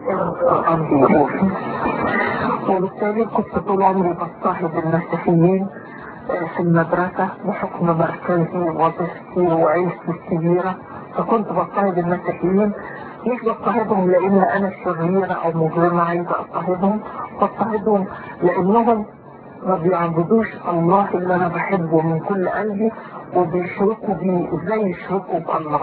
القرآن بيقول وبالتالي كنت طول عمري بصاحب المسيحيين في المدرسة بحكم مركزي ووظيفتي وعيشتي الكبيرة فكنت بصاحب المسيحيين مش بضطهدهم لان انا شريرة او مجرمة عايزة اضطهدهم بضطهدهم لانهم ما بيعبدوش الله اللي انا بحبه من كل قلبي وبيشركوا بيه ازاي يشركوا بالله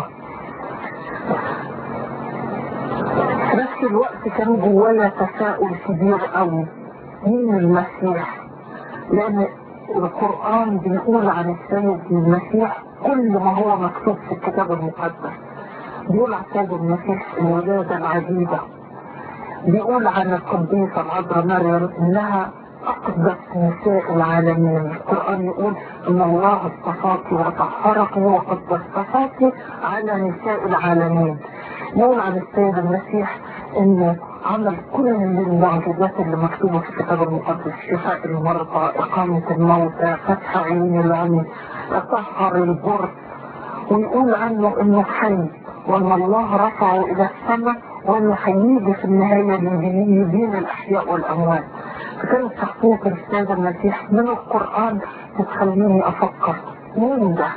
في نفس الوقت كان جوايا تساؤل كبير قوي مين المسيح لان القرآن بيقول عن السيد المسيح كل ما هو مكتوب في الكتاب المقدس بيقول عن السيد المسيح الولادة العجيبة بيقول عن القديسة العذراء مريم انها اقدس نساء العالمين القرآن يقول ان الله اصطفاك وطهرك وقد اصطفاك على نساء العالمين يقول عن السيد المسيح انه عمل كل المعجزات اللي مكتوبة في الكتاب المقدس شفاء المرضى اقامة الموتى فتح عيون العمي طهر البر ويقول عنه انه حي وان الله رفعه الى السماء وانه هيجي في النهاية يدين الاحياء والاموات فكانت شخصية الأستاذ المسيح من القرآن بتخليني أفكر مين ده؟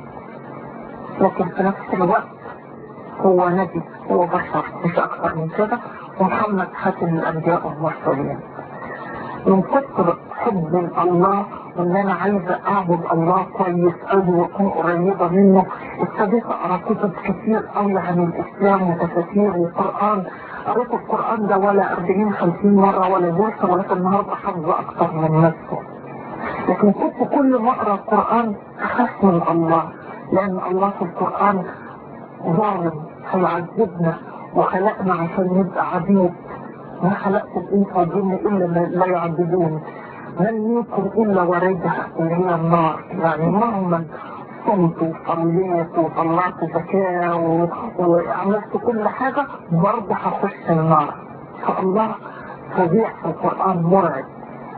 لكن في نفس الوقت هو نبي هو بشر مش أكثر من كده ومحمد خاتم الأنبياء والمرسلين من كتر حب الله وان انا عايزة اعبد الله كويس قوي واكون قريبة منه ابتديت اقرا كتب كتير قوي عن الاسلام وتفاسير والقرآن قريت القرآن ده ولا 40 50 مرة ولا درس ولكن النهاردة حافظة اكتر من نفسه لكن كنت كل ما اقرا القرآن اخاف من الله لان الله في القرآن ظالم هيعذبنا وخلقنا عشان نبقى عبيد ما خلقت الانس والجن الا لا يعبدون من منكم الا واردها اللي هي النار يعني مهما صمت وصليت وطلعت زكاة و... وعملت كل حاجة برضه هخش النار فالله فظيع في القرآن مرعب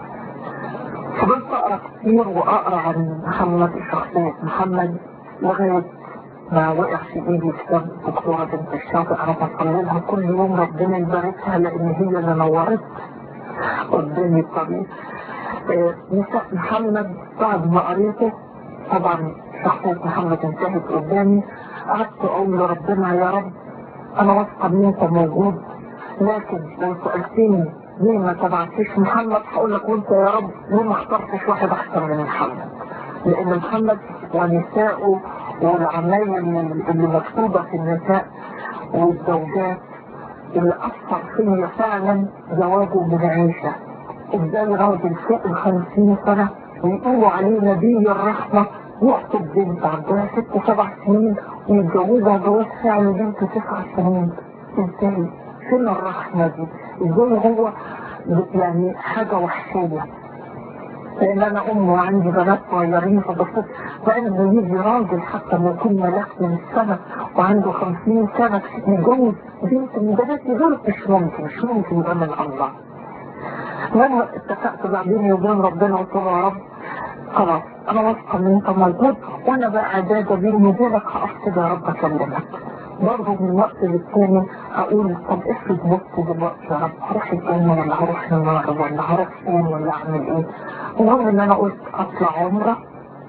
فضلت اقرا كتير واقرا عن محمد شخصية محمد لغاية ما وقع في ايدي كتاب دكتورة بنت الشاطئ انا بصلي لها كل يوم ربنا يباركها لان هي اللي نورت قدامي الطريق نساء محمد بعد ما قريته طبعا شخصية محمد انتهت قدامي قعدت اقول لربنا يا رب انا واثقة ان انت موجود لكن لو سألتني ليه ما تبعتيش محمد هقول لك وانت يا رب ليه ما اخترتش واحد احسن من محمد لان محمد ونساءه والعمايل اللي مكتوبة في النساء والزوجات اللي أثر فيا فعلا زواجه من عيشة ازاي راجل فوق الخمسين سنة ويقولوا عليه نبي الرحمة يخطب بنت عندها ست سبع سنين ويتجوزها جواز فعلا بنت تسع سنين ازاي فين الرحمة دي ازاي هو يعني حاجة وحشية لان انا ام وعندي بنات صغيرين فبصيت فانا يجي راجل حتى لو يكون ملاك من السنة وعنده خمسين سنة يتجوز بنت من بناتي دول مش ممكن مش ممكن ده من الله لما اتفقت بقى بيني وبين ربنا قلت له يا رب خلاص انا واثقه ان انت موجود وانا بقى عباده بيني وبينك هقف كده يا رب اكلمك برضه من وقت للتاني اقول طب افرض مت دلوقتي يا رب هروح الجنه ولا هروح النار ولا هروح فين ولا اعمل ايه المهم ان انا قلت اطلع عمره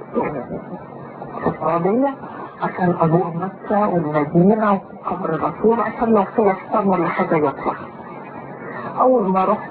في السعوديه عشان ازور مكه والمدينه وقبر الرسول عشان لو في احسن ولا حاجه يطلع اول ما رحت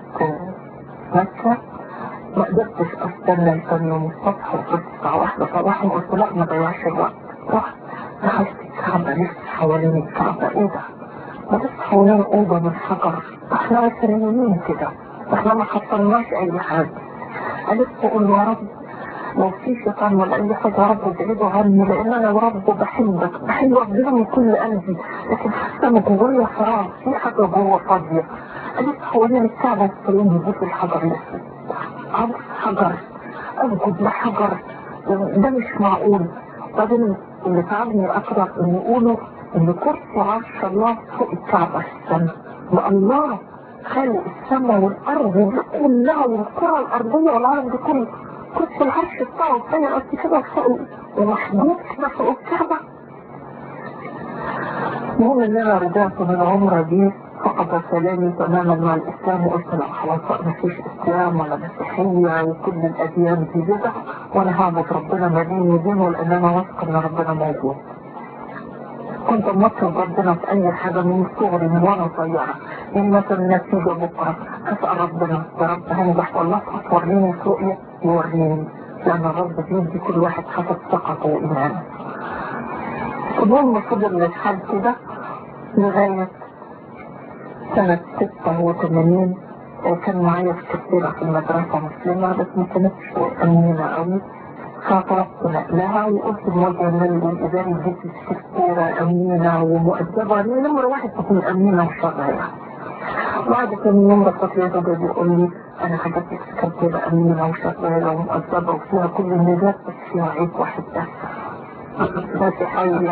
مكه ما قدرتش استنى لتاني يوم الصبح وقلت الساعه واحدة صباحا قلت لا ما ضيعش الوقت رحت دخلت الكعبة لف حوالين الكعبة ايه ده؟ بلف حوالين اوضة من حجر احنا عشرينيين كده احنا ما حصلناش اي حاجة قلت اقول يا رب لو في شيطان ولا اي حاجة يا رب ابعده عني لان انا يا رب بحبك بحب ربنا من كل قلبي لكن حاسة ان جوايا فراغ في حاجة جوه فاضية قلت حوالين الكعبة استلم يبص الحجر لسه عرض حجر اسجد لحجر ده مش معقول بعدين اللي تعبني اقرا ان يقولوا ان كرسي عرش الله فوق الكعبة السماء والله خالق السماء والارض دي كلها والكرة الارضية والعالم ده كله كرسي العرش بتاعه تخيل قد كده فوق ومحدود كده فوق الكعبة المهم ان انا رجعت من العمرة دي فقد سلامي تماما مع الإسلام وقلت لا خلاص ما فيش إسلام ولا مسيحية وكل الأديان دي بدع وأنا هعبد ربنا ما ديني دينه لأن أنا واثق إن ربنا موجود كنت مطلب ربنا في أي حاجة من صغري من وأنا صغيرة يعني مثلا النتيجة بكرة أسأل ربنا يا رب هنجح والله وريني رؤية يوريني لأن الرب بيدي كل واحد حسب ثقته وإيمانه المهم فضل الحال كده لغاية سنة 86 كان معايا سكرتيرة في المدرسة مسلمة بس ما كانتش أمينة أوي فطلبت نقلها وقلت الموجه المالي الإداري جبت سكرتيرة أمينة ومؤدبة نمرة واحد تكون أمينة وشغالة بعد كم يوم بصت لي زوجي بيقول لي أنا حاجتك سكرتيرة أمينة وشغالة ومؤدبة وفيها كل الميزات بس فيها عيب واحد بس مسيحية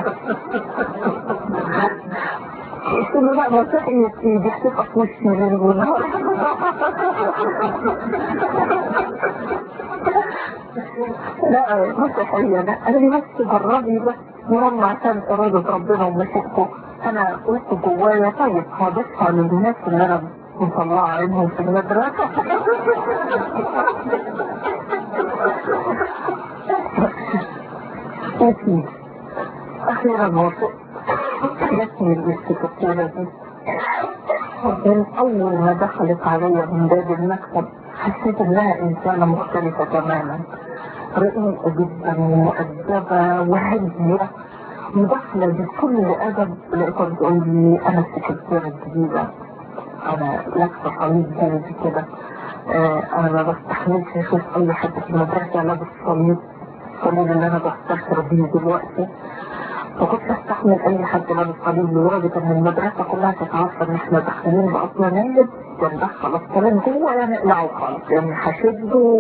قلت له لا مسيحية دي هتبقى في وشي ليل ونهار لا مسيحية لا أنا بس جربي بس يوم عشان إرادة ربنا ومشيئته أنا قلت جوايا طيب هضيفها للناس اللي أنا مطلعة عينهم في المدرسة أكيد أخيرا وافقت جاتني السكرتيرة دي من أول ما دخلت عليا من باب المكتب حسيت إنها إنسانة مختلفة تماما رقيقة جدا ومؤدبة وهادية وداخلة بكل أدب لقيتها بتقول لي أنا السكرتيرة الجديدة أنا لابسة صليب جلدي كده آه أنا ما بستحملش أشوف أي حد في المدرسة لابس صليب الصليب اللي أنا بستشعر بيه دلوقتي فكنت استحمل اي حد لابس صليب لدرجة ان المدرسة كلها كانت عارفة ان احنا داخلين باصلا نجد وندخل الصليب جوه يعني اقلعه خالص لان هشده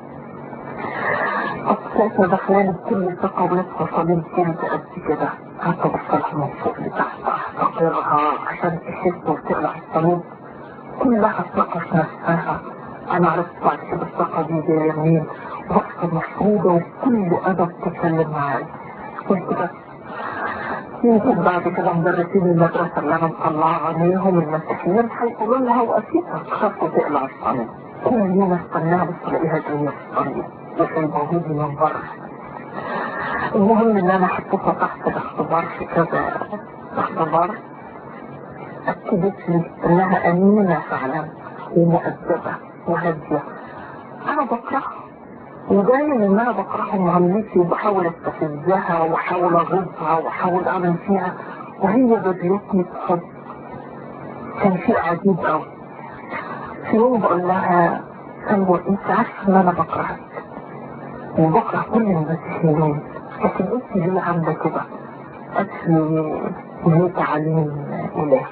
اصلا داخلين بكل ثقة ولابسة صليب جلد قد كده حتى بصلها من فوق لتحت احتقرها عشان تحس وتقلع الصليب كلها ثقة في نفسها انا عرفت بعد كده الثقة دي جاية منين وقفة مفروضة وكل ادب تتكلم معايا كنت بس يمكن بعد كده مدرسين المدرسة اللي انا مطلعة عليهم المسيحيين هيقولوا لها واكيد هتخاف وتقلع الصليب كل يوم استناها بس الاقيها جاية في الصليب وفي وجودي من بره المهم ان انا حطيتها تحت الاختبار في كذا اختبار اكدت لي انها امينة فعلا ومؤدبة وهادية انا بكرهها ودايما ان انا بكره معاملتي وبحاول استفزها واحاول اغيظها واحاول اعمل فيها وهي بذلتني بحب كان شيء عجيب قوي في يوم بقول لها سلوى انت عارفه ان انا بكرهك وبكره كل المسيحيين لكن انت ليه عامله كده؟ قالت لي ليه تعليم الهي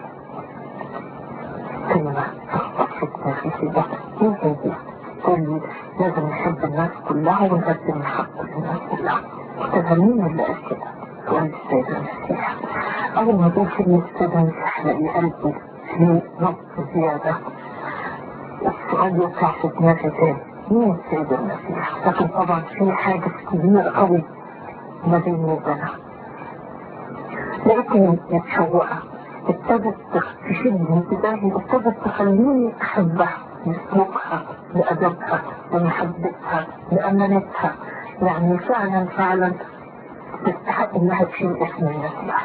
كلمه تخطف في ده يمكن دي تقول لازم نحب الناس كلها ونقدم الحق للناس كلها قلت مين اللي قال كده؟ تقول السيد المسيح أول ما تقول كلمة السيد المسيح لاقي قلبي في نقص زيادة السؤال يطلع في دماغي تاني مين السيد المسيح؟ لكن طبعا في حاجة كبيرة قوي ما بيني وبينها لقيتني متشوقة ابتدت تشد انتباهي ابتدت تخليني أحبها لسلوكها لأدبها لمحبتها لأمانتها يعني فعلا فعلا تستحق انها تشيل اسم نفسها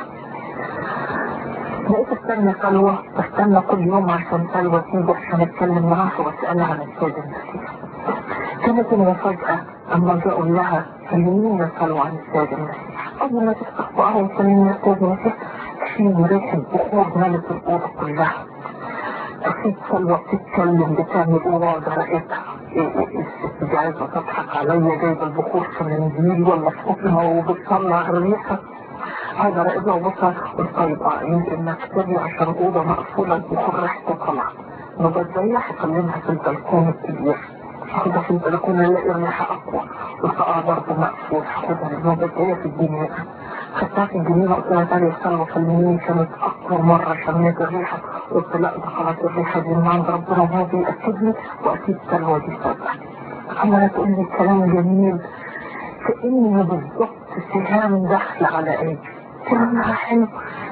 بقيت استنى سلوى بستنى كل يوم عشان سلوى تيجي عشان اتكلم معاها واسالها عن السيد المسيح كانت المفاجأة اما جاء اقول لها كلميني سلوى عن السيد المسيح قبل ما تفتح بقها وتكلمني السيد المسيح تشيل ريحة بخور ملك الأوضة كلها أكيد سلوى بتتكلم بتعمل إرادة لقيتها دي عايزة تضحك عليا جايبة البخور في منديل ولا في حكمة وبتصنع الريحة هذا رائدة وبصر قلت طيب اه يمكن مكتبي عشان أوضة مقفولة البخور ريحته طلع نبدأ هكلمها في البلكون الكبير هاخدها في البلكون الاقي الريحة أقوى قلت اه برضه مقفول هاخدها نبدأ في الدنيا خدتها في الجنينة قلت لها تعالي يصلوا في اليمين كانت أكبر مرة شميت الريحة قلت لا ده خلاص الريحة دي من عند ربنا وهو بيأكد لي وأكيد سلوى دي صدق عمالة تقول لي كلام جميل كأني بالظبط سهام داخلة على قلبي كلامها حلو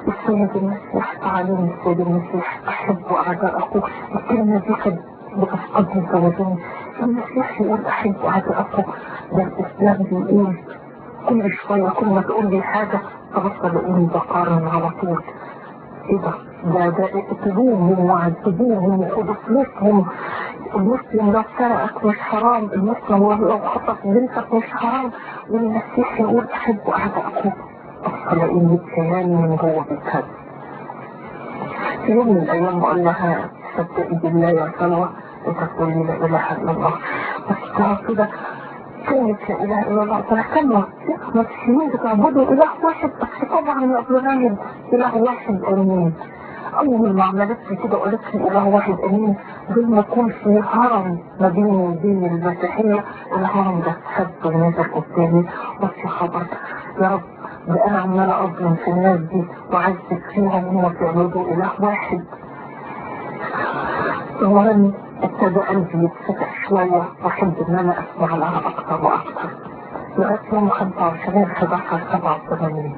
السيد المسيح تعاليم السيد المسيح أحب أعداءكم الكلمة دي كانت بتفقدني توازني المسيح يقول أحب أعداءكم ده الإسلام بيقول كل شوية كل ما تقول لي حاجة تبطل أقول بقارن على طول ايه ده ده ده اقتلوهم وعذبوهم وخدوا فلوسهم المسلم لو سرقك مش حرام المسلم لو خطف بنتك مش حرام والمسيح يقول احب اعدائكم اصل اني كياني من جوه بيتهز في يوم من الايام بقول لها صدقي بالله يا سلوى وتقول لي لا اله الا الله بس كده كلمة لا إله إلا الله تلكموا مسيحيين بتعبدوا إله واحد بس طبعا يقولون إله واحد أمين أول ما عملت لي كده قلت لي إله واحد أمين زي ما يكون في هرم ما بيني وبين المسيحية الهرم ده اتسد ونزل قدامي بس يا خبر يا رب ده أنا عمالة أظلم في الناس دي وعزك فيهم هم بيعبدوا إله واحد المهم ابتدى قلبي يتفتح شوية واحب ان انا اسمع لها اكتر واكتر لغاية يوم 25 11 87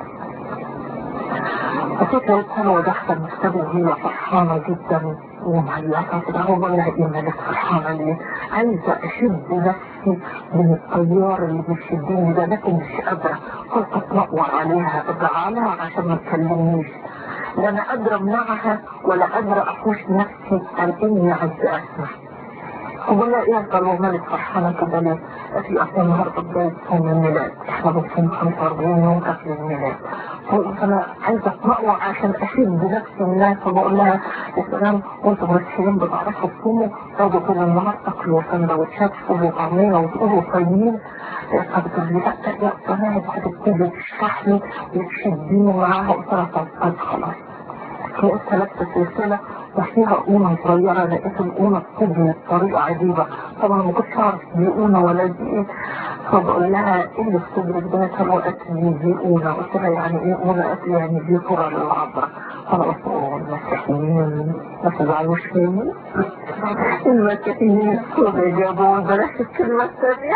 فكنت لقيت حلوة داخلة المكتبة وهي فرحانة جدا ومهيئة كده هو بقول لها ايه مالك فرحانة ليه؟ عايزة اشد نفسي من التيار اللي بيشدني ده لكن مش قادرة قلت اتنقر عليها ازعلها عشان ما تكلمنيش لا انا قادرة امنعها ولا قادرة احوش نفسي عن اني عايز اسمع بقول لها ايه قالوا مالك فرحانة كده ليه؟ في اصلا النهارده بداية صوم الميلاد احنا بنصوم 45 يوم قبل الميلاد قلت انا عايزة اتنقر عشان اشد نفسي منها فبقول لها يا سلام وانتوا مسيحيين بتعرفوا تصوموا تقعدوا طول النهار تاكلوا سندوتشات فول وطعمية وتقولوا طيبين فبتقول لي لا يا سلام هتبتدي تشرح لي وتشديني معاها قلت لها طب خلاص لقيت لابسة سلسلة وفيها قونة صغيرة لقيت القونة بتبني بطريقة عجيبة طبعا ما كنتش اعرف دي قونة ولا دي ايه فبقول لها ايه اللي في صدرك ده كانوا قالت لي دي قونة قلت لها يعني ايه قونة قالت لي يعني دي صورة للعذراء فانا قلت اوه المسيحيين ما تزعلوش مني المسيحيين الصورة جابوا بلاش الكلمة الثانية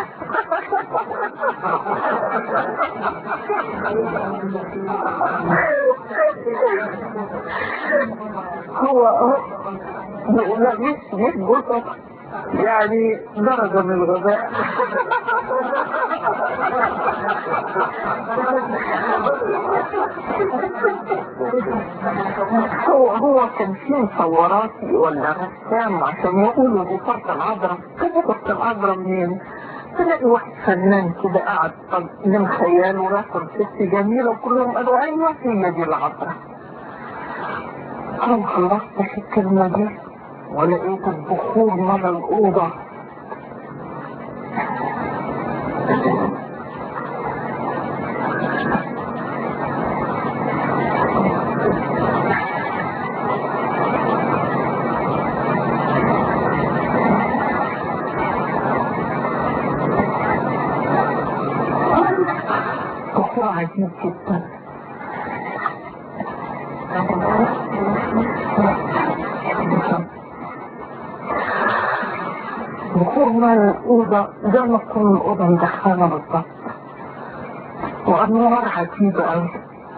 هو هو لا مش مش بطل يعني درجة من الغباء هو هو كان في مصوراتي ولا رسام عشان يقولوا دي فرقة العذراء كده فرقة العذراء منين؟ تلاقي واحد فنان كده قاعد طب من خيال وراسم ست جميلة وكلهم قالوا ايوه هي دي العذراء أنا خلصت في الكلمة دي ولقيت البخور من الأوضة بخور عجيب جدا بخورنا الأوضة زي ما تكون الأوضة مدخنة بالظبط وأنوار عجيبة أوي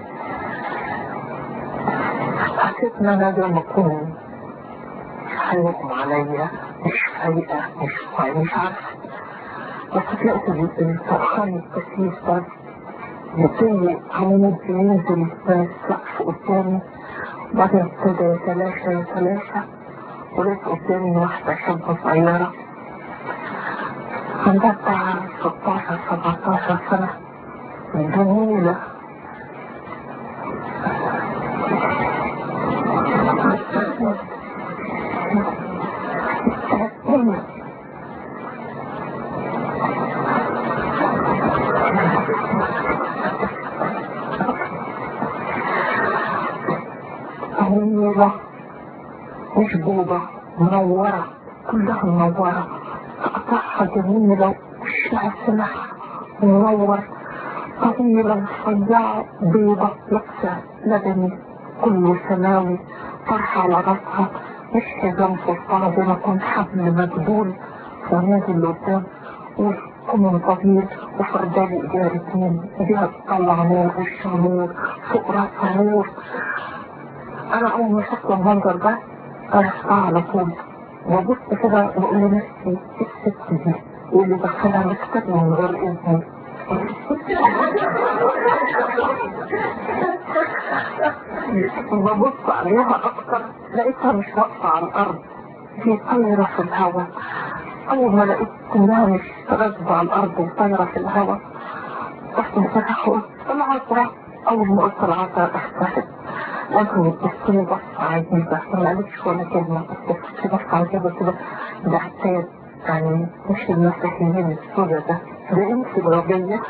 حسيت إن أنا زي ما أكون هيغمى عليا مش فايقة مش فايقة مش عارفة بس لقيت الدخان الكثيف ده زي عمود ينزل من السقف قدامي بعدين ابتدى يتلاشى يتلاشى ولقيت قدامي واحدة شابة صغيرة عندها بتاع 16 17 سنة جميلة جميلة مش بوضة منورة كلها منورة تقطعها جميلة وشها سمح منور طويلة رفيعة بيضة لابسة لبني كله سماوي طرحة على راسها مش حزام فستانة زي ما كنت حبل مجدول ونازل لقدام كم طويل وفردالي إدارتين بيها تطلع نور والشمور فوق راسها نور أنا أول ما شفت المنظر ده عرفتها على طول وبص كده بقول لنفسي الست دي واللي دخلها مكتب من غير إذني ببص عليها أكتر لقيتها مش واقفة على الأرض في طايرة في الهواء أول ما لقيت إنها مش راكبة على الأرض وطايرة في الهواء رحت مسكها قلت العذراء أول ما قلت العذراء اختفت لكن بتبصلي بصة عجيبة ما قالتش ولا كلمة بس بتبصلي بصة عجيبة كده ده حكاية يعني مش المسيحيين السوداء ده ده انت الغبية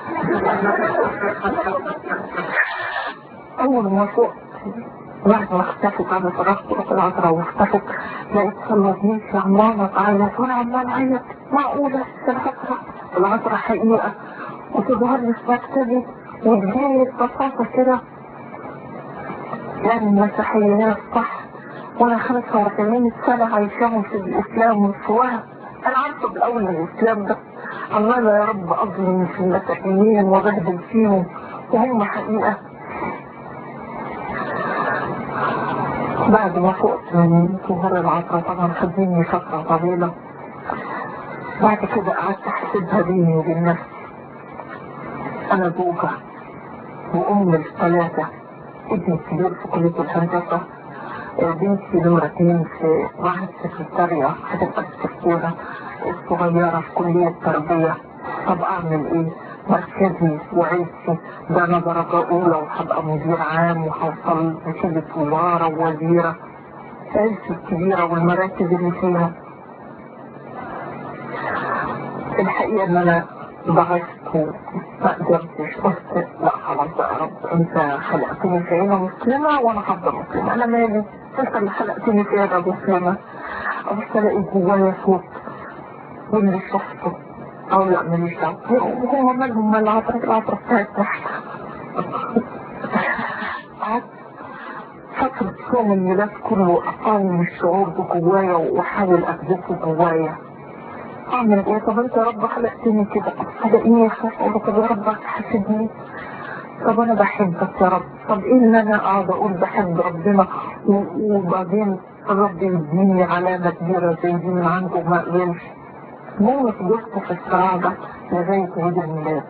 أول ما فوق بعد ما اختفت انا صرفت في العذراء واختفت لقيت صلتني في عمرانة تعيط وانا عمال اعيط معقولة العذراء العذراء حقيقة وتظهر لي في مكتبي وتجيني ببساطة كده يعني المسيحيات صح وانا 45 سنة عايشاهم في الاسلام والسواها انا عارفة بالاول الاسلام ده الله يا رب اظلم في المسيحيين وبهدل فيهم وهم حقيقة بعد ما فقت من ظهور العصر طبعا خديني فترة طويلة بعد كده قعدت احسبها بيني وبين نفسي انا زوجة وام الثلاثة ابني الكبير في كلية الهندسة بنتي نمرة اتنين في معهد سكرتارية هتبقى السكرتيرة الصغيرة في كلية التربية طب اعمل ايه؟ مركزي وعيشي ده انا درجة اولى وهبقى مدير عام وهوصل نتيجة وزارة ووزيرة عيشي الكبيرة والمراكز اللي فيها الحقيقة ان انا ضعفت وما قدرتش قلت لا خلاص يا رب انت خلقتني في عينة مسلمة وانا هفضل مسلمة انا مالي انت اللي خلقتني في عينة مسلمة بس الاقي جوايا صوت واللي شفته او لا ماليش دعوة هو مالهم مال العطرة العطرة بتاعت تحت قعدت فترة يوم الميلاد كله اقاوم الشعور ده جوايا واحاول اثبته جوايا اعمل ايه طب انت يا رب خلقتني كده خلقني اخاف اقول طب يا رب هتحاسبني طب انا بحبك يا رب طب ايه ان انا اقعد اقول بحب ربنا وبعدين الرب يديني علامة كبيرة زي دي من عنده ما قبلش المهم فضلت في الصراع ده لغاية عيد الميلاد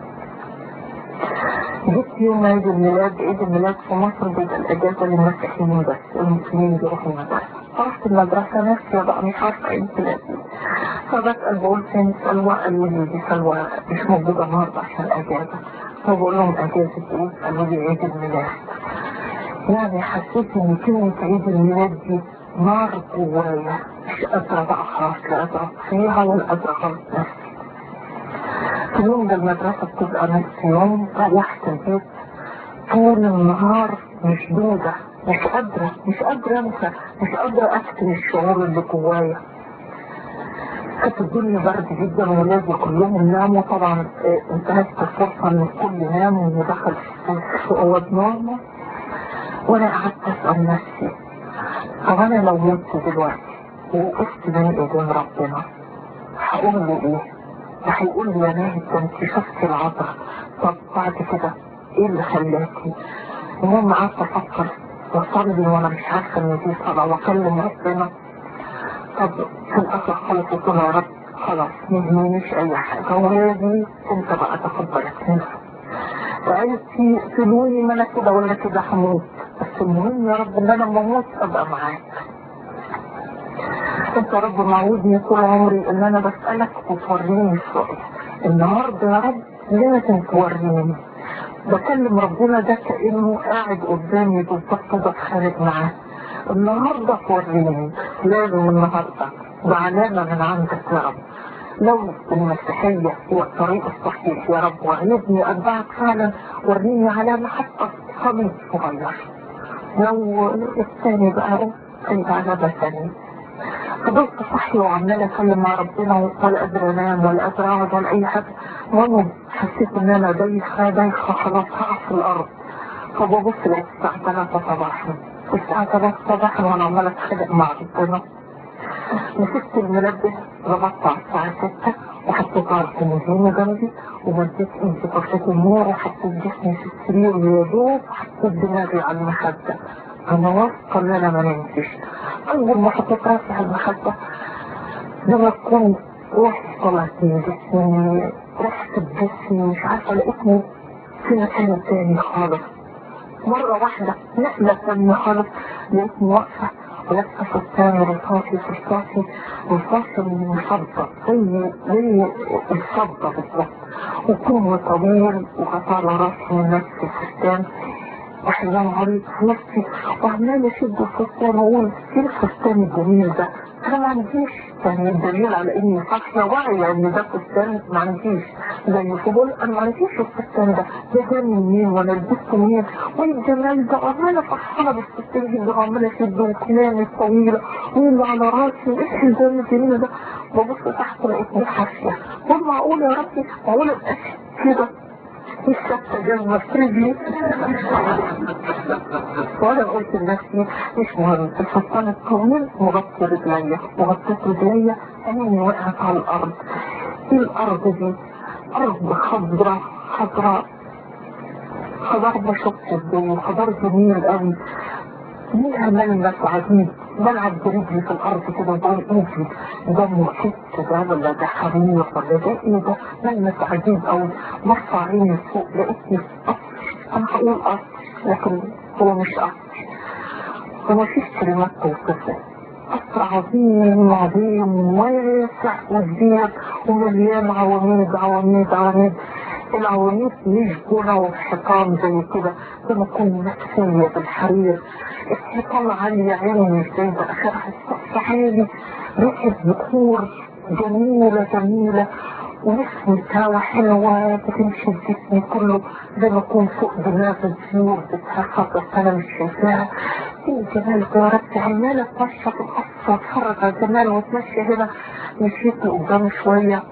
جبت يوم عيد الميلاد عيد الميلاد في مصر بيبقى الأجازة للمسيحيين بس المسلمين بيروحوا المدرسة رحت المدرسة نفسي بقى مش عارفة عيد الميلاد فبسأل بقول فين سلوى قالوا لي دي سلوى مش موجودة النهاردة عشان أجازة فبقول لهم أجازة إيه؟ قالوا لي عيد الميلاد يعني حسيت إن كلمة عيد الميلاد دي نار جوايا مش قادرة بقى خلاص لا قادرة فيها ولا قادرة خلاص نفسي في يوم ده المدرسة بتبقى نفس يوم روحت البيت طول النهار مشدودة مش قادرة مش قادرة انسى مش قادرة اكتم الشعور اللي جوايا كانت الدنيا برد جدا وولادي كلهم ناموا طبعا انتهزت الفرصة ان الكل نام ودخل في اوض نومه وانا قعدت اسأل نفسي طب انا لو مت دلوقتي وقفت بين ايدين ربنا هقول له ايه؟ هيقول لي يا ناهد ده انت شفت العطر طب بعد كده ايه اللي خلاكي؟ المهم قعدت افكر واصلي وانا مش عارفه ان دي صلاه واكلم ربنا طب في الاخر خالص قلت له يا رب خلاص ما يهمنيش اي حاجه ولادي انت بقى تاخد بالك منها وعايز تقولوني ما انا كده ولا كده هموت بس المهم يا رب ان انا لما اموت ابقى معاك انت يا رب معودني طول عمري ان انا بسألك وتوريني السؤال النهارده يا رب لازم توريني بكلم ربنا ده كأنه قاعد قدامي بالظبط بتخانق معاه النهارده توريني لازم النهارده بعلامة من عندك يا رب لو المسيحية هو الطريق الصحيح يا رب وعيدني أتبعك فعلا وريني علامة حتى صليب صغير لو الثاني بقى أي علامة ثانية فضلت صحي وعمال أسلم مع ربنا ولا قادر أنام ولا قادر أقعد ولا أي حاجة المهم حسيت إن أنا دايخة دايخة خلاص هقع في الأرض فببص لقيت الساعة 3 صباحا الساعة 3 صباحا وأنا عمال أتخانق مع ربنا مسكت المنبه ضغطت على الساعة 6 وحطيت على الكومودينو جنبي ومديت ايدي طفيت النور وحطيت جسمي في السرير ويا دوب حطيت دماغي على المخدة انا واثقة ان انا ما نمتش اول ما حطيت راسي على المخدة لما تكون روحي طلعت من جسمي رحت بجسمي مش عارفة لقيتني في مكان تاني خالص مرة واحدة نقلة تانية خالص لقيتني واقفة ولابسة فستان رصاصي رصاصي رصاصي مصدق زي زي الصدة بالظبط وكم طويل وغطى على راسي من نفس الفستان وحزام عريض في نفسي وعمال اشد الفستان واقول ايه الفستان الجميل ده انا ما عنديش يعني الدليل على اني صاحية واعية ان ده فستان ما عنديش زي فضول انا ما عنديش الفستان ده ده جاي منين وانا لبسته منين وايه الجمال ده عمالة فرحانة بالفستان ده وعمالة اشد وكناني طويلة واللي على راسي وايه الحزام الجميل ده ببص تحت لقيتني حافية قول معقول يا ربي معقول ابقى كده الشخص جنب رجلي وانا قلت لنفسي مش مهم الفستان الطويل مغطي رجليا وغطيت رجليا عيني وقعت على الارض ايه الارض دي ارض خضراء خضراء خضار ما شفتش الدنيا خضار جميل قوي ليها ملمس عجيب بلعب برجلي في الارض كده وبقول ايدي ده موسيقى ده ولا ده حرير ولا ده ايه ده ملمس عجيب قوي مرفع عيني فوق لقيتني قصر انا هقول قصر لكن هو مش قصر هو مفيش كلمات توصفه قصر عظيم عظيم واسع وكبير ومليان عواميد عواميد عواميد العواميد مش جنى وحيطان زي كده لما تكون مكسية بالحرير الحيطان عالية عيني مش زي ده اخرها السقف عالي ريحة بخور جميلة جميلة ونفسي هوا حلوة بتمشي بجسمي كله زي ما اكون فوق دماغ الطيور بتتحرك بس انا مش شايفاها ايه الجمال ده يا ربي عمالة اتمشى في القصر واتفرج على الجمال واتمشى هنا مشيت لقدام شوية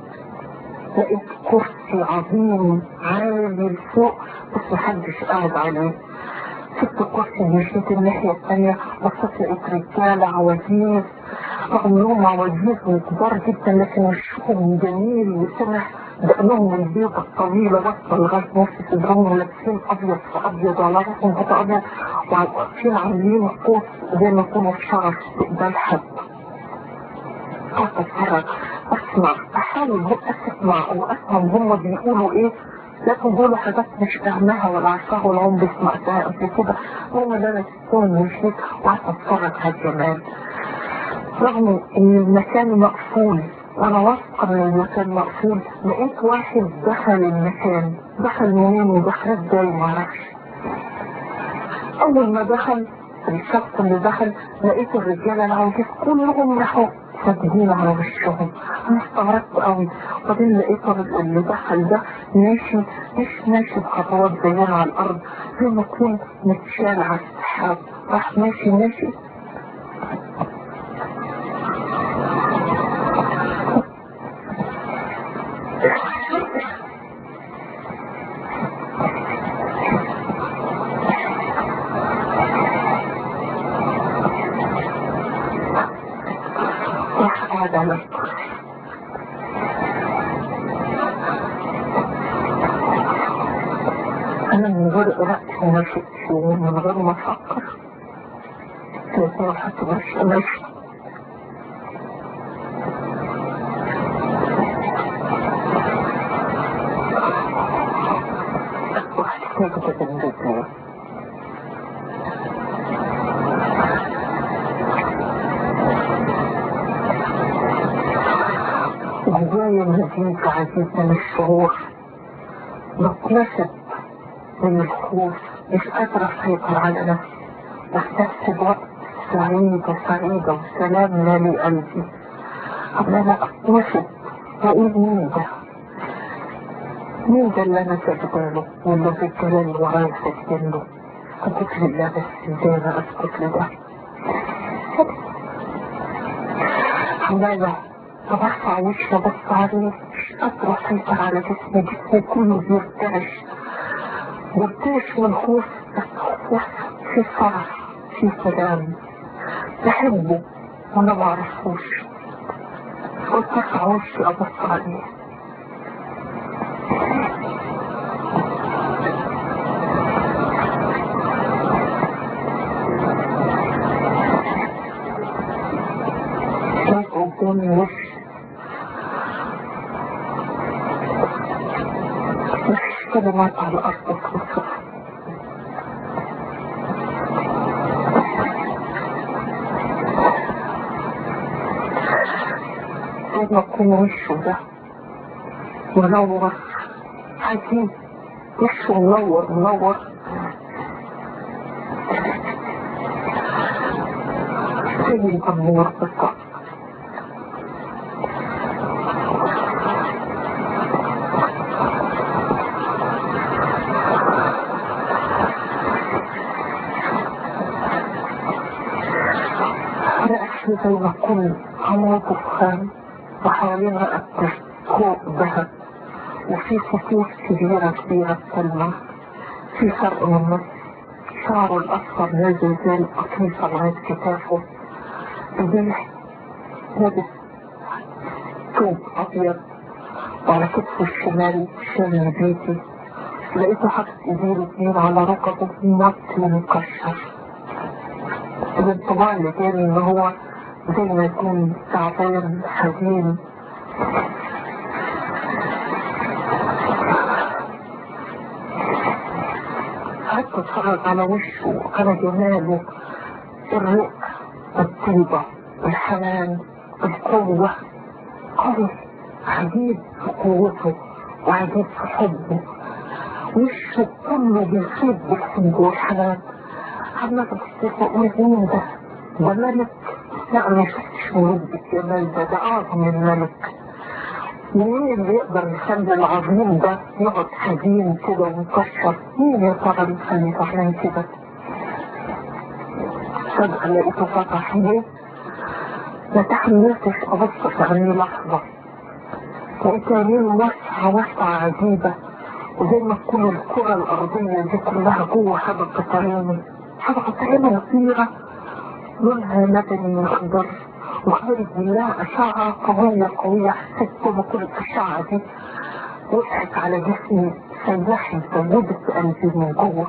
لقيت كرسي عظيم عالي لفوق بس محدش قاعد عليه سبت الكرسي مشيت الناحية الثانية بصيت لقيت رجالة عواجيز رغم انهم عواجيز وكبار جدا لكن وشهم جميل وسمح دقنهم البيضة الطويلة بس لغاية نص صدرهم ولابسين أبيض في أبيض وعلى راسهم غطاء أبيض وواقفين عاملين قوس زي ما يكونوا في شرف استقبال حد قعدت اتفرج اسمع احاول اسمع وافهم هم بيقولوا ايه لكن دول حاجات مش فاهماها ولا عارفاها ولا هم بيسمعتها قبل كده هم ده انا سبتهم ومشيت وقعدت اتفرج على الجمال رغم ان المكان مقفول وانا واثقه ان المكان مقفول لقيت واحد دخل المكان دخل منين ودخل ازاي معرفش اول ما دخل الشخص اللي دخل لقيت الرجاله العواجيز كلهم راحوا ساجدين على وشهم انا استغربت قوي وبعدين لقيت اللي دخل ده ماشي مش ماشي بخطوات زينا على الارض زي ما يكون متشال على السحاب راح ماشي ماشي راح قاعد على الكرسي أنا من غير إرادتي وما شئتش ومن غير ما أفكر لقيت رحت ماشي ماشي واحد ساكتة جنبتني جوايا مزيد عزيز من الشعور بتنشط من الخوف مش قادرة أسيطر على نفسي وفي نفس الوقت سعيدة سعيدة وسلام مالي قلبي عمالة أتنشط وأقول مين ده؟ مين ده اللي أنا ساجدة له واللي الرجالة اللي ورايا ساجدين له؟ أسكت لله بس إزاي أنا أسكت لده؟ عمالة برفع وشي بس عليه مش قادرة أسيطر على جسمي جسمي كله بيرتعش بيرتعش من خوف بس خوف في فرح في سلام بحبه وأنا معرفوش قلت ارفع وشي ابص عليه شايف قدامي وش مفيش كلمات على الارض توصف زي ما يكون وشه ده منور عجيب وشه منور منور زي الأمور بالضبط رأسي زي ما كل عمود دخان وحوالين رقبته فوق ذهب وفي خطوط كبيرة كبيرة سلمى في فرق من النص شعره الأصفر نازل زي القطيفة لغاية كتافه ايديه لابس ثوب أبيض وعلى كتفه الشمال شال نبيتي لقيته حاطط ايديه الاتنين على ركبه موطي مكشر الانطباع اللي جالي ان هو زي ما يكون تعبان حزين قعدت اتفرج على وشه على جماله الرق الطيبة الحنان القوة قوي عجيب في قوته وعجيب في حبه وشه كله بيصيب بالحب والحنان عمال بصير اقول مين ده ده ملك لا ما شفتش مولود بالجمال ده ده اعظم من ملك مين اللي يقدر يخلي العظيم ده يقعد حزين كده ومكشر مين يا ترى اللي يخلي زعلان كده فجأة لقيته فتح عينيه ما تحملتش ابص في عينيه لحظة لقيت عينيه واسعة واسعة عجيبة وزي ما تكون الكرة الأرضية دي كلها جوه حدقة عيني حدقة عيني كبيرة لونها مدني أخضر وخارج منها أشعة قوية قوية حسيت كده كل الأشعة دي وقعت على جسمي سيحي سيدت قلبي من جوه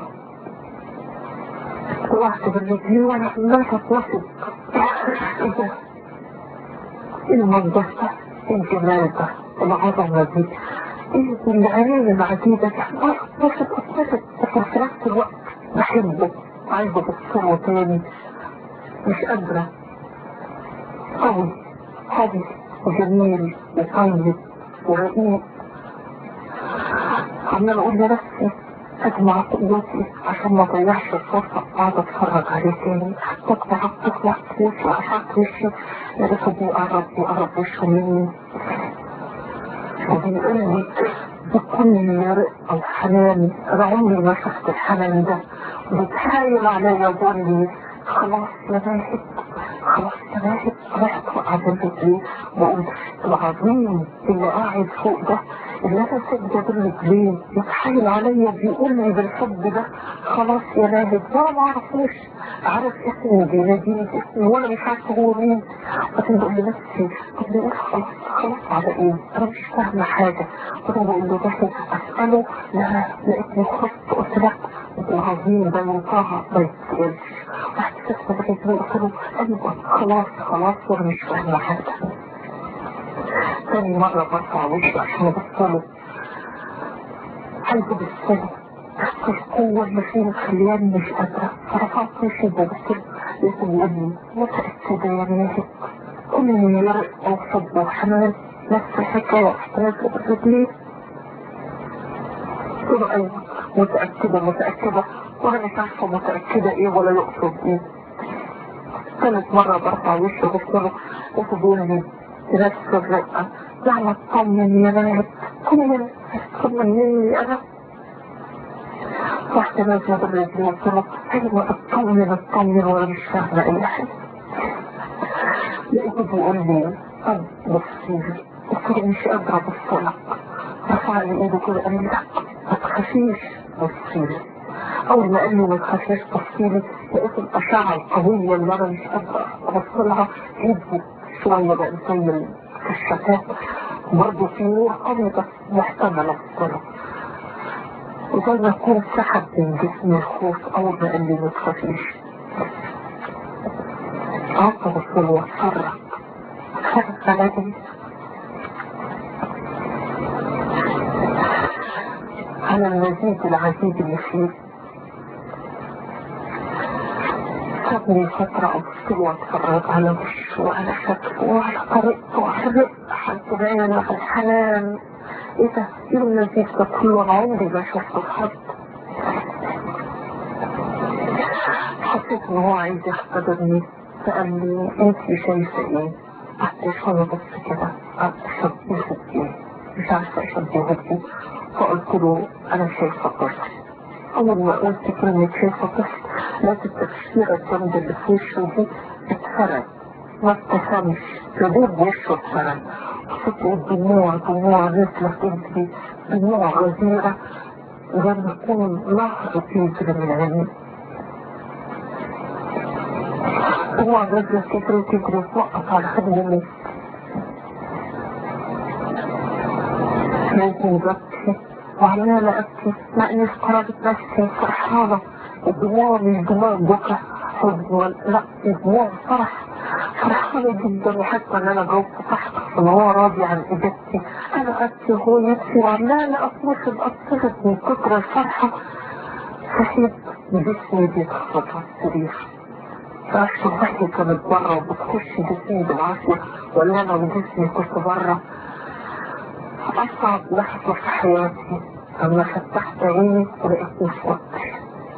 طلعت بالرجلين وأنا عمال أتوسط إيه ده؟ إيه المنظر ده؟ إيه الجمال ده؟ العظمة دي؟ إيه العينين العجيبة دي؟ أتوسط أتوسط لكن في نفس الوقت بحبه عايزة أبصره تاني مش قادرة قوي قوي وجميل وطيب ورقيق عمال اقول لنفسي اجمع قوتي عشان ما اضيعش الفرصة اقعد اتفرج عليه تاني تطلع تطلع وشي اشعت وشي لقيته بيقرب بيقرب وشه مني وبيقول لي بكل رق او حنان انا عمري ما شفت الحنان ده بيتحايل عليا ويقول لي خلاص يا ماهد خلاص يا ماهد رحت وقعد رجلي بقول العظيم اللي قاعد فوق ده اللي انا سجد بالرجلين يتحايل عليا بيقول لي بالحب ده خلاص يا ماهد وانا ما اعرفوش عارف اسمي بيناديني باسمي وانا مش عارفه هو مين كنت بقول لنفسي كنت بقول خلاص خلاص على ايه انا مش فاهمه حاجه كنت بقول له ده اساله لا لقيتني خفت قلت لا العظيم ده ينطاها ما يتقلش رحت كتبت بالرجلين قلت له ايوه خلاص خلاص وانا مش فاهمه حاجه تاني مرة برفع وشي عشان ابصله قلبي بالسنة بس القوة اللي فيه مخلياني مش قادرة فرفعت وشي وببصله لقيته بيقول لي متأكدة يا ماهد كل من يرق وحب وحنان نفس الحكاية احتاج بالرجلين قلت له ايوه متأكدة متأكدة وانا مش عارفة متأكدة ايه ولا يقصد ايه ثالث مرة برفع وشي وبصله لقيته بيقول لي نفس الرقة يعني اطمن يا بنات كل اطمن مني انا رحت نازلة بالرجل قلت له ايوه اطمن اطمن وانا مش فاهمة اي حاجة لقيته بيقول لي طب بصيلي قلت له مش قادرة ابصلك رفع لي ايده كده قال لي لا ما تخافيش بصيلي اول ما قال لي ما تخافيش بصيلي لقيت الاشعة القوية اللي انا مش قادرة ابصلها هدت شوية بقى زي الشتات برضه في نور قوي بس محتمل أفضله وزي ما يكون سحب من جسمي الخوف أول ما قال لي ما تخافيش أعطى واتفرج اتفرج على دي على المزيد العزيز اللي فيه سابني فترة أبص له وأتفرج على وشه وعلى شكله وعلى طريقته وعلى رقة البيان وعلى الحنان إيه ده؟ إيه المزيد ده كله أنا عمري ما شفته في حد حسيت إن هو عايز يختبرني فقال لي أنت شايفة إيه؟ قعدت شوية بس كده قعدت أشبهه بإيه؟ مش عارفة أشبهه بإيه فقلت له أنا شايفة طفل أول ما قلت كلمة شايفة طفل لقيت التفسير الجنب اللي في وشه دي اتفرد ما ابتسمش يدوب وشه اتفرد وشفت الدموع دموع نزلة تجري دموع غزيرة زي ما يكون نهر بيجري من عينيه دموع نزلة تجري تجري توقف على خد مني لازم ببكي وعمالة أبكي مع إني قررت نفسي فرحانة الدموع مش دموع بكى حزن ولا لا دموع فرح فرحانة جدا وحتى ان انا جاوبت صح ان هو راضي عن اجابتي انا ابكي وهو يبكي وعمالة اطمس بأطفرت من كتر الفرحة صحيت جسمي بيتخبط على السرير فعشت الضحكة كانت برا وبتخش جسمي بالعافية ولا انا وجسمي كنت برا اصعب لحظة في حياتي لما فتحت عيني ولقيتني في اوضتي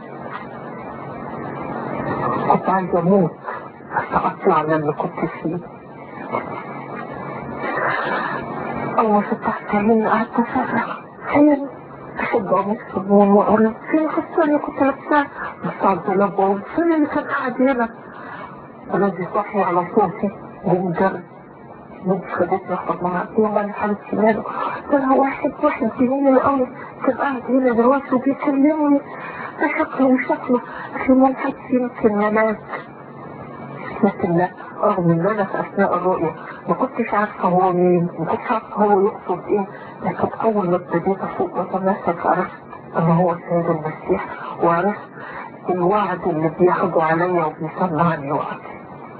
كنت عايزة اموت بس اطلع من اللي كنت فيه اول ما فتحت عيني قعدت افرح فين اشد قميص النوم واقول فين الفستان اللي كنت لابساه بس على الدولاب واقول فين اللي كان قاعد هنا ولادي صحي على صوتي بمجرد بنت خدتني حضنها يوم انا حبيبتي ماله طلع واحد واحد جنين الاول كان قاعد هنا دلوقتي وبيكلمني ده شكله وشكله في ملحق يمكن ملاك لكن لا رغم ان انا في اثناء الرؤية ما كنتش عارفة هو مين ما كنتش عارفة هو يقصد ايه لكن اول ما ابتديت افوق واتمسك عرفت ان هو السيد المسيح وعرفت الوعد اللي بياخده عليا وبيسمعني وقتي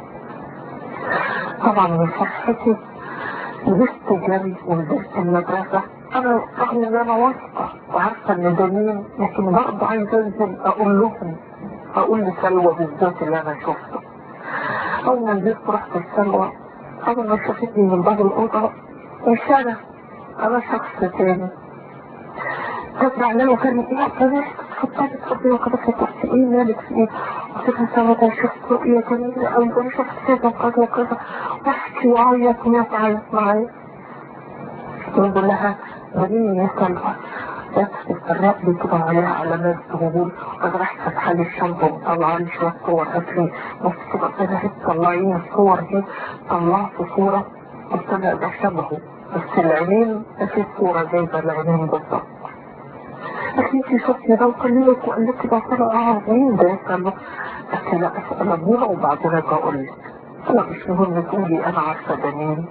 طبعا من فرحتي لبست جري ونزلت المدرسة أنا رغم إن أنا واثقة وعارفة إن ده مين لكن برضه عايزة أنزل أقول لهم أقول لسلوى بالذات اللي أنا شفته أول ما نزلت رحت لسلوى أول ما شافتني من باب الأوضة مش أنا أنا شخص تاني تطلع لنا وكان إيه أنا اتفضلي اتفضلي وكده فتحت إيه مالك في إيه قلت لها سلوى ده شفت رؤية جميلة أوي ده أنا شفت كذا وكذا وكذا واحكي وأعيط وهي تعيط معايا يقول لها وليه يسأل بس الفراق دي كده عليها علامات ظهور انا راح فتح لي الشنطه وطلع لي شويه صور اكلي بس كده طلعت طلعيني الصور دي طلعت صوره قلت لها ده شبهه بس العينين في صوره جايبه العينين بالظبط لكن انت شفتي ده وكلمك وقال لك ده طلع مين ده يسأل قلت لا اسال ابوها وبعدين اجي اقول لك لا مش مهم تقولي انا عارفه ده مين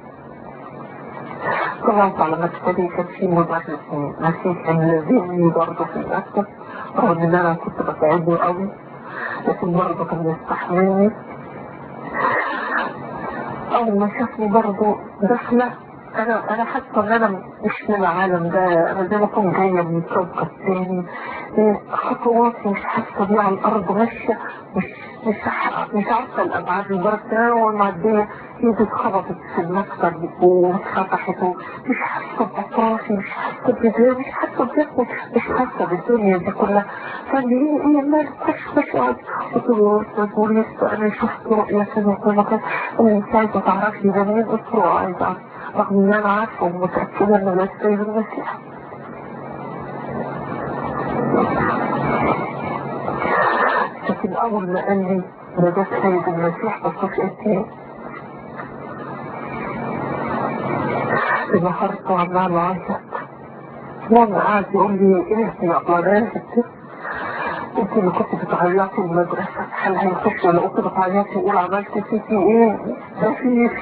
طلعت على مكتبي كان في مدرس مسيحي ملازمني برضه في المكتب رغم ان انا كنت بساعده قوي لكن برضه كان يستحملني اول ما شافني برضه داخله انا انا حاسه ان انا مش من العالم ده انا زي ما اكون جايه من الكوكب تاني خطواتي مش حاسه بيها على الارض ماشيه مش مش مش عارفه الابعاد لدرجه وانا معديه ايدي اتخبطت في المكتب واتفتحت مش حاسه باطرافي مش حاسه برجلي مش حاسه بجسمي مش حاسه بالدنيا دي كلها فقال لي ايه ايه مالك خش خش اقعد قلت له يا استاذ وليد انا شفت رؤيه كذا وكذا كذا انت عايزه تعرفي ده مين قلت له عايزه اعرف رغم ان انا عارفه ومتاكده انه ده السيد المسيح لكن اول ما قال لي ده ده السيد المسيح بصيت ايه ظهرت وعمال اعيط وانا قاعد يقول لي ايه يا فلانات انت انت اللي كنت بتعيطي المدرسة هل هيخش ولا كنت بتعيطي يقول عملت فيكي ايه؟ مفيش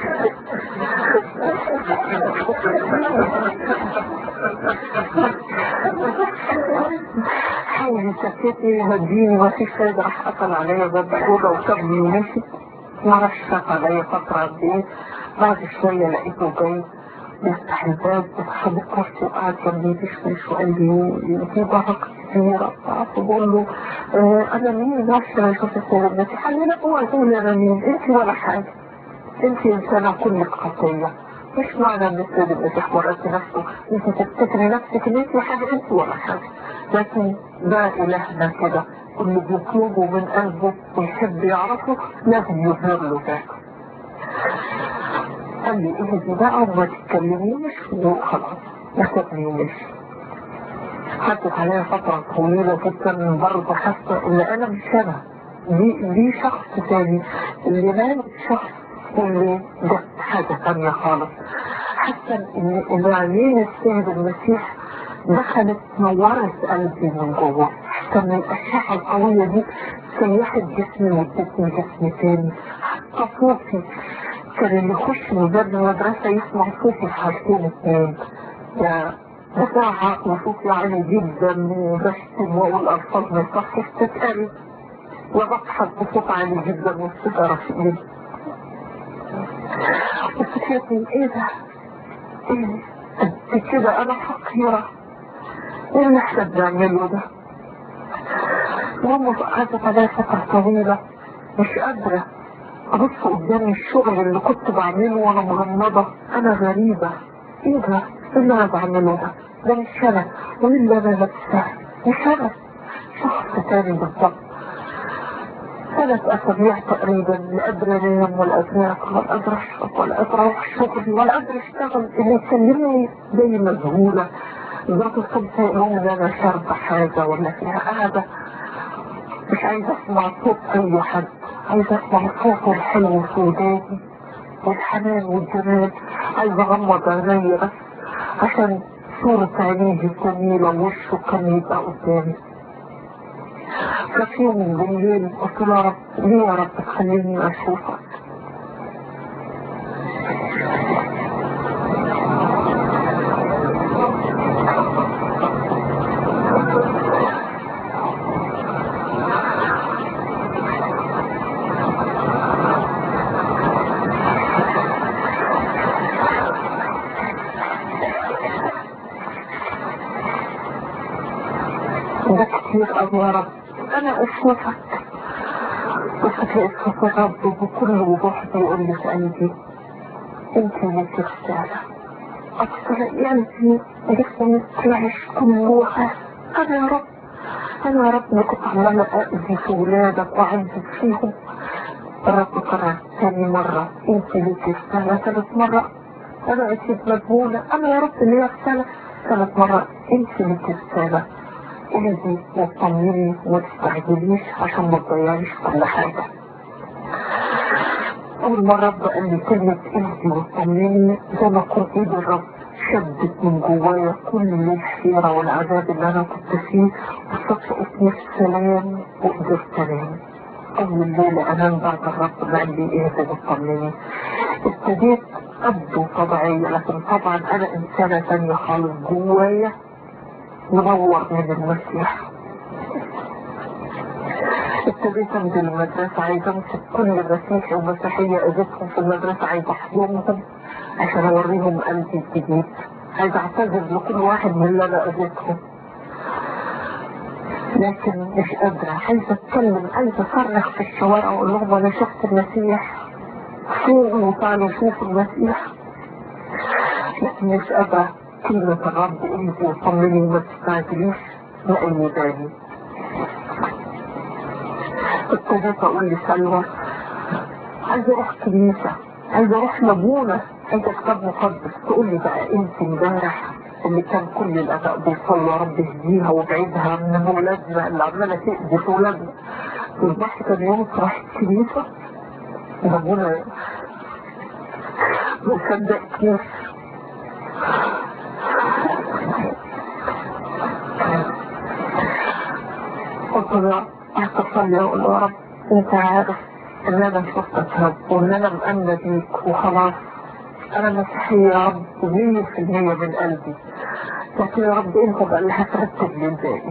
حاولي سكتي هديني مفيش فايدة راح قفل عليا باب الأوضة وسابني ومشي معرفش فات عليا فترة قد ايه بعد شوية لقيته جاي يفتح الباب وخد الكرسي وقعد جنبي بيشوش وقال لي في بركة كبيرة فبقول له آه أنا مين نفسي أنا شفت السيد النبي قال لي لا هو يقول أنا مين أنت ولا حاجة أنت إنسانة كلك خطية مش معنى ان السيد المسيح مرات نفسه انت تفتكري نفسك ان انت حاجة انت ولا حاجة لكن ده الهنا كده اللي بيطلبه من قلبه ويحب يعرفه لازم يظهر له ذاك قال لي اهدي بقى وما تتكلميش وخلاص نسيبني ومشي حطت عليها فترة طويلة جدا برضه حاسة ان انا مش انا دي دي شخص تاني اللي نام شخص واللي ده حاجة تانية خالص حتى ان ان عينين السيد المسيح دخلت نورت قلبي من جوه حتى من الاشعة القوية دي سيحت جسمي وادتني جسم تاني حتى صوتي كان اللي يخش من باب المدرسة يسمع صوتي في حالتين اتنين يا بساعة وصوتي عالي جدا وبشتم واقول الفاظ ما يصحش تتقال وبضحك بصوت عالي جدا والسيجارة في ايدي وفكرتي ايه ده ايه قد كده انا فقيرة ايه اللي احنا بنعمله ده ماما قعدت عليا فترة طويلة مش قادرة ابص قدامي الشغل اللي كنت بعمله وانا مغمضة انا غريبة ايه ده ايه اللي انا بعمله ده ده مش انا وايه اللي انا لابساه مش انا شخص تاني بالظبط ثلاث أسابيع تقريبا لا قادرة أنام ولا قادرة أكل ولا قادرة أشرب ولا قادرة أروح شغلي ولا قادرة أشتغل اللي يكلمني زي مذهولة لدرجة كنت يقولون إن أنا شاربة حاجة ولا فيها قاعدة مش عايزة أسمع صوت أي حد عايزة أسمع صوته الحلو في وداني والحنان والجمال عايزة أغمض عيني بس عشان صورة عينيه الجميلة ووشه كان يبقى قدامي ففي يوم بالليل قلت له يا رب ليه يا رب تخليني اشوفك ده كتير قوي يا رب انا اشوفك وفكر اشوف الرب بكل وضوح بيقول لي في قلبي انت اللي تختارها اكثر يعني جسمي تعيش كلها انا يا رب انا يا رب اللي كنت عمالة اذي في ولادك واعذب فيهم الرب قرر ثاني مرة انت اللي تستاهلها ثالث مرة انا اكيد مجهولة انا يا رب اللي يغسلها ثالث مرة انت اللي تستاهلها اهدي وطمني وما تستعجليش عشان ما تضيعيش كل حاجة أول ما الرب قال لي كلمة اهدي وطمني زي ما كنت ايد الرب شدت من جوايا كل الحيرة والعذاب اللي أنا كنت فيه وصدقت نفس سلام وقدرت أنام أول ليلة أنام بعد الرب قال لي اهدي وطمني ابتديت أبدو طبيعية لكن طبعا أنا إنسانة تانية خالص جوايا منور من المسيح ابتديت انزل المدرسة عايزة امسك كل مسيحي ومسيحية اذيتهم في المدرسة عايزة احضنهم عشان اوريهم قلبي الجديد عايزة اعتذر لكل واحد من اللي انا اذيتهم لكن مش قادرة عايزة اتكلم عايزة اصرخ في الشوارع واقول لهم انا شفت المسيح فوقوا وتعالوا شوفوا المسيح لكن مش قادرة كلمة الرب انت وطمني ما تستعجليش لأي بالي ابتديت اقول لسلوى عايزة اروح كنيسة عايزة اروح لابونا عايزة كتاب مقدس تقول لي بقى انت امبارح اللي كان كل الاباء بيصلوا يا رب اهديها وابعدها من ولادنا اللي عمالة تأذي في ولادنا تصبحي كان يوم تروح الكنيسة ابونا ما صدقتنيش قلت له اصلي واقول له يا رب انت عارف ان انا شفتك رب وان انا مأمنة بيك وخلاص انا مسيحية يا رب مية في المية من قلبي لكن يا رب انت بقى اللي هترتب لي الباقي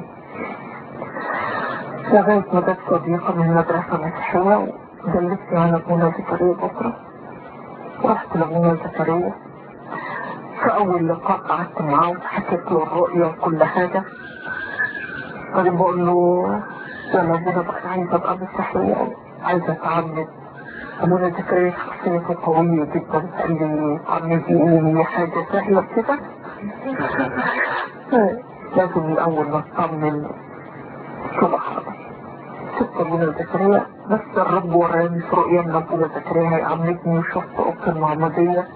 لغاية ما جت صديقة من مدرسة مسيحية ودلتني على ابونا زكريا بكرة رحت لابونا زكريا في أول لقاء قعدت معاه وحكيت له الرؤية وكل حاجة أنا بقول له يا ابونا بقى عايزة أبقى مسيحية عايزة أتعمد أبونا زكريا شخصيته قوية جدا قال لي عمدي حاجة سهلة كده لازم الأول نطمن شو بحر ست ابونا زكريا بس الرب وراني في رؤيا ان ابونا زكريا هيعمدني وشفت اوضه المعموديه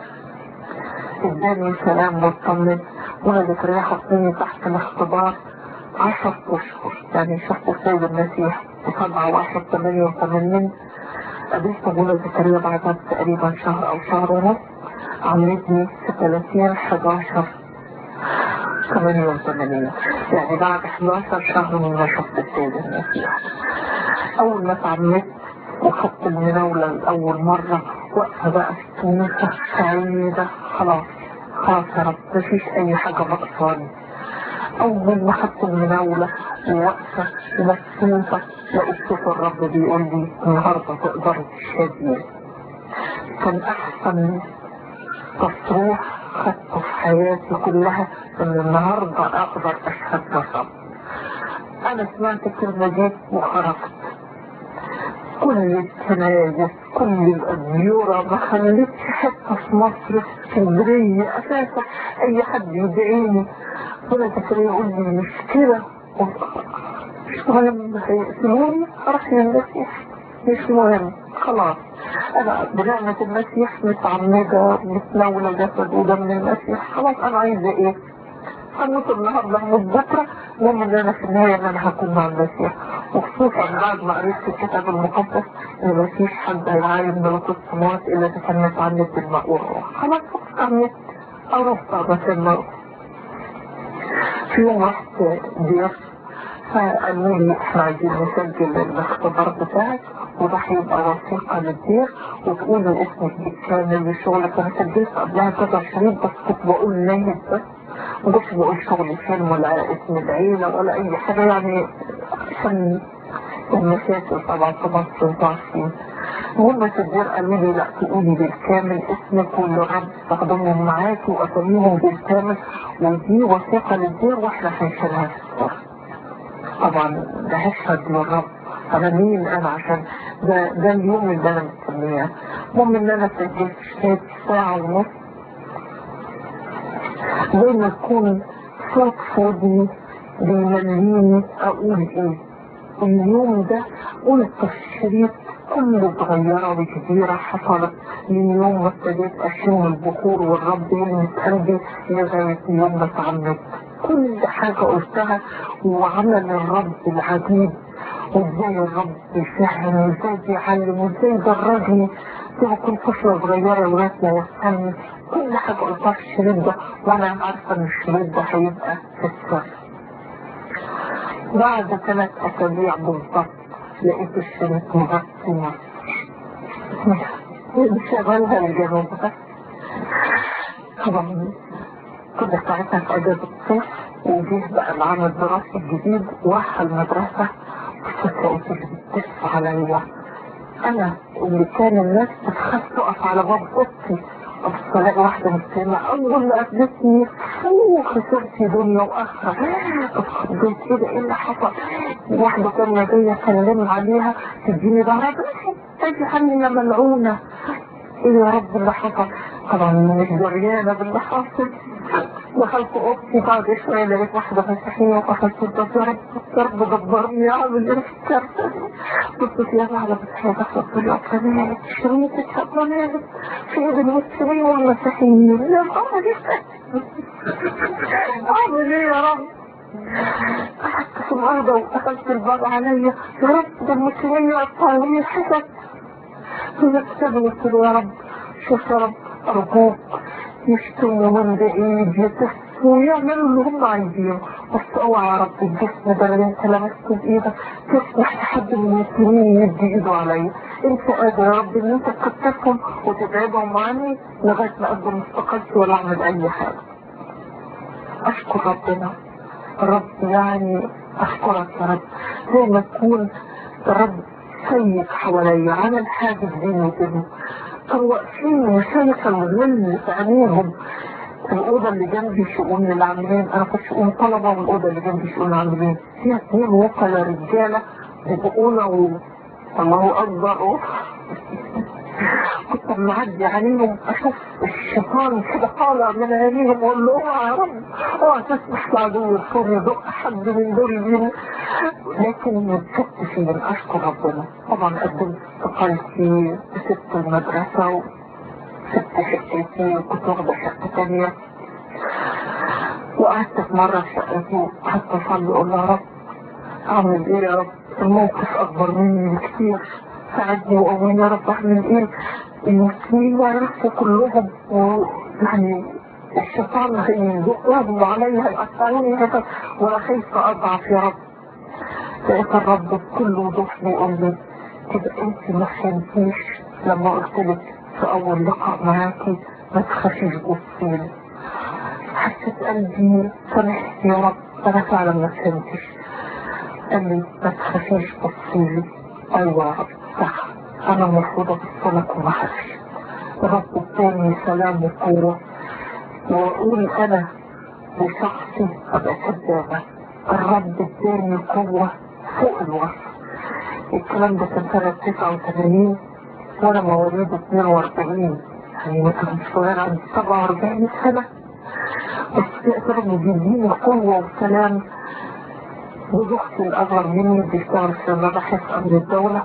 اداني سلام واطمن ابونا زكريا حطني تحت الاختبار عشر اشهر يعني شفت السيد المسيح في سبعة واحد ثمانية وثمانين قابلت ابونا زكريا بعدها تقريبا شهر او شهر ونص عملتني في 30 11 88 يعني بعد 11 شهر من ما شفت السيد المسيح أول ما اتعمدت وخدت المناولة لأول مرة واقفة بقى في الكنيسة سعيدة خلاص خلاص يا رب مفيش أي حاجة ناقصاني أول ما خدت المناولة وواقفة ومبسوطة لقيت صوت الرب بيقول لي النهاردة تقدري تشهدي كان أحسن تصريح خدته في حياتي كلها ان النهاردة اقدر اشهد للرب انا سمعت الكلمة دي وخرجت كل الكنايس كل الأديرة ما خلتش حتة في مصر في اسكندرية أساسا أي حد يدعيني ولا تكري يقول لي مشكلة مش مهم هيقتلوني أروح للمسيح مش مهم خلاص انا بنعمة المسيح متعمدة متناولة جسد ودم المسيح خلاص انا عايزة ايه هموت النهارده هموت بكره المهم ان انا في النهايه ان انا هكون مع المسيح وخصوصا بعد ما قريت في الكتاب المقدس ان مفيش حد هيعاين ملكوت السماوات الا اذا كان متعمد بالماء والروح خلاص اتعمدت اروح بقى الموت في يوم رحت ضيافة فقالوا لي احنا عايزين نسجل الاختبار بتاعك وده هيبقى وثيقة للدير وتقولي اسمك بالكامل وشغلك انا سجلت قبلها كذا شريط بس كنت بقول ناهد بس ما كنتش بقول شغل فين ولا اسم العيلة ولا اي حاجة يعني عشان المشاكل طبعا طبعا كنت عارفين المهم في الدير قالوا لي لا تقولي بالكامل اسمك واللي الرب استخدمهم معاكي واساميهم بالكامل ودي وثيقة للدير واحنا هنشيلها في الصف طبعا ده هشهد للرب انا مين انا عشان ده ده اليوم اللي انا مستنياه المهم ان انا سجلت شهادة ساعة ونص زي ما يكون صوت فاضي بيمليني اقول ايه اليوم ده قلت الشريط كل صغيرة وكبيرة حصلت من يوم ما ابتديت اشم البخور والرب يلمس قلبي لغاية يوم ما اتعمدت كل حاجة قلتها وعمل الرب العجيب وازاي الرب بيفهم وازاي بيعلم وازاي درجني زي ما كنت طفلة صغيرة لغاية ما وصلني كل حاجة قلتها في الشريط ده وانا عارفة ان الشريط ده هيبقى في السر بعد ثلاث اسابيع بالظبط لقيت الشريط مغطي مصر شغالها الجنوب بس طبعا كنت ساعتها في اجازة الصيف وجيه بقى العام الدراسي الجديد وراح المدرسة وكنت اللي بتدف عليا انا اللي كان الناس بتخاف تقف على باب اوضتي ابص الاقي واحدة مسلمة اول ما قابلتني فوق خسرتي دنيا واخرة اتخضيت ايه ده ايه اللي حصل واحدة تانية جاية اسلم عليها تديني ظهرها تجي عني يا ملعونة ايه يا رب اللي حصل طبعا مش دريانة باللي حاصل دخلت اوضتي بعد شوية لقيت واحدة مسيحية وقفت قلت يا رب يا رب دبرني اعمل ايه في الكارثة قلت يا واحدة مسيحية دخلت قلت لها كمان شريطك كمان في ايد المسلمين والمسيحيين يا رب اعمل ايه يا رب قعدت في الأرض وقفلت الباب عليا يا رب ده المسلمين يقطعوني الحسد فنكتب قلت له يا رب شوف يا رب أرجوك يشتموا من بعيد يتفوا ويعملوا اللي هم عايزينه بس اوعى يا رب الجسم ده اللي انت لمسته بايدك تسمح لحد من المسلمين يدي ايده عليا انت قادر يا رب ان انت تكتفهم وتبعدهم عني لغايه ما اقدم استقالتي ولا اعمل اي حاجه اشكر ربنا رب يعني اشكرك يا رب زي ما تكون رب سيد حواليا عمل حاجز بيني وبينه كانوا واقفين وشايفه الظل في عينيهم الأوضة اللي جنبي شؤون العاملين أنا كنت شؤون طلبة والأوضة اللي جنبي شؤون العاملين فيها اثنين وكلاء رجالة بيبقونا و الله أكبر كنت معدي عليهم أشوف الشيطان كده طالع من عينيهم وأقول له اوعى يا رب اوعى تسمح لعدو الصور يدق حد من دول مين لكن ما تسبتش من أشكر ربنا طبعا قدمت استقالتي وسبت المدرسة سبت شقتي وكنت واخدة شقة تانية وقعدت في مرة في شقتي قعدت أصلي أقول يا رب أعمل إيه يا رب الموقف أكبر مني بكتير ساعدني وقويني يا رب أعمل إيه المسلمين يعرفوا كلهم ويعني الشيطان هيزقهم عليا هيقطعوني هذا وأنا خايفة أضعف يا رب لقيت الرب بكل وضوح بيقول لي كده أنت ما فهمتيش لما قلت لك في أول لقاء معاكي ما تخافيش بصيلي حسيت قلبي سامحني يا رب أنا فعلا ما فهمتش قال لي ما تخافيش بصيلي أيوة يا رب صح أنا المفروض أبصلك وما أخافش الرب اداني سلام وقوة وأقول أنا بشخصي أبقى كدابة الرب اداني قوة فوق الوصف الكلام ده كان سنة 89 وانا مواليد 42 يعني مثلا صغير عندي 47 سنة بس يقدر بيديني قوة وسلام وزوجتي الأصغر مني بيشتغل في مباحث أمن الدولة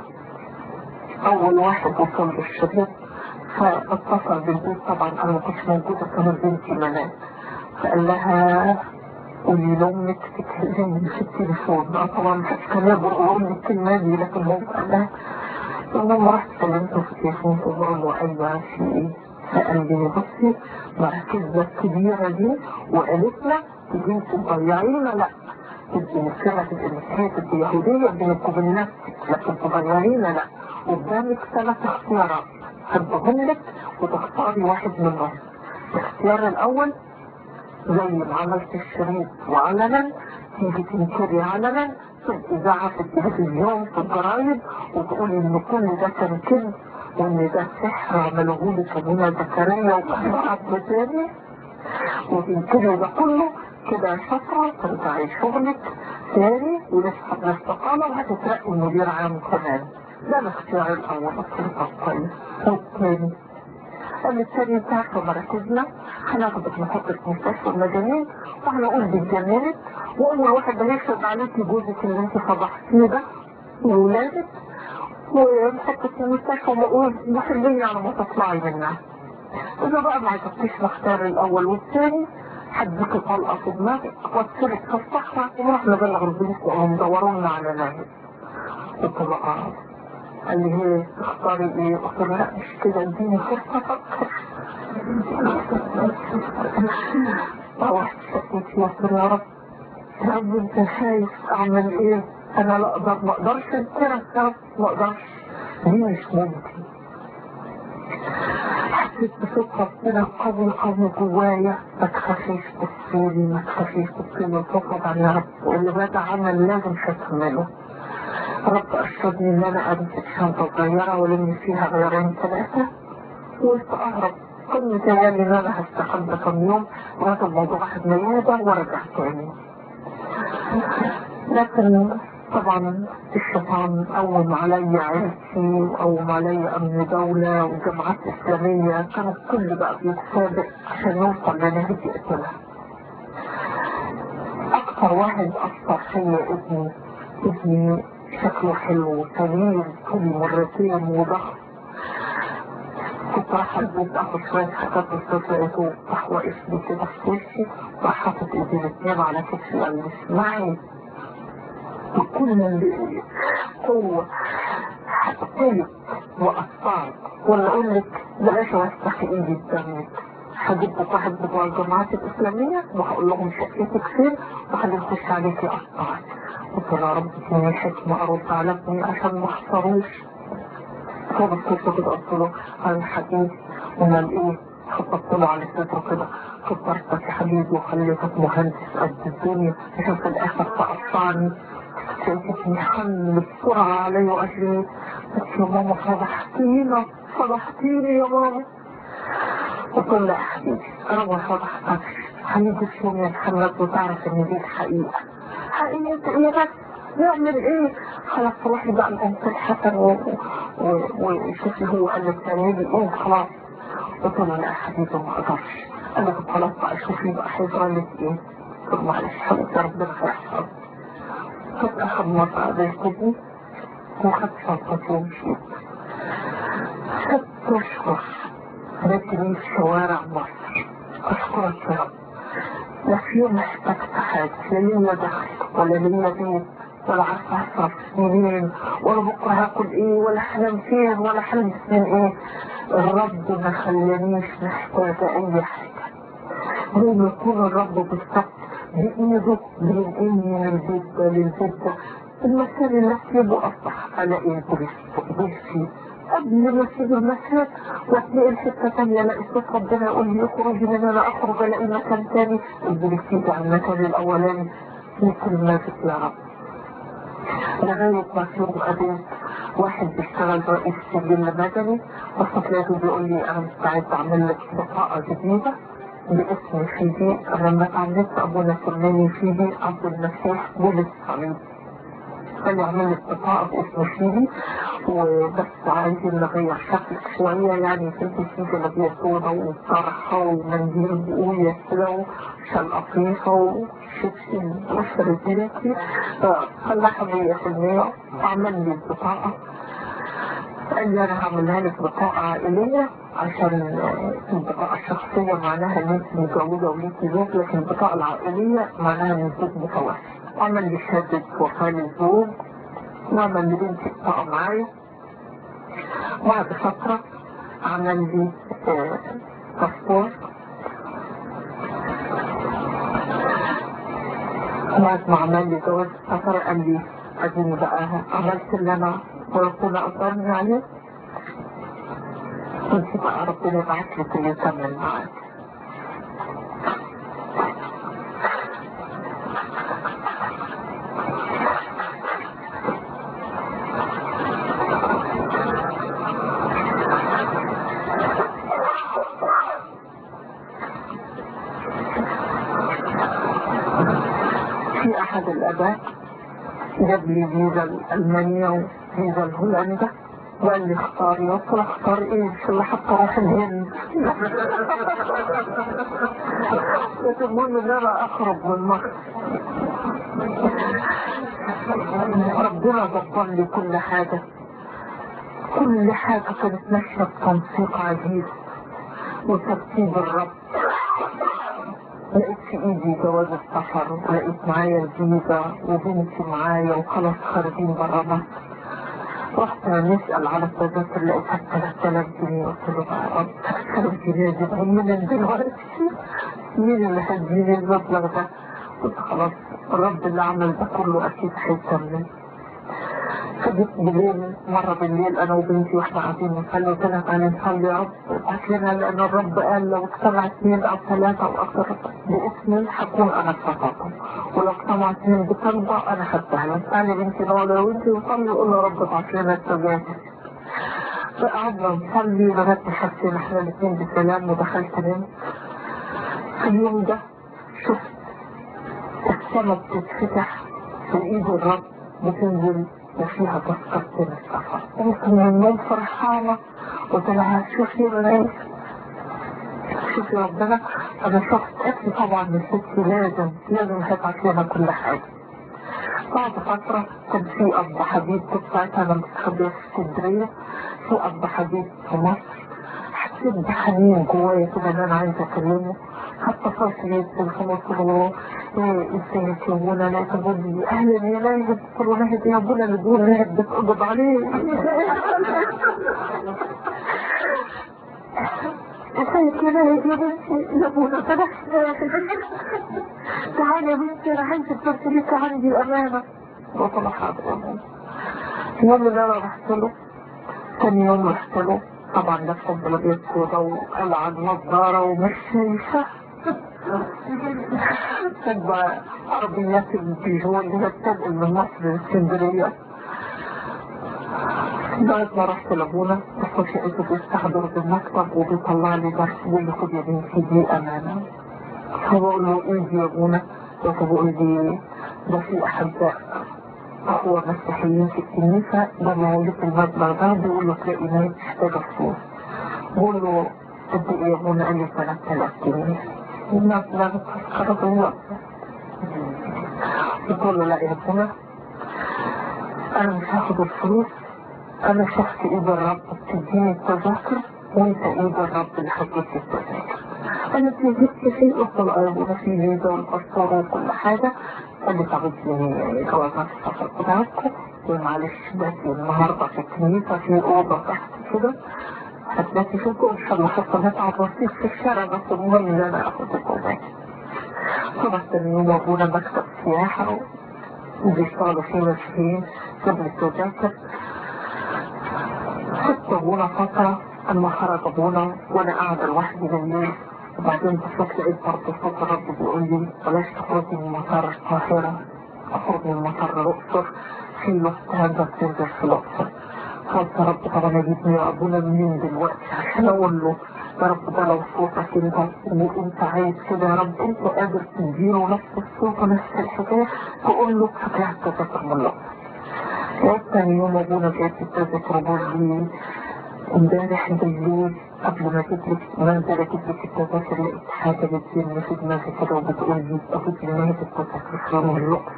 أول واحد وصل للشباب فاتصل بالبيت طبعا أنا ما كنتش موجودة كانت بنتي منال فقال لها قولي لأمك تكلمني في التليفون أنا طبعا مش كان يبرق أمي الكلمة دي لكن هو قال لها لما رحت كلمته في التليفون تقول له ايوه في ايه فقال لي بصي مركزة الكبيرة دي وقالت لنا تجي تضيعينا لا تبقي مسكرة تبقي مسيحية تبقي يهودية بينك وبين نفسك لكن تضيعينا لا قدامك ثلاث اختيارات هديهم لك وتختاري واحد منهم الاختيار الاول زي ما عملت الشريط وعلنا تيجي تنكري علنا في الإذاعة في التلفزيون في الجرايد وتقولي إن كل ده كان كذب وإن ده سحر عملوه لي كمينة زكريا وكان حد تاني وتنكري ده كله كده يا شاطرة ترجعي شغلك تاني ونسحب الاستقالة وهتترقي مدير عام كمان ده الاختيار الأول أصلا كويس والتاني الثاني بتاعك مراكزنا هناخدك نحطك في مستشفى المجانين وهنقول دي اتجننت واول واحد هيفرض عليكي جوزك اللي انت فضحتيه ده وولادك ونحطك في المستشفى ونقول محلية على ما تطلعي منها اذا بقى ما عجبتيش نختار الاول والثاني هديك طلقه في دماغك واتسرك في الصحراء ونروح نبلغ البوليس وهم مدورونا على ناهي قلت له اه قال لي هي تختاري ايه قلت له لا مش كده اديني فرصة افكر روحت شقتي قلت له يا رب يا رب انت خايف اعمل ايه انا لا اقدر ما اقدرش انكرك يا رب ما اقدرش دي مش ممكن حسيت بصوت ربنا قوي قوي جوايا ما تخافيش بصيلي ما تخافيش بصيلي وتفضل عن يا رب واللي بدا عمل لازم تكمله رب أرشدني إن أنا أمسك شنطة صغيرة ولم فيها غيرين ثلاثة وقلت أهرب كنت متهيألي إن أنا هستخبى كم يوم وهذا الموضوع واحد نيابة وارجع تاني لكن طبعا الشيطان قوم علي عيلتي وقوم علي أمن دولة وجماعات إسلامية كان الكل بقى بيتسابق عشان يوصل لنهاية قتلها أكثر واحد أثر فيا ابني ابني شكله حلو وطويل طولي مرتين وضخم كنت رايحة البيت اخد شوية حاجات بس لقيته راح واقف لي كده في وشي راح حاطط ايدي الاتنين على كتفي قال لي اسمعي بكل قوة قوة وأطفال ولا أقول لك بلاش أوسخ إيدي بدمك هجيب لك واحد بتوع الجماعات الإسلامية وهقول لهم شقتك فين وهنخش عليك أسرار قلت له يا رب اديني حكمة أرد على ابني عشان ما أخسروش فبصيت له كده قلت له أنا حبيبي ومال إيه خططت له على صدره كده كبرتك يا حبيبي وخليتك مهندس قد الدنيا عشان في الآخر تقطعني شايفتني حمل بسرعة علي وقال لي قلت يا ماما فضحتينا فضحتيني يا ماما قلت له لا يا حبيبي انا ما فضحتكش هنيجي في يوم يا محمد وتعرف ان دي الحقيقة حقيقة ايه بس نعمل ايه خلاص روحي بقى الانت الحسن وشوفي هو قال لك تعملي ايه خلاص قلت له لا يا حبيبي ما اقدرش قال لي طب خلاص بقى شوفي بقى هيجرى لك ايه طب معلش حبيبتي ربنا يحفظك خدت اخر مرة قابلتني وخدت شنطتي ومشيت ست اشهر رجلي في شوارع مصر اشكرك يا رب لا في يوم احتجت حاجة لا ليا دخل ولا ليا بيت ولا عارفة اصرف منين ولا بكرة هاكل ايه ولا حلم فين ولا حلم من ايه الرب ما خلانيش محتاجة اي حاجة زي ما يكون الرب بالظبط بإيده بينقلني من البيت ده للبيت ده المكان اللي اسيبه اصبح الاقي بيتي قبل ما اسيب المكان واتنقل حته ثانيه الاقي صوت ربنا يقول لي اخرجي من انا اخرج الاقي مكان ثاني البريستيج على المكان الاولاني مثل ما في يا رب لغاية ما في يوم قابلت واحد بيشتغل رئيس سجل مدني وصلت بيقول لي انا مستعد اعمل لك بطاقة جديدة باسم فيدي لما اتعلمت ابونا سلماني فيدي عبد المسيح بولس صليب قال يعمل لك بطاقة باسم فيدي وبس عايزين نغير شكلك شوية يعني في الفيدي اللي بيصورة وطرحة ومنديل بقوية كده وشال قطيفة وشبشي وشر الزينتي فصلحها مية في المية وعمل لي البطاقة قال لي انا هعملها لك بطاقة عائلية عشان البطاقة الشخصية معناها ان انت متجوزة وليكي زوج لكن البطاقة العائلية معناها ان الزوج متوفي عمل لي شهادة وفاة للزوج وعمل لي بنتي بطاقة معايا بعد فترة عمل لي باسبور بعد ما عمل لي جواز سفر قال لي اديني بقى عملت اللي انا وربنا قدرني عليه كنت بقى ربنا يبعت لك اللي يكمل معاك في احد الاباء جاب لي فيزا المانيا وفيزا هولندا وقال لي اختاري قلت له اختار ايه مش اللي حتى راح الهند بس المهم ان انا اخرج من مصر ربنا ظبط لي كل حاجة كل حاجة كانت ماشية بتنسيق عجيب وترتيب الرب لقيت في ايدي جواز السفر ولقيت معايا الفيزا وبنتي معايا وخلاص خارجين برا مصر رحت نسأل على التذاكر لقيتها 3000 جنيه قلت له بقى رب 3000 جنيه اجيبهم منين دلوقتي مين اللي هيديني المبلغ ده قلت خلاص الرب اللي عمل ده كله اكيد هيكمل فجيت بالليل مرة بالليل أنا وبنتي واحنا قاعدين نصلي قلت لها تعالي نصلي يا رب ابعت لنا لأن الرب قال لو اجتمع اثنين أو ثلاثة أو أكثر باسمي هكون أنا اتفقتهم ولو اجتمع اثنين بطلبة أنا خدتها لك تعالي بنتي نقعد أنا وأنتي نصلي وقول يا رب ابعت لنا التذاكر فقعدنا نصلي لغاية ما حسينا احنا الاثنين بسلام ودخلت نمت في اليوم ده شفت السما بتتفتح في ايد الرب بتنزل وفيها تذكرتين السفر قمت من النوم فرحانة قلت لها شوفي رئيس شوفي ربنا انا شخص اكل طبعا من ستي لازم لازم هيبعت لنا كل حاجة بعد فترة كان في أب حبيب كنت ساعتها أنا مستخبية في اسكندرية في أب حبيب في مصر حسيت بحنين جوايا كده إن أنا عايزة أكلمه حتى صوت التليفون قلت له ازاي تسوونا لا تقول لي اهلا يا ناهد قلت له ناهد يا ابونا بتقول ناهد بتقبض عليه ازيك يا ناهد يا بنتي يا ابونا فتح تعالي يا بنتي انا عايزة ترسليك عندي امانة وطلع حاضر اليوم اللي انا رحت له تاني يوم رحت له طبعا لابسه البلدية سودا وقلعة النظارة ومش شايفة تبقى عربيات البيجو اللي هي بتنقل من مصر لاسكندرية بعد ما رحت لابونا بخش لقيته بيستحضر بالمكتب وبيطلع لي درس بيقول لي خد يا بنتي دي امانة فبقول له ايه دي يا ابونا فبقول لي ده في احباء أخوة مسيحيين في الكنيسة لما ولدت المبلغ ده بيقول له تلاقي ناس محتاجة فلوس بقول له قد ايه يا ابونا قال لي 3000 جنيه المبلغ خرج الوقت قلت له لا يا ابونا انا مش هاخد الفلوس انا شفت ايد الرب بتديني التذاكر وانت ايد الرب اللي هتجيب التذاكر انا جبت شيء قلت له يا ابونا في فيزا والباسبور وكل حاجه قال لي طب اديني جوازات السفر بتاعتكم ومعلش باتي النهارده في الكنيسه في اوضه تحت كده هتباتي فيكم ان شاء الله حتى نتعب رصيد في الشارع بس المهم ان انا اخد الجوازات خلاص تاني يوم ابونا مكتب سياحه وبيشتغلوا فيه مسيحيين جاب لي التذاكر حتى ابونا فتره اما خرج ابونا وانا قاعده لوحدي بالليل وبعدين بصيت لقيت برضه صوت الرب بيقول لي بلاش تخرجي من مطار القاهرة اخرج من مطار الأقصر في لوفتهانزا بتنزل في الأقصر قلت يا رب طب انا جبني يا ابونا منين دلوقتي عشان اقول له يا رب ده لو صوتك انت وانت عايز كده يا رب انت قادر تديله نفس الصوت ونفس الحكايه تقول له هتلاقي التذاكر من الأقصر لقيت تاني يوم ابونا جايب التذاكر بيقول لي امبارح بالليل قبل ما تدرك ما انت تدرك التذاكر لقيت حاجة بتزن في دماغي كده وبتقول لي ابوك نهاية التذاكر من الوقت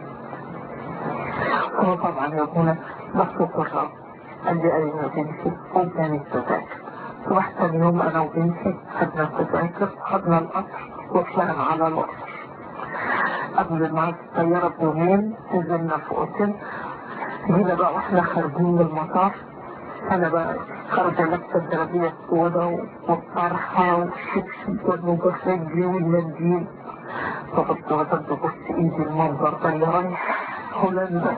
هو طبعا يا ابونا بصوت الرب قال لي ايوه يا بنتي قدامي التذاكر رحت اليوم انا وبنتي خدنا التذاكر خدنا القطر وطلعنا على الاقصر قبل ما الطيارة بيومين نزلنا في اوتيل جينا بقى واحنا خارجين من المطار انا بقى خارجة لابسة الجلابية السوداء والطرحة والشبشب وبس رجلي والمنديل فقلت وقت ببص ايدي المنظر ده اللي رايح هولندا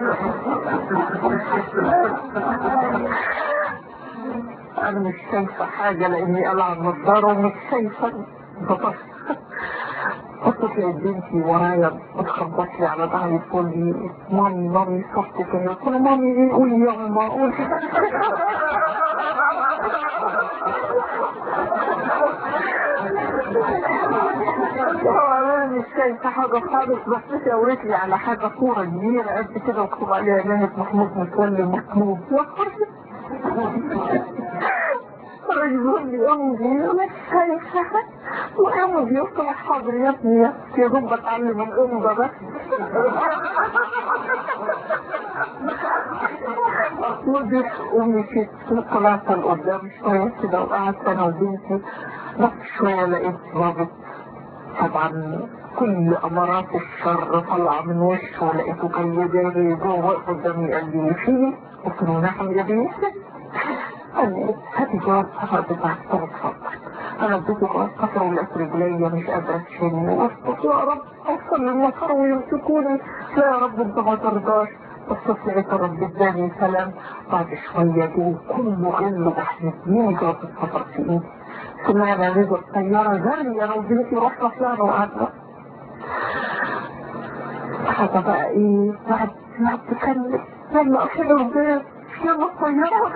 انا مش شايفة حاجة لاني قلع النضارة ومش شايفة ببص قلت لي بنتي ورايا بتخبط لي على ظهري تقول لي مامي مامي صوتك ايه قلت لها مامي ايه قولي يا ماما قولي انا مش شايفه حاجه خالص بس شاورت لي على حاجه صوره كبيره قد كده مكتوب عليها ناهد محمود متولي مطلوب رجل لي امي مش شايفه وامي بيطلع حاضر يا ابني يا دوب بتعلم الام ده بس وجدت امي في طلعت لقدام شويه كده وقعدت انا وبنتي بس شويه لقيت ضابط طبعا كل امارات الشر طالعه من وشه لقيته كان يجري جوه قدامي قال لي فيه قلت له نعم يا بنتي قال لي هاتي جواز سفر بتاعك اتفضل انا اديته جواز سفر ولقيت رجليا مش قادره تشيلني وقلت يا رب اوصل للمطار ويمسكوني لا يا رب انت ما ترضاش بس لقيت الرب اداني سلام بعد شويه جه كله غل وحنتني جواز السفر في ايدي سمعنا نزل الطياره جري انا وبنتي رحنا طلعنا وقعدنا حاجه بقى ايه بعد بعد تكلم يلا اقفلوا الباب يلا الطيارة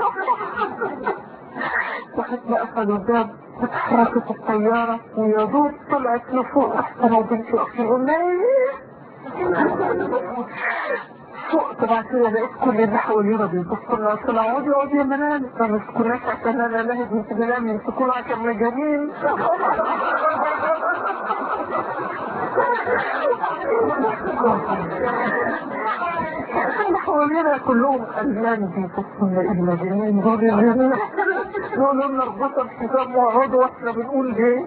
وحتى قفلوا الباب وتحركت الطيارة ويا دوب طلعت لفوق أحسن وبنتي واقفين قلنا فوق طبعا كده لقيت كل اللي حوالينا بيبصوا لنا قلت لها اقعدي اقعدي يا منال ما مسكوناش عشان انا لاهد انت بنام يمسكونا عشان مجانين اللي حوالينا كلهم ألمان بيبصوا لنا المجانين دول اللي يقولوا لنا اربطوا الحزام واقعدوا واحنا بنقول ليه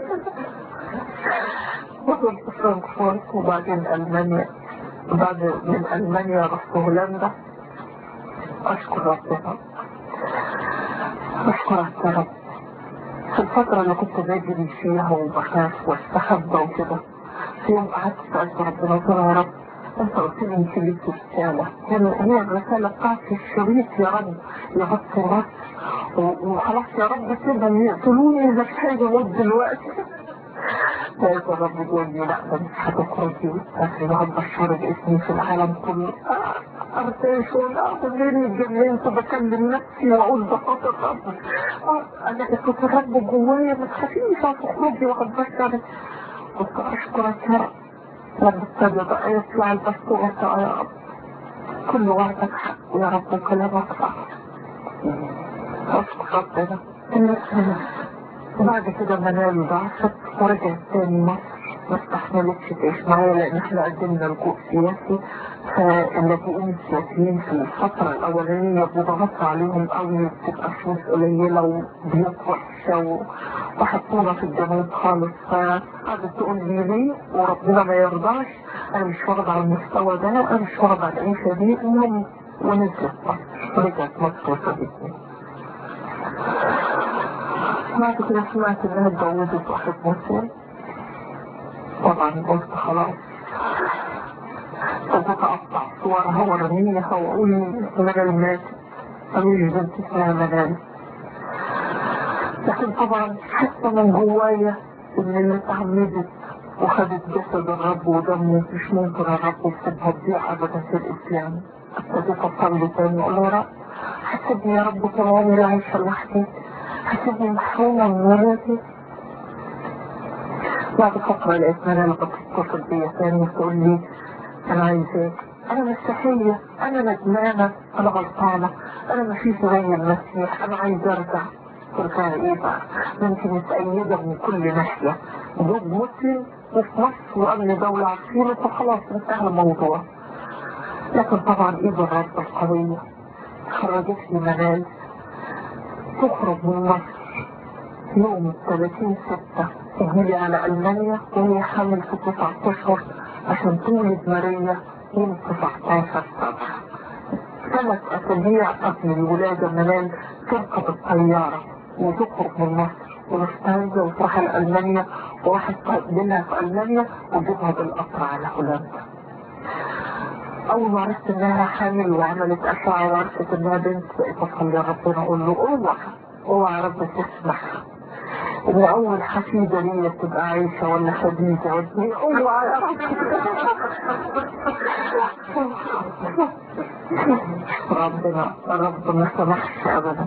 وصلت فرانكفورت وبعدين ألمانيا بعد من ألمانيا رحت هولندا أشكر ربنا أشكرك يا رب في الفترة اللي كنت بجري فيها وبخاف واستخبى وكده في يوم قعدت سألت ربنا قلت له يا رب انت قلت لي انت ليك رسالة كان هي الرسالة بتاعت الشريط يا رب يغطي مصر وخلاص يا رب كده يقتلوني اذا في حاجة موت دلوقتي لقيت الرب يقول لي لا ده مش هتخرجي وتسافري وهتبشري باسمي في العالم كله ارتاح ولا كلني اتجننت بكلم نفسي واقول ده خاطر ربي انا كنت الرب جوايا ما تخافيش هتخرجي وهتبشري كنت اشكرك يا رب لما ابتدى بقى يطلع الدستور يا رب كل وعدك حق يا رب وكلامك صح اشكر ربنا بعد كده منال ضعفت ورجعت تاني مصر ما استحملتش تعيش معايا لان احنا قدمنا لجوء سياسي فاللاجئين السياسيين في الفترة الأولانية بضغط عليهم قوي بتبقى فلوس قليلة وبيوت وحشة وحطونا في الجنوب خالص فقعدت تقول لي ليه وربنا ما يرضاش أنا مش واخد على المستوى ده أنا مش واخد على العيشة دي المهم ونزلت مصر رجعت مصر وسابتني بعد كده سمعت انها اتجوزت واحد مسلم طبعا قلت خلاص فبقى اقطع صورها وارميها واقول مجال مات قالوا بنت اسمها مجال لكن طبعا حتى من جوايا ان اللي اتعمدت وخدت جسد الرب ودمه مش ممكن الرب يسيبها تضيع ابدا في الاسلام ابتديت اصلي تاني اقول له يا رب حسبني يا رب طول عمري عايشه لوحدي حسبني محرومه من ولادي بعد فترة لقيت منى بتتصل بيا تاني وتقول لي انا عايزاك انا مسيحية انا ندمانة انا غلطانة انا مفيش زي المسيح انا عايزة ارجع ترجع ايه بقى ما انت متأيدة من كل ناحية زوج مسلم وفي مصر وامن دولة عارفينه فخلاص انتهى الموضوع لكن طبعا ايد الرب القوية خرجتني منال تخرج من مصر يوم 30 ستة تجيلي على ألمانيا وهي حامل في تسعة أشهر عشان تولد ماريا يوم 19 سبعة ثلاث أسابيع قبل الولادة منال تركب الطيارة وتخرج من مصر ونستنزل وتروح لألمانيا وواحد تقدمها في ألمانيا وجيبها بالقطر على هولندا أول ما عرفت إنها حامل وعملت أشعة وعرفت إنها بنت بقيت أصلي ربنا أقول له أوعى أوعى يا رب تسمح إن أول حفيدة ليا تبقى عايشة ولا خديجة ولا أوعى يا رب ربنا رب ما سمحش أبدا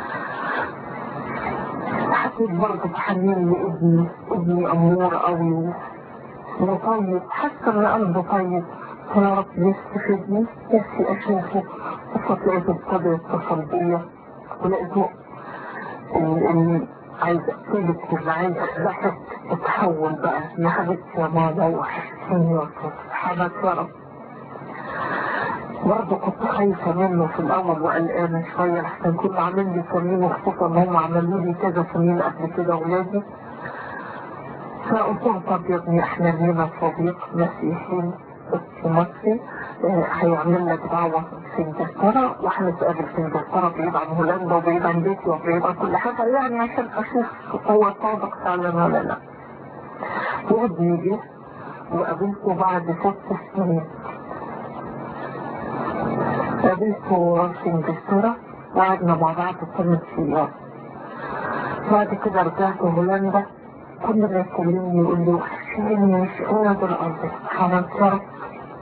حسيت برضه بحنين لابني ابني أمور قوي وطيب حاسة إن قلبه طيب يا رب يستفيدني نفسي أشوفه وقت لقيته ابتدى يتصل بيا ولقيته إني عايزة أقتلك ولا عايزة أذبحك أتحول بقى يا حبيبتي يا ماما وحشتيني وسبحانك يا رب برضه كنت خايفة منه في الأول وقلقانة شوية لحسن كنت عامل لي سنين وخصوصا إن هم عملوا لي كذا سنين قبل كده ولادي فقلت له طب يا ابني احنا لينا صديق مسيحي مصري هيعمل لك دعوة في انجلترا وهنتقابل في انجلترا بعيد عن هولندا وبعيد عن بيتي وبعيد عن كل حاجة يعني عشان اشوف هو صادق فعلا ولا لا وابني جه وقابلته بعد ست سنين قابلته في انجلترا وقعدنا مع بعض ثلاث سنين بعد كده رجعت هولندا كل ما يكلمني يقول لي وحشيني مش قادر أرضك سبحانك يا رب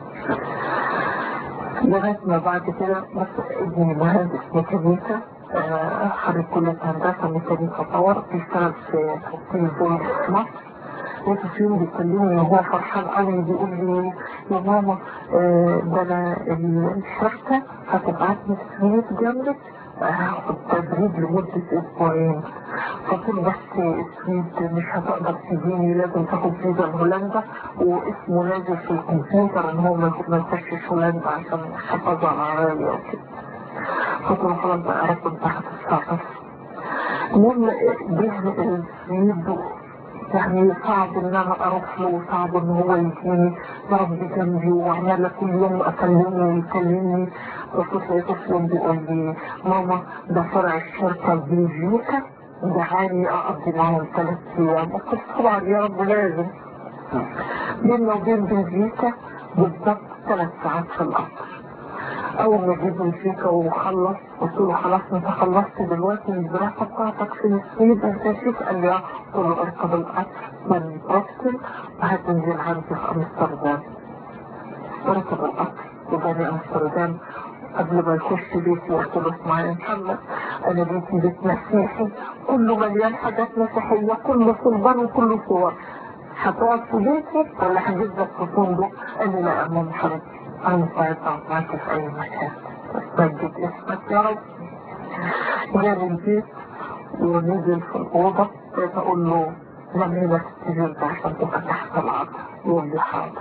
لغاية ما بعد كده بس ابني مهندس ميكانيكا خريج كلية هندسة ميكانيكا باور بيشتغل في تصميم بوينت في مصر لقيته في يوم بيكلمني وهو فرحان قوي بيقول لي يا ماما ده انا الشركة هتبعتني سويت جنبك هاخد تدريب لمدة أسبوعين فقلت بس السويد مش هتقدر تجيني لازم تاخد فيزا لهولندا واسمه نازل في الكمبيوتر ان هو ما يخشش هولندا عشان حفاظ على العربية وكده قلت له خلاص بقى عرفت انت هتتصرف المهم جه السويد يعني صعب ان انا اروح له وصعب ان هو يجيني ضرب جنبي وعمالة كل يوم اكلمه ويكلمني وصوت لقيته في يوم بيقول لي ماما ده فرع الشركة بلجيكا دعاني اقضي معهم ثلاث ايام قلت طبعا يا رب لازم بيننا وبين بلجيكا بالضبط ثلاث ساعات في القطر اول ما جيت بلجيكا وخلص قلت له خلاص انت خلصت دلوقتي الدراسه بتاعتك في السويد انت شوف قال لي اه قلت له اركب القطر من بروكسل وهتنزل عندي في امستردام وركب القطر وجاني امستردام قبل ما يخش بيتي قلت له اسمع يا محمد انا بيتي بيت مسيحي كله مليان حاجات مسيحيه كله صلبان وكله صور هتقعد في بيتي ولا هجيب لك في فندق قال لي لا يا ماما حبيبتي انا ساعتها معاك في اي مكان مجد اسمك يا رب جاب البيت ونزل في الاوضه بقيت اقول له لمي لك السرير ده عشان تبقى تحت العصر يقول لي حاضر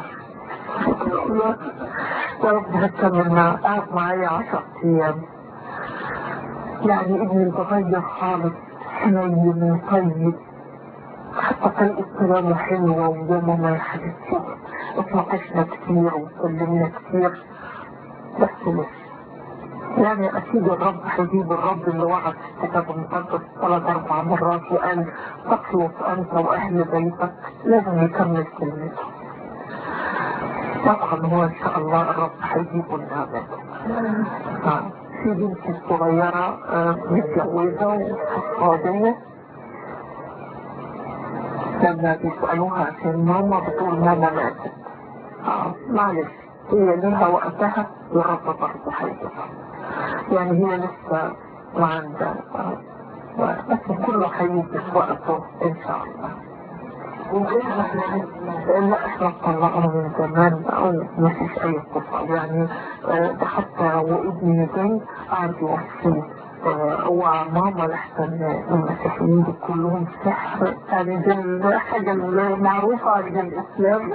يا رب هتكمل معاه قعد معايا عشر ايام يعني ابني اتغير خالص حنين وطيب حتى طريقة كلامه حلوة ويا ماما يا حبيبتي اتناقشنا كتير واتكلمنا كتير بس لسه يعني اكيد الرب هيجيب الرب اللي وعد في الكتاب المقدس ثلاث اربع مرات وقال تخلص انت واهل بيتك لازم يكمل كلمته طبعا هو ان شاء الله الرب هيجيبه لنا آه. في بنتي الصغيرة آه، متجوزة وقاضية لما بيسألوها عشان ماما بتقول ماما ماتت اه معلش هي ليها وقتها والرب برضه هيجيبها يعني هي لسه ما عندها آه. بس كله هيجي في وقته ان شاء الله لا احنا طلعنا من زمان او ما فيش اي قصة يعني آه، ده حتى وابني جاي قاعد يوصي وماما لحسن المسيحيين دول كلهم سحر يعني دي الحاجة المعروفة عند الإسلام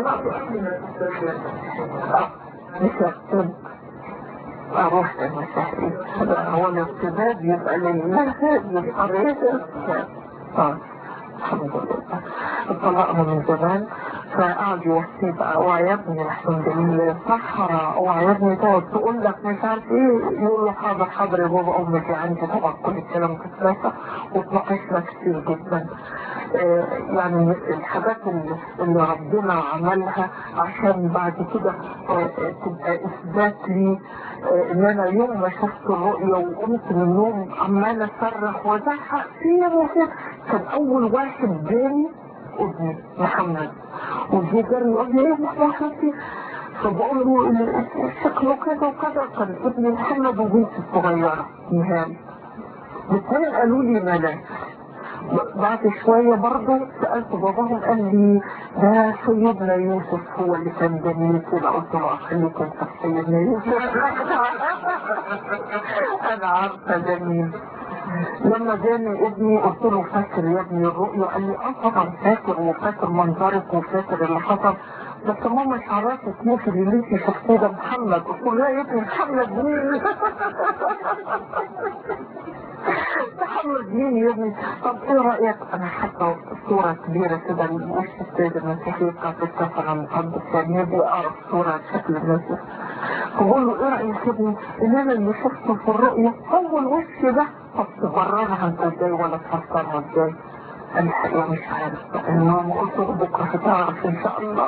آه، مش الطب أروح المسيحيين هو الارتباط يبقى للمذهب يبقى اه الحمد لله اتطلقنا من زمان فقعد يوصي بقى اوعى يا ابني لحسن جميل صحراء اوعى يا ابني تقعد تقول لك مش عارف ايه يقول له حاضر حاضر يا بابا امك عندي طبعا كل الكلام كثلاثة واتناقشنا كتير جدا آه يعني الحاجات اللي, اللي ربنا عملها عشان بعد كده آه تبقى اثبات لي آه ان انا يوم ما شفت الرؤية وقمت من النوم عمال اصرخ وازعق فيه وكده كان اول واحد جاني ابني محمد وجي جري يقول لي ايه محمد فبقول له شكله كذا وكذا كان ابني محمد وبنتي الصغيرة نهام الاثنين قالوا لي ملاك بعد شوية برضه سألت باباهم قال لي ده سيدنا يوسف هو اللي كان جميل كده قلت له خليك انت في سيدنا يوسف انا عارفة جميل لما جاني ابني قلت له فاكر يا ابني الرؤيا قال لي اه طبعا فاكر وفاكر منظرك وفاكر اللي حصل بس ماما مش عرفت مين اللي انت شفتيه ده محمد قلت له لا يا ابني محمد مين محمد مين يا ابني طب ايه رايك انا حاطه صوره كبيره كده لوش السيد المسيحي بتاعت السفر المقدس يعني دي اقرب صوره شكل المسيح فبقول له ايه رايك يا ابني ان انا اللي شفته في الرؤيه هو الوش ده طب تبررها انت ازاي ولا تفسرها ازاي الحقيقة مش عارف انه قلت له بكرة هتعرف ان شاء الله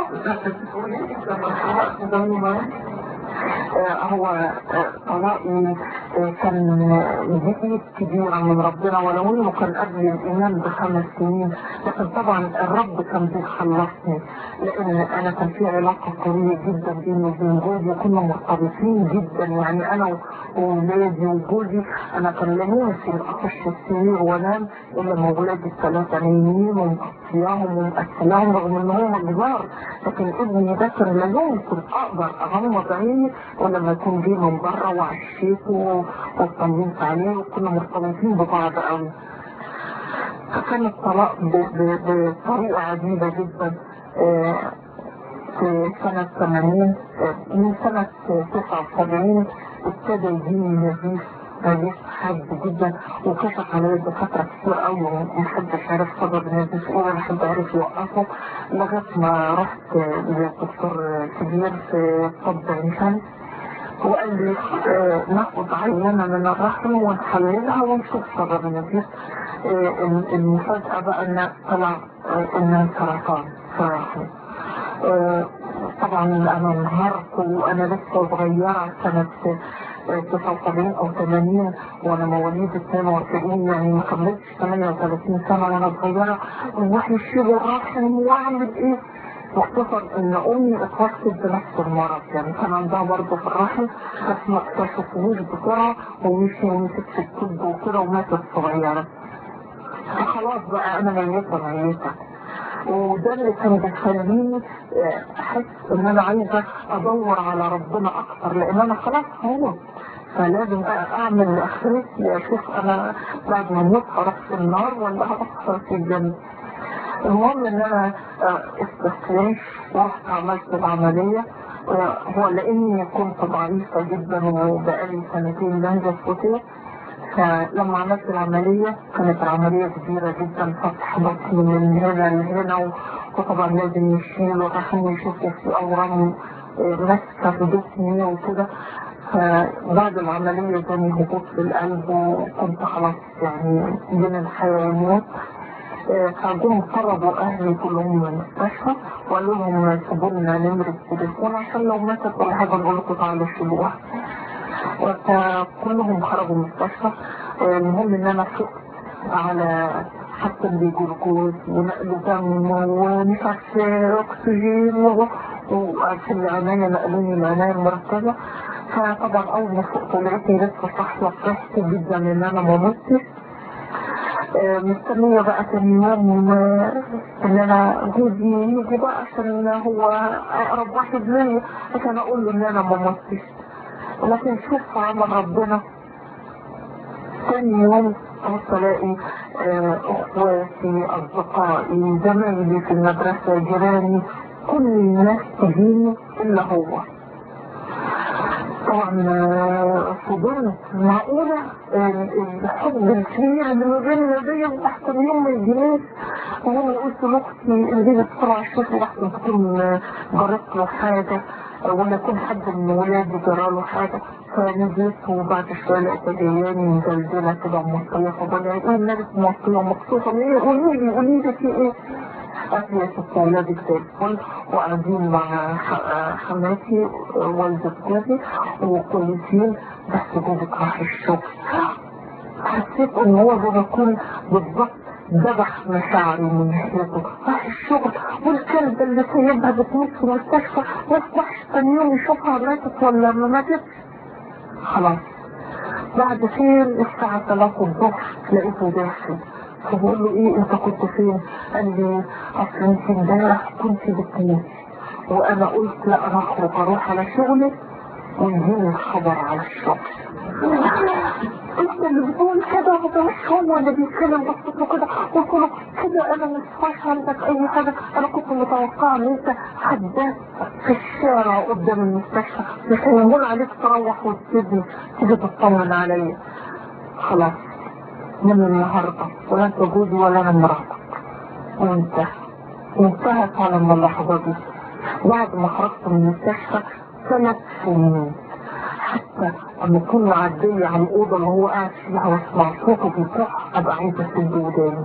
هو طلاقي كان جديد كبيرة من ربنا ولو انه كان قبل الايمان بخمس سنين لكن طبعا الرب كان بيخلصني لان انا كان في علاقة قوية جدا بيني وبين جوزي وكنا مرتبطين جدا يعني انا وولادي وجوزي انا كان لا يمكن اخش السرير وانام الا ما ولادي الثلاثة نايمين ومغطياهم ومأكلاهم رغم ان هم كبار لكن ابني ده كان لا يمكن اقدر اغمض عيني ولما يكون جه من بره وعشيته واطمنت عليه وكنا مرتبطين ببعض قوي فكان الطلاق بطريقة عجيبة جدا في سنة 80 من سنة 79 ابتدى يجيني نزيف نزيف حاد جدا وكشف عليا دكاترة كتير قوي ومحدش عارف سبب النزيف ايه ولا حد عارف يوقفه لغاية ما رحت لدكتور كبير في طب عين شمس وقال لي آه ناخد عينة من الرحم ونحللها ونشوف سبب النزيف المفاجأة بقى ان طلع ان سرطان صراحة طبعا انا انهارت وانا لسه صغيرة سنة 79 او 80 وانا مواليد 42 يعني ما كملتش 38 سنة وانا صغيرة وواحد يشيل الرحم واعمل ايه وخصوصا ان امي اتوفت بنفس المرض يعني كان عندها برضه في الرحم بس ما اكتشفوش بسرعة ومشي ومسك في الكبد وكده وماتت صغيرة فخلاص بقى انا ميتة ميتة وده اللي كان بيخليني احس ان انا عايزة ادور على ربنا اكتر لان انا خلاص هموت فلازم بقى اعمل اخرتي اشوف انا بعد ما اموت هروح في النار ولا هروح في الجنة المهم ان انا استسلمت ورحت عملت العملية هو لاني كنت ضعيفة جدا وبقالي سنتين بنزل كتير فلما عملت العملية كانت العملية كبيرة جدا فتح بطن من هنا لهنا وطبعا لازم يشيل وعشان يشوفوا في أورام ماسكة في جسمي وكده فبعد العملية جاني هبوط في القلب وكنت خلاص يعني بين الحياة والموت فجم طلبوا أهلي كلهم من المستشفى وقالوا لهم سيبوا لنا نمرة تليفون عشان لو ماتت ولا حاجة نقول لكم تعالوا شيلوها فكلهم خرجوا من المستشفى المهم ان انا فقت على حتى الجلوكوز ونقل دم ومش عارفه اكسجين وفي العنايه نقلوني العنايه المركزه فطبعا اول ما فقت لقيتني لسه صاحيه فرحت جدا ان انا ما متش مستنية بقى تاني يوم ان انا جوزي يجي بقى عشان هو اقرب واحد ليا عشان اقول له ان انا ما متش لكن شوف عمل ربنا ثاني يوم قلت الاقي اخواتي اصدقائي زمايلي في المدرسة جيراني كل الناس تجيني الا هو طبعا فضلت معقولة الحب الكبير اللي ما بيننا دي تحت اليوم ما يجينيش وانا قلت لاختي اللي بسرعة شوفي لحظة تكون جرت له حاجة ولا يكون حد من ولادي جرى له حاجة فنزلت وبعد شوية لقيت جاياني مزلزلة كده مصرية فقال لي ايه مالك مصرية مخصوصة ايه قولي لي قولي لي في ايه أهلي ست ولادي زي الفل وقاعدين مع حماتي والدة جوزي وكويسين بس جوزك راح الشغل حسيت ان هو زي ما يكون بالظبط ذبح مشاعري من ناحيته راح الشغل والكلب اللي سايبها بتموت في المستشفى ما يصبحش تاني يوم يشوفها ماتت ولا ما ماتت خلاص بعد فين الساعة 3 الظهر لقيته داخل فبقول له ايه انت كنت فين قال لي اصل انت امبارح كنت بتموت وانا قلت لا انا اخرج اروح على شغلي ويجيني الخبر على الشغل انت اللي بتقول كده وده مش هو اللي بيتكلم بصوته كده قلت له كده انا مش فاش عندك اي حاجه انا كنت متوقعه ان انت حداد في الشارع قدام المستشفى مش هيقول عليك تروح وتسيبني تيجي تطمن عليا خلاص من النهارده ولا انت جوزي ولا انا مراتك وانتهى انتهت على اللحظه دي بعد ما خرجت من المستشفى ثلاث سنين حتى لما اكون معدية على الأوضة اللي هو قاعد فيها واسمع صوته بيصح أبقى عايزة أسد وداني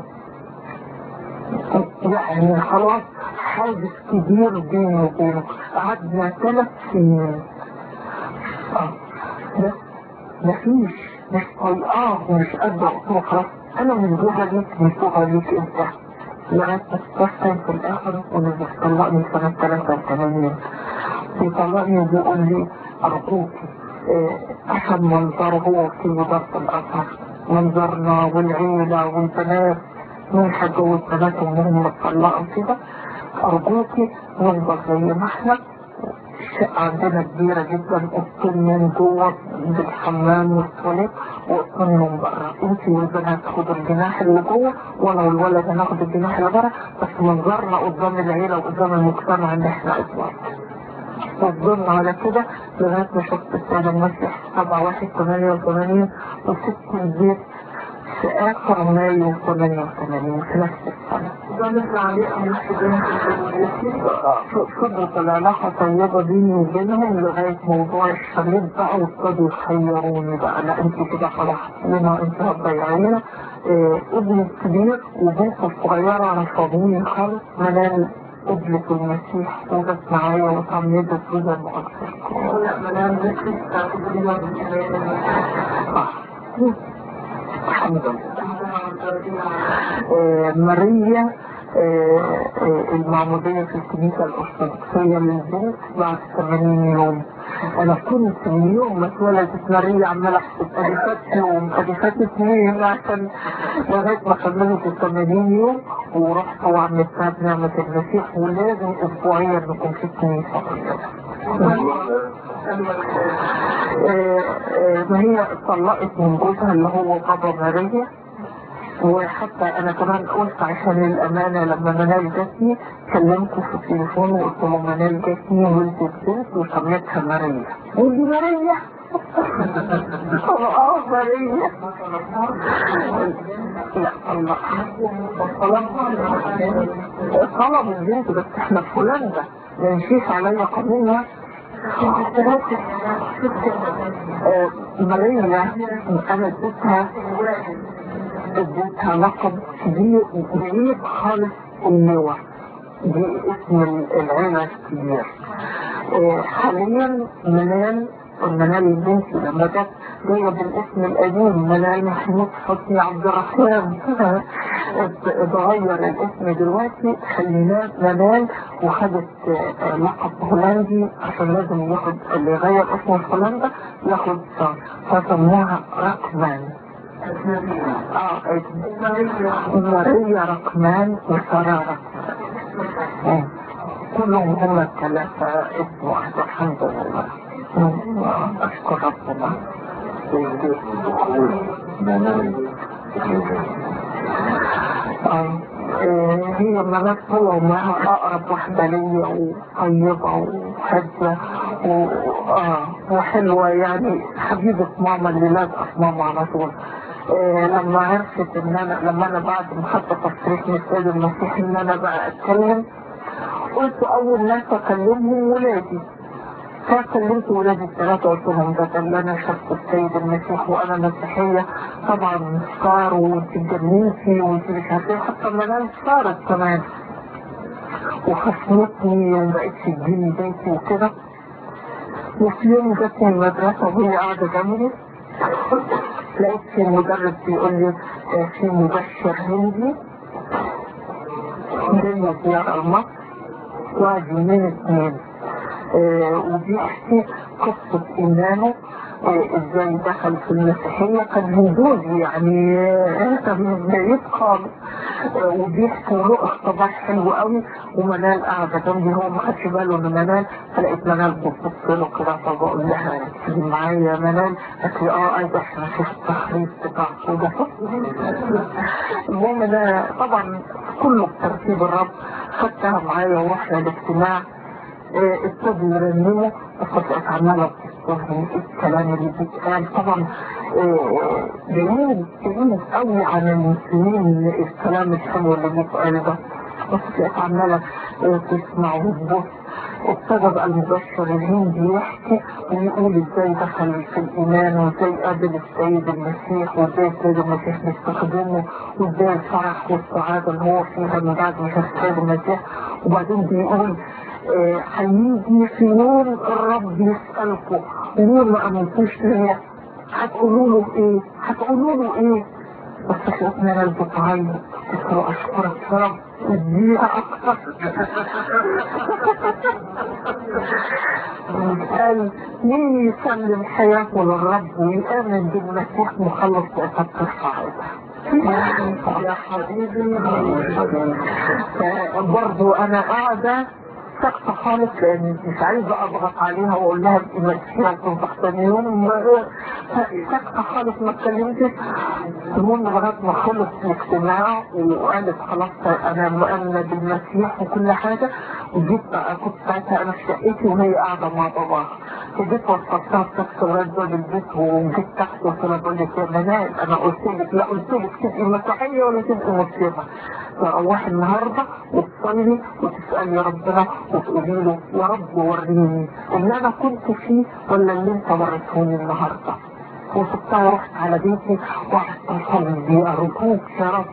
يعني خلاص حاجز كبير بيني وبينه قعدنا ثلاث سنين اه بس مفيش مش طايقاه ومش قادرة قلت له خلاص أنا من جوه ليك من جوه ليك أنت لغاية ما استسلم في الآخر ونزل طلقني سنة 83 بيطلقني وبيقول لي أرجوكي أحد منظره هو في وزارة الأزهر منظرنا والعيلة والبنات مين هتجوز بناتهم وهم اتطلقوا كده أرجوكي نفضل زي ما احنا الشقة عندنا كبيرة جدا اوضتين من جوه بالحمام والتواليت واوضتين من بره انتي والبنات خدوا الجناح اللي جوه وانا والولد هناخد الجناح اللي بره بس منظرنا قدام العيلة وقدام المجتمع ان احنا ازواج وفضلنا على كده لغاية ما شفت السيد المسيح سبعة واحد ثمانية وثمانين وسبت البيت في آخر مايو ثمانية وثمانين في نفس السنة. ده مثل عليه أن فضلت العلاقة طيبة بيني وبينهم لغاية موضوع الشريط بقى وابتدوا يخيروني بقى لا انت كده خلاص لنا انت هتضيعينا آه، ابني الكبير وبنته الصغيرة رفضوني خالص منال قبلة المسيح وجت معايا وتعمدت وزي ما قلت لا منال الحمد لله آه، ماريا آه، آه، المعمودية في الكنيسة الأرثوذكسية للبنت بعد 80 يوم أنا كنت من يوم ما اتولدت ماريا عمالة أحسب أدي فات يوم أدي فات اثنين عشان لغاية ما كملت ال 80 يوم ورحت وعملتها بنعمة المسيح ولازم أسبوعيا نكون في الكنيسة آه، آه، ما هي اتطلقت من جوزها اللي هو بابا ماريا وحتى انا كمان قلت عشان الامانة لما منال جاتني كلمته في التليفون وقلت له منال جاتني ولدت بنت وسميتها ماريا ودي ماريا اه ماريا لا الله طلب البنت بس احنا في هولندا ما يمشيش عليا قانونها آه، ماريا انا اديتها اديتها لقب كبير بعيد خالص اللواء دي اسم العيلة الكبير آه، حاليا منال منال البنت لما جت جاية بالاسم القديم منال محمود حسني عبد الرحمن اتغير الاسم دلوقتي خليناه منال وخدت آه، لقب هولندي عشان لازم ياخد اللي يغير اسمه في هولندا ياخد فسموها رقمان اه ماريا رقمان وسارة رقمان كلهم هم الثلاثة اسم واحد الحمد لله أشكر ربنا آه، هي مرات هو معها أقرب واحدة ليا وطيبة وحجة و... آه وحلوة يعني حبيبة ماما اللي لازقة في ماما على طول آه لما عرفت ان انا لما انا بعد ما خدت تصريح من السيد المسيح ان انا بقى اتكلم قلت اول ناس اكلمهم ولادي فكلمت ولادي الثلاثة قلت لهم ده كان انا شفت السيد المسيح وانا مسيحية طبعا صار وانت اتجننتي وانت مش عارفه إيه، حتى منال صارت كمان وخصمتني ومبقتش تجيني بيتي وكده وفي يوم جاتني المدرسة وهي قاعدة جنبي لقيت في المدرس بيقول لي آه، في مبشر هندي جاي زيارة مصر وقعد يومين اثنين آه، وبيحكي قصة إيمانه آه، ازاي دخل في المسيحية كان هندوزي يعني آه، كان من بعيد خالص آه، وبيحكي له اختبار حلو قوي ومنال قاعدة جنبي هو ما خدش باله من منال فلقيت منال بتبص له كده فبقول لها تيجي معايا يا منال قالت لي اه عايزة احنا في التخريج بتاعته ده المهم ده طبعا كله بترتيب الرب خدتها معايا ورحنا الاجتماع آه، ابتدوا يرنموا فكنت عمالة بتستفهم الكلام اللي بيتقال طبعا آه، بعيد بعيد قوي عن المسلمين الكلام الحلو اللي بيتقال ده بس كنت عمالة آه، تسمع وتبص ابتدى بقى المبشر الهندي يحكي ويقول ازاي دخل في الايمان وازاي قابل السيد المسيح وازاي السيد المسيح بيستخدمه وازاي الفرح والسعاده اللي هو فيها من بعد ما شاف السيد المسيح وبعدين بيقول آه، هيجي في يوم الرب يسألكم ليه ما امنتوش ليا هتقولوا له ايه هتقولوا له ايه بس شفنا انا بتعيط قلت له اشكرك يا رب اديها اكتر قال مين يسلم حياته للرب ويؤمن بالمسيح مخلص وقت الصعيدة يا حبيبي برضو انا قاعدة ساكتة خالص لان مش عايزة اضغط عليها واقول لها المسيح تنصحتني يوم ساكتة خالص ما اتكلمتش المهم لغاية ما خلص الاجتماع وقالت خلاص انا مؤمنة بالمسيح وكل حاجة وجيت بقى كنت ساعتها انا في شقتي وهي قاعدة مع باباها فجيت وصلتها بتاكسي لغاية باب البيت وجيت تحت قلت لها بقول لك يا منال انا قلت لك لا قلت لك تبقي مسيحية ولا تبقي مسلمة تروحي النهارده وتصلي وتسألي ربنا وتقولي له يا رب وريني اللي انا كنت فيه ولا اللي انت وريتهوني النهارده وسبتها ورحت على بيتي وقعدت اصلي ارجوك يا رب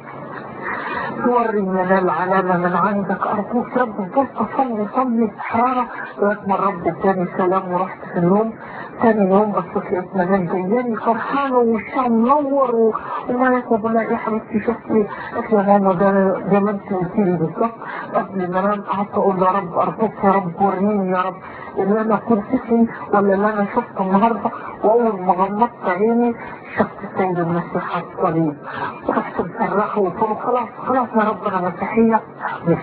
توري لنا العلامة من عندك أرجوك يا رب فضلت أصلي صلي بحرارة لغاية ما الرب اداني سلام ورحت في النوم تاني يوم بس لقيت منام جاياني فرحانة ووشها منور و- وما يطلب لا يا حبيبتي شفتي قلت يا ماما ده ده ما انت قلتي لي بالظبط قبل ما انام قعدت اقول يا رب ارجوك يا رب وريني يا رب اللي انا كنت فيه ولا اللي انا شفته النهارده واول ما غمضت عيني شفت السيد المسيح على الصليب رحت مصرخه وقلت له خلاص خلاص يا رب انا مسيحيه مش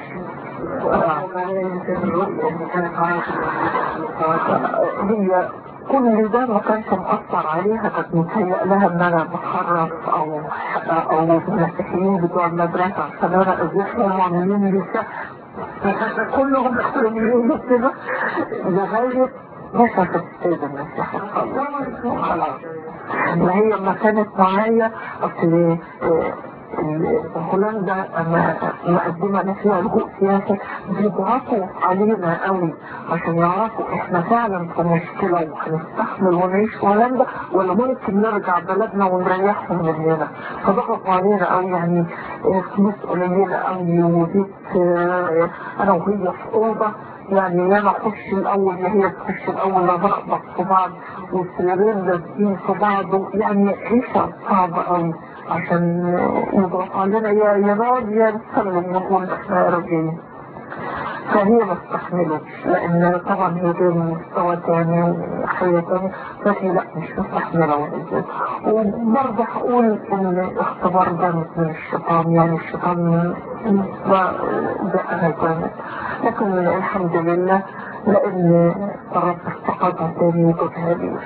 هي كل ده ما كانش مأثر عليها كانت متهيأ لها ان انا بخرف او او المسيحيين بتوع المدرسة عشان انا اذيتهم وعاملين لي شهر كلهم يقولوا كده لغاية ما شافت السيد المسيح خلاص ما هي ما كانت معايا اصل آه، هولندا أما مقدمة لنا فيها لجوء سياسي بيضغطوا علينا قوي عشان يعرفوا احنا فعلا في مشكلة وهنستحمل ونعيش في هولندا ولا ممكن نرجع بلدنا ونريحهم مننا فضغطوا علينا قوي يعني آه، فلوس قليلة قوي وبيت آه، انا وهي في اوضة يعني انا اخش الاول يا هي تخش الاول نخبط في بعض والسريرين لازقين في بعض يعني عيشة صعبة قوي عشان يضغط علينا يا يا نقعد يا نتكلم ونقول احنا راجعين فهي ما استحملتش لان طبعا هي غير مستوى تاني وحياة تاني فهي لا مش مستحملة وعزت وبرضه هقول ان الاختبار ده مش من الشيطان يعني الشيطان ده ده انا جامد لكن الحمد لله لان الرب افتقدها تاني وجابها لي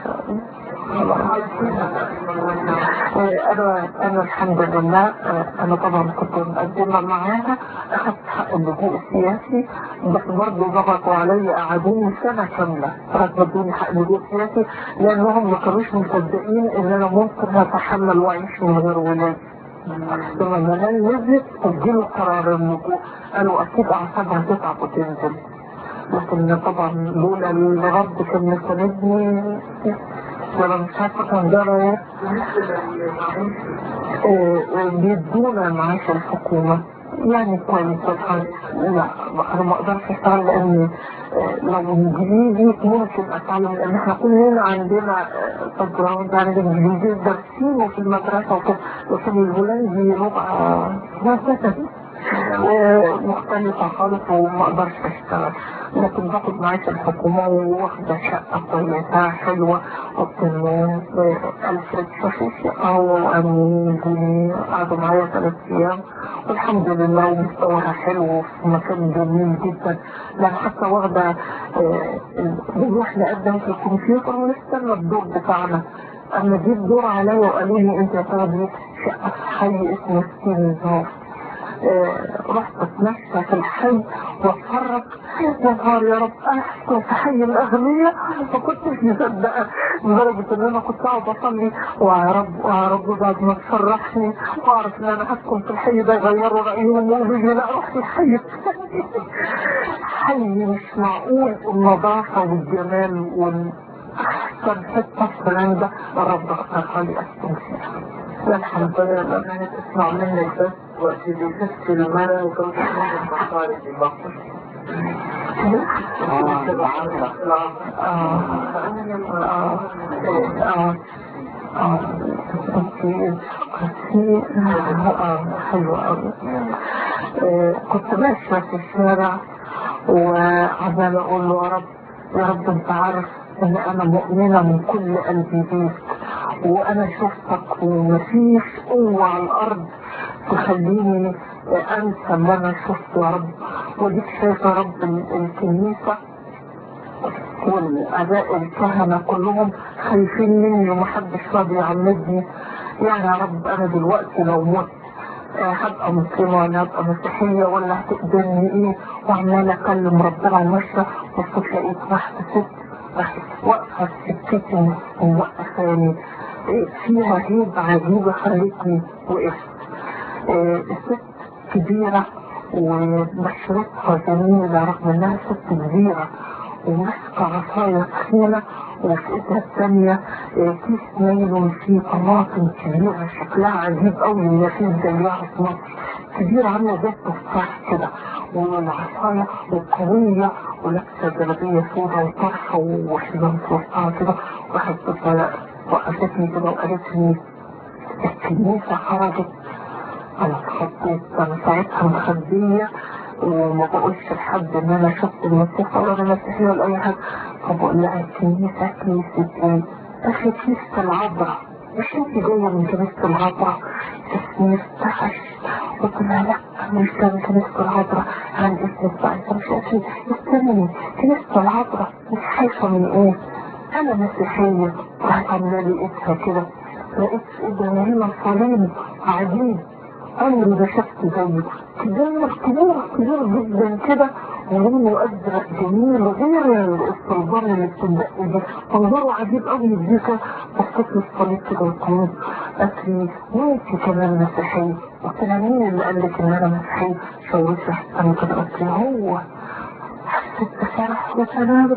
انا انا الحمد لله انا طبعا كنت مقدمه معاها اخذت حق اللجوء السياسي بس برضه ضغطوا علي قعدوني سنه كامله لغايه ادوني حق اللجوء السياسي لانهم ما كانوش مصدقين ان انا ممكن اتحمل واعيش من غير ولاد لما المنال نزلت سجلوا قرار اللجوء قالوا اكيد اعصابها تتعب وتنزل لكن طبعا لولا الرب كان مساندني ولا مش عارفه كان جرى ايه آه، بيدونا معاش الحكومة يعني كويس الحال لا انا ما اقدرش اشتغل لان آه، لو انجليزي ممكن اتعلم لان احنا كلنا عندنا باك جراوند عن الانجليزي دارسينه في المدرسه وكده لكن الهولندي لغه لغه مختلفة خالص وما اقدرش اشتغل لكن باخد معاش الحكومة واخدة شقة كويسة حلوة وبتنام ألفريد شاشوشي أو أمين ديني قعدوا معايا ثلاث أيام والحمد لله ومستواها حلو وفي مكان جميل جدا لأن حتى واخدة آه، بنروح نقدم في الكمبيوتر ونستنى الدور بتاعنا أما جيت دور عليا وقالوا لي أنت يا ترى شقة في حي اسمه ستيل زار آه، رحت اتمشى في الحي واتفرج يا نهار يا رب احسن في حي الاغنياء ما كنتش مصدقه لدرجه ان انا كنت قاعد اصلي ويا رب ويا رب بعد ما تفرحني واعرف ان انا هسكن في الحي ده يغيروا رايهم ويقولوا لي لا روح الحي الثاني حي مش معقول النظافه والجمال والاحسن حته في هولندا الرب اختارها لي اسكن فيها الحمد لله انا تسمع منك بس وقت بيكفي المرأة وكم تحمل خارج المصر كنت ماشية في الشارع وعمال اقول له يا رب يا رب انت عارف ان انا مؤمنة من كل قلبي بيك وانا شفتك ومفيش قوة على الارض تخليني انسى اللي انا شفته يا رب وديك شايفة يا رب ال- الكنيسة والاباء الكهنة كلهم خايفين مني ومحدش راضي يعمدني يعني يا رب انا دلوقتي لو مت آه، هبقى مسلمة ولا هبقى مسيحية ولا هتقدرني ايه وعمال اكلم ربنا وماشية بس لقيت واحدة ست راحت واقفة في سكتي وموقفاني إيه، فيها هيبة عجيبة خلتني وقفت آه، الست كبيرة وبشرتها جميلة رغم انها ست كبيرة وماسكة عصاية تخينة وفي ايدها الثانية آه، كيس نايلون فيه طماطم كبيرة شكلها عجيب قوي ما فيش زيها في مصر كبيرة عاملة زي التفاح كده والعصاية وقوية ولابسة جلابية سوداء وطرحة وحزام في وسطها كده واحد كده وقفتني كده وقالت لي الكنيسة خرجت انا اتخطيت انا ساعتها مخبية وما بقولش لحد ان انا شفت المسيح ولا انا مسيحية ولا اي حاجة فبقول لها الكنيسة كنيسة ايه؟ اخي كنيسة العذراء مش انت جاية من كنيسة العذراء اسمي افتحش قلت لها لا مش كان كنيسة العذراء عن اسم بتاعتها مش اكيد استني كنيسة العذراء مش خايفة من ايه؟ انا مسيحية راحت عاملة لي ايدها كده لقيت ايدها هنا صليب عجيب عمري ما شفت زيه كبير كبير كبير جدا كده ولونه ازرق جميل غير الصلبان اللي بتدق ده منظره عجيب قوي يديك بصيت للصليب كده وقلت قالت لي وانت كمان مسيحية قلت لها مين اللي قال لك ان انا مسيحية شاورت انا كده قلت لها هو حسيت بفرح وسلام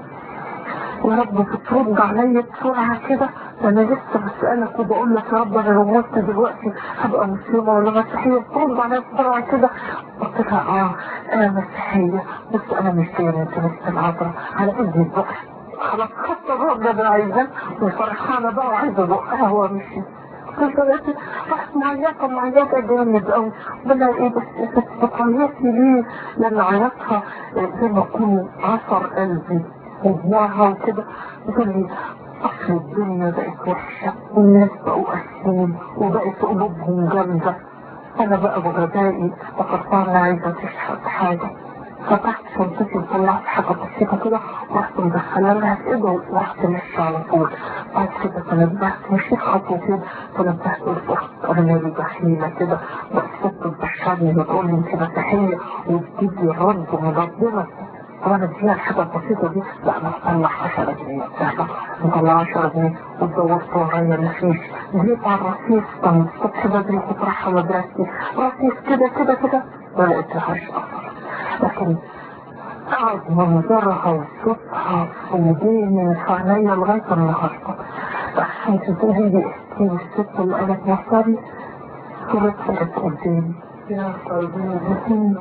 يا رب بترد عليا بسرعة كده انا لسه بسألك وبقول لك يا رب انا لو مت دلوقتي هبقى مسلمة ولا مسيحية بترد عليا بسرعة كده قلت لها اه انا مسيحية بس انا مش جاية من كنيسة العذراء على اذنك بقى خلاص خدت الرب ده انا عايزاه وفرحانة بقى وعايزة بقها وامشي قلت رحت معيطة معيطة جامد أوي بدأ إيه بس بس بتعيطني ليه؟ لأن عيطها زي ما أكون عصر قلبي وجواها وكده يقول لي أصل الدنيا بقت وحشة والناس بقوا قاسيين وبقت قلوبهم جامدة أنا بقى بغبائي افتكرتها إنها عايزة تشحت حاجة فتحت شنطتي وطلعت حاجة بسيطة كده ورحت مدخلها لها في ايدها ورحت ماشية على طول بعد كده تنبهت مشيت خطوتين تنبهت قلت اخت انا مالي بخيلة كده بس ست بتبشرني بتقول لي انت مسيحية وتجيب لي الرد من ربنا وانا اديها الحاجة البسيطة دي لا انا اطلع 10 جنيه سهلة مطلع 10 جنيه واتدورت ورايا مفيش جيت على الرصيف كان الصبح بدري كنت رايحة مدرستي رصيف كده كده كده ما لقيتلهاش اثر لكن قعد منظرها وصوتها في وديني في عينيا لغاية النهاردة أحسن تقولي لي اختي الست اللي قالت مصاري صورتها كانت قدامي يا قلبي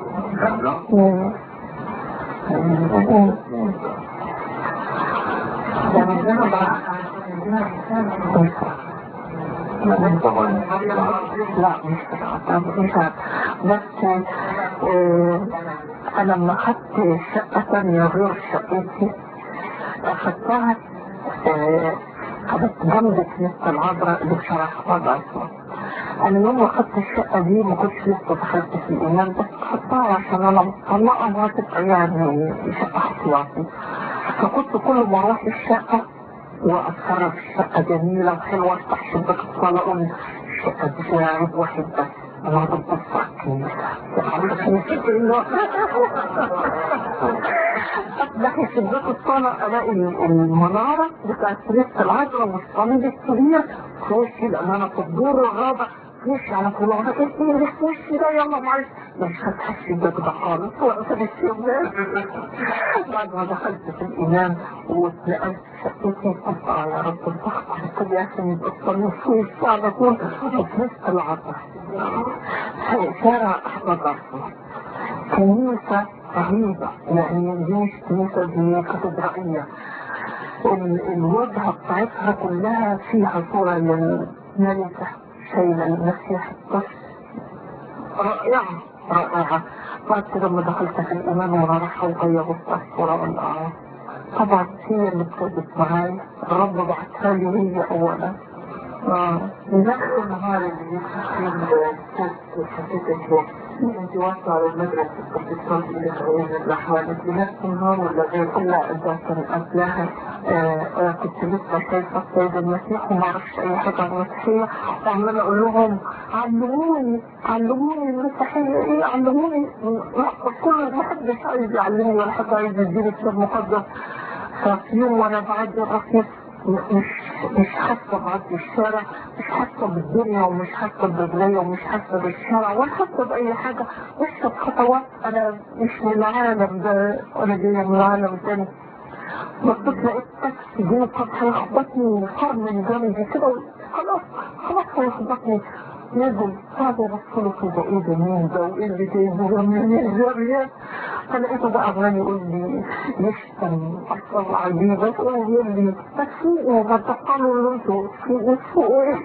لا مش مش بس آه انا لما اخدت شقة تانية غير شقتي اخدتها آه خدت جنب كنيسة العذراء اللي في شارع حفاظ عصام انا يوم ما اخدت الشقة دي ما كنتش لسه دخلت في الايمان بس خدتها عشان انا مطلقة وهتبقى يعني شقة احتياطي فكنت كل ما اروح الشقة واتفرج الشقة جميلة وحلوة افتح شباك الصالة اقول الشقة دي فيها عيب واحد بس انا ببص على الكنيسة افتح شباك الصالة الاقي المنارة بتاعت كنيسة العذراء والصليب الكبير في وشي لان انا في الدور الرابع مش على طول انا قلت لي مش وشي ده يلا معلش مش هتحس الشباك ده خالص وقفت الشباك بعد ما دخلت في الايمان واتنقلت شقتي قلت اه يا رب الضغط قلت لي عشان يبقى الصليب في وشي على طول وكنيسة العذراء شارع احمد عصر كنيسة رهيبة يعني دي مش كنيسة دي كاتدرائية الوجهة بتاعتها كلها فيها صورة للملكة شايلة المسيح الطفل رائعة رائعة بعد كده لما دخلت في الإيمان وأنا رايحة وغيرت الصورة والآه طبعا هي اللي ابتدت معايا الرب بعتها لي هي أولا آه نفس النهار اللي كنت حسيت الجو انت واصلة على المدرسة كنت تصلي لك عيون لحالك بنفس النهار ولا غير لا ده كان قبلها آه كنت لسه شايفة السيد المسيح وما اعرفش اي حاجة عن المسيحية وعمالة اقول لهم علموني علموني المسيحية ايه علموني كل ما حدش عايز يعلمني ولا حد عايز يديني كتاب مقدس ففي يوم وانا بعدي الرصيف مش مش حاسة بعدي الشارع مش حاسة بالدنيا ومش حاسة برجليا ومش حاسة بالشارع ولا حاسة بأي حاجة بس خطوات أنا مش من العالم ده أنا جاية من العالم تاني بصيت لقيت تاكسي جه طب هيخبطني قرن جنبي كده خلاص خلاص هيخبطني نزل قاعد يبص له كده ايه ده مين ده وايه اللي جايبه ده منين ده ريال فلقيته بقى عمال يقول لي يشتم اصلا عجيبة يقول لي تسوقوا بتقالوا اللي انتوا تسوقوا ايه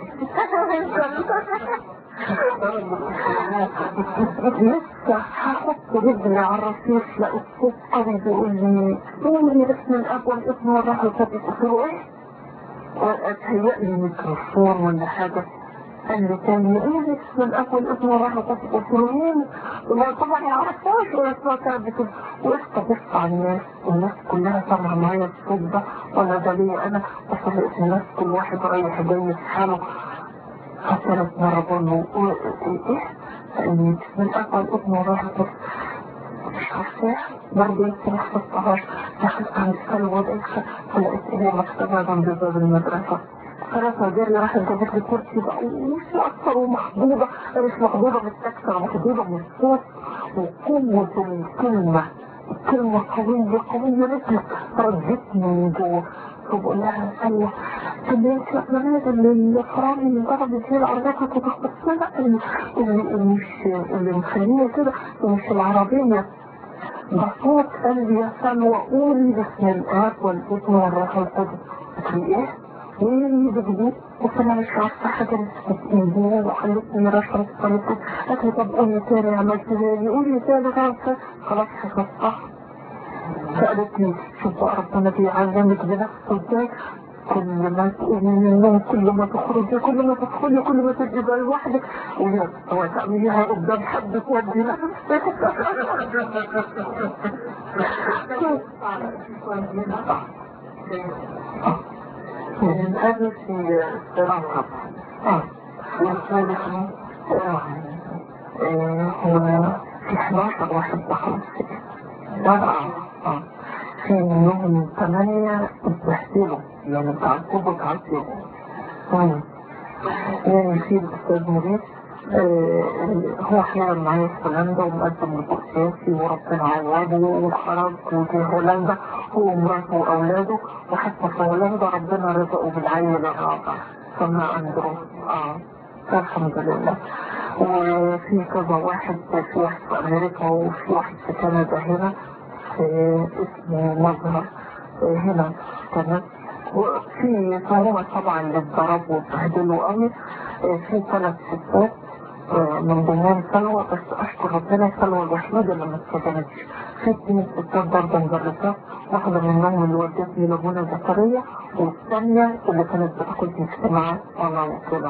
لسه هحط رجلي على الرصيف لقيت صوت قوي بيقول لي قولي اسم الاب والابن والروح القدس قلت له ايه؟ اتهيأ لي ميكروفون ولا حاجه قال لي تاني ايه اسم الاب والابن والروح القدس قلت له مين؟ وما طبعا ما يعرفهاش ولا اسمها كانت بتقول وقفت ابص على الناس الناس كلها سامعه معايا الصوت ده ولا ده ليا انا بس لقيت الناس كل واحد رايح جاي في حاله فثلاث مرة بقول له ايه؟ يعني بسم الاب والابن والروح القدس مش عارفاه برضه يمكن ما حفظتهاش دخلت عند السلوى وقفت فلقيت ايه مكتبة جنب باب المدرسة ثلاثة جاري راحت جابت لي كرسي بقى ومش مؤثر ومخضوضة أنا مش مخضوضة من التكس أنا مخضوضة من الصوت وقوة الكلمة الكلمة قوية قوية مثل ردتني من جوه فبقول لها ايوه طب انت البنات اللي الفرامل اللي ضربت هي العربية كنت تخصصها اللي اللي مش اللي مخليني كده مش العربية ده صوت قلبي يا سلوى قولي بسم الاب والابن والروح القدس قلت لي ايه؟ ايه اللي بجديد؟ قلت انا مش عارفه حاجه بس ايديها وخلتني رشرة قلت قالت لي طب قولي تاني عملت تاني قولي تاني خلاص خلاص حفظتها سألت لي شوف بقى ربنا بيعلمك بنفسه ازاي كل ما تقومي من النوم كل ما تخرجي كل ما تدخلي كل ما تبقي بقى لوحدك ويا هو تعمليها قدام حد تودي نفسك هذا في صراحة اه والثالث هو في 11 واحد دخل طبعا اه في منهم ثمانية اتبهدلوا يعني تعذبوا تعذبوا طيب يعني في الأستاذ مريد آه هو حيرا معايا في هولندا ومقدم لبرساسي وربنا عوضه وخرج وفي هولندا هو ومراته وأولاده وحتى في هولندا ربنا رزقه بالعيل الرابع سمى أندرو اه الحمد لله وفي كذا واحد في واحد في أمريكا وفي واحد في كندا هنا في اسمه مظهر هنا تمام وفي صعوبة طبعا للضرب والتهديل قوي في ثلاث ستات من ضمنهم سلوى بس اشكر ربنا سلوى الوحيدة اللي ما اتسجنتش في اثنين ستات برضه مدرسات واحدة منهم اللي ودتني لابونا زكريا والثانية اللي كانت بتاخد اجتماعات انا وكده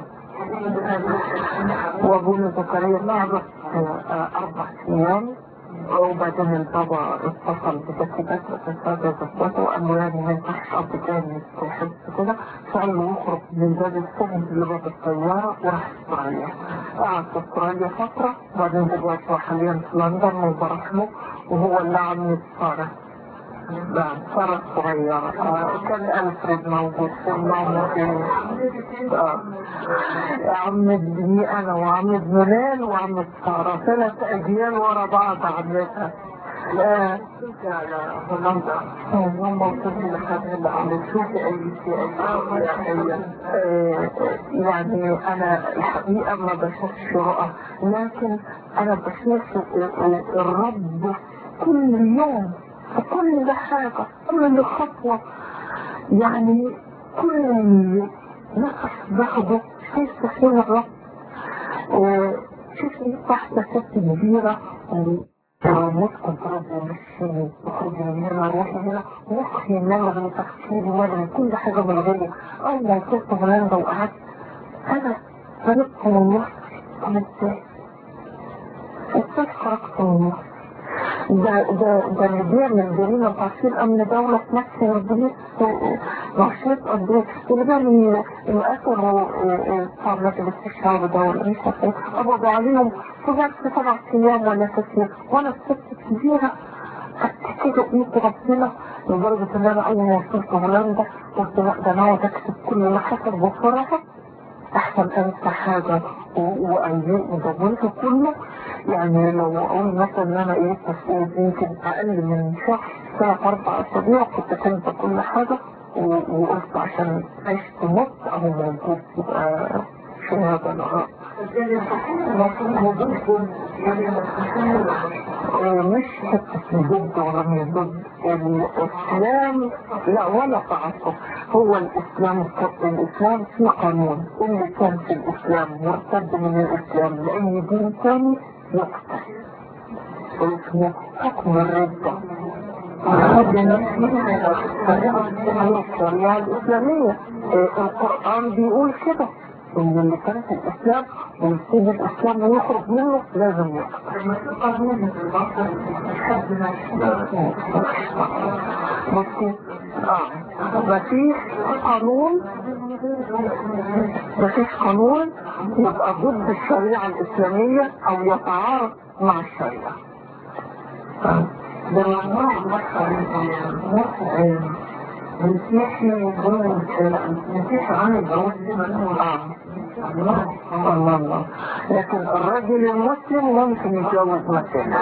وابونا زكريا لعبت اربع ايام وبعدين البابا اتصل بذكي بس اتصل بظبطه وقال له يعني ما ينفعش اب تاني تحس كده فقال له يخرج من باب السجن لباب الطيارة وراح استراليا قعد في استراليا فترة وبعدين دلوقتي هو حاليا في لندن وبروح له وهو اللي عم يتصارع لا صارت صغيرة آه كان ألفريد موجود في الماما آه عم ابني أنا وعم ابن وعم سارة ثلاث أجيال ورا بعض عمتها لا لا هولندا هم وصلت لحد اللي عم تشوفي أي شيء يعني أنا الحقيقة ما بشوفش رؤى لكن أنا بشوف الرب كل يوم كل حاجة كل خطوة يعني كل نفس باخده في سفينة الرب شوفي تحت ست كبيرة ومسكن تربي مشي تخرجي من هنا روحي هنا مخي ملغي تفكيري ملغي كل حاجة ملغية أول ما وصلت هولندا وقعدت أنا خرجت من مصر أنا ازاي؟ ازاي خرجت من مصر؟ ده ده ده اللي بيعمل جريمة تعطيل أمن دولة في نفس البلد مشروط قد إيه اللي بيعمل الأثر بتاع مجلس الشعب ده ولا مش عارفة قبضوا عليهم في ظرف سبع أيام ولا ست أيام وأنا الست كبيرة كده قيت ربنا لدرجة إن أنا أول ما وصلت هولندا قلت لا ده أنا عاوز أكتب كل اللي حصل بسرعة أحسن أنسى حاجة وأيام ودونته كله يعني لو اقول مثلا ان انا ايه تسؤول يمكن اقل من شهر ثلاث اربع اسابيع كنت كنت كل حاجة و- وقلت عشان عيش تموت اهو موجود يبقى شهادة لغاية مش حتة ضد ولا مش ضد الإسلام لا ولا تعصب هو الإسلام الإسلام فيه قانون اللي كان في الإسلام مرتد من الإسلام لأي دين ثاني يقتل اسمه حكم الردة الشريعة الإسلامية القرآن بيقول كده إن اللي كان في الإسلام ويسيب الإسلام ويخرج منه لازم يقتل بصي اه مفيش قانون مفيش قانون يبقى ضد الشريعة الإسلامية أو يتعارض مع الشريعة بالمجموع المسيحي يقول المسيحي عن الجواز الله الله لكن الرجل المسلم ممكن يتجوز مثلا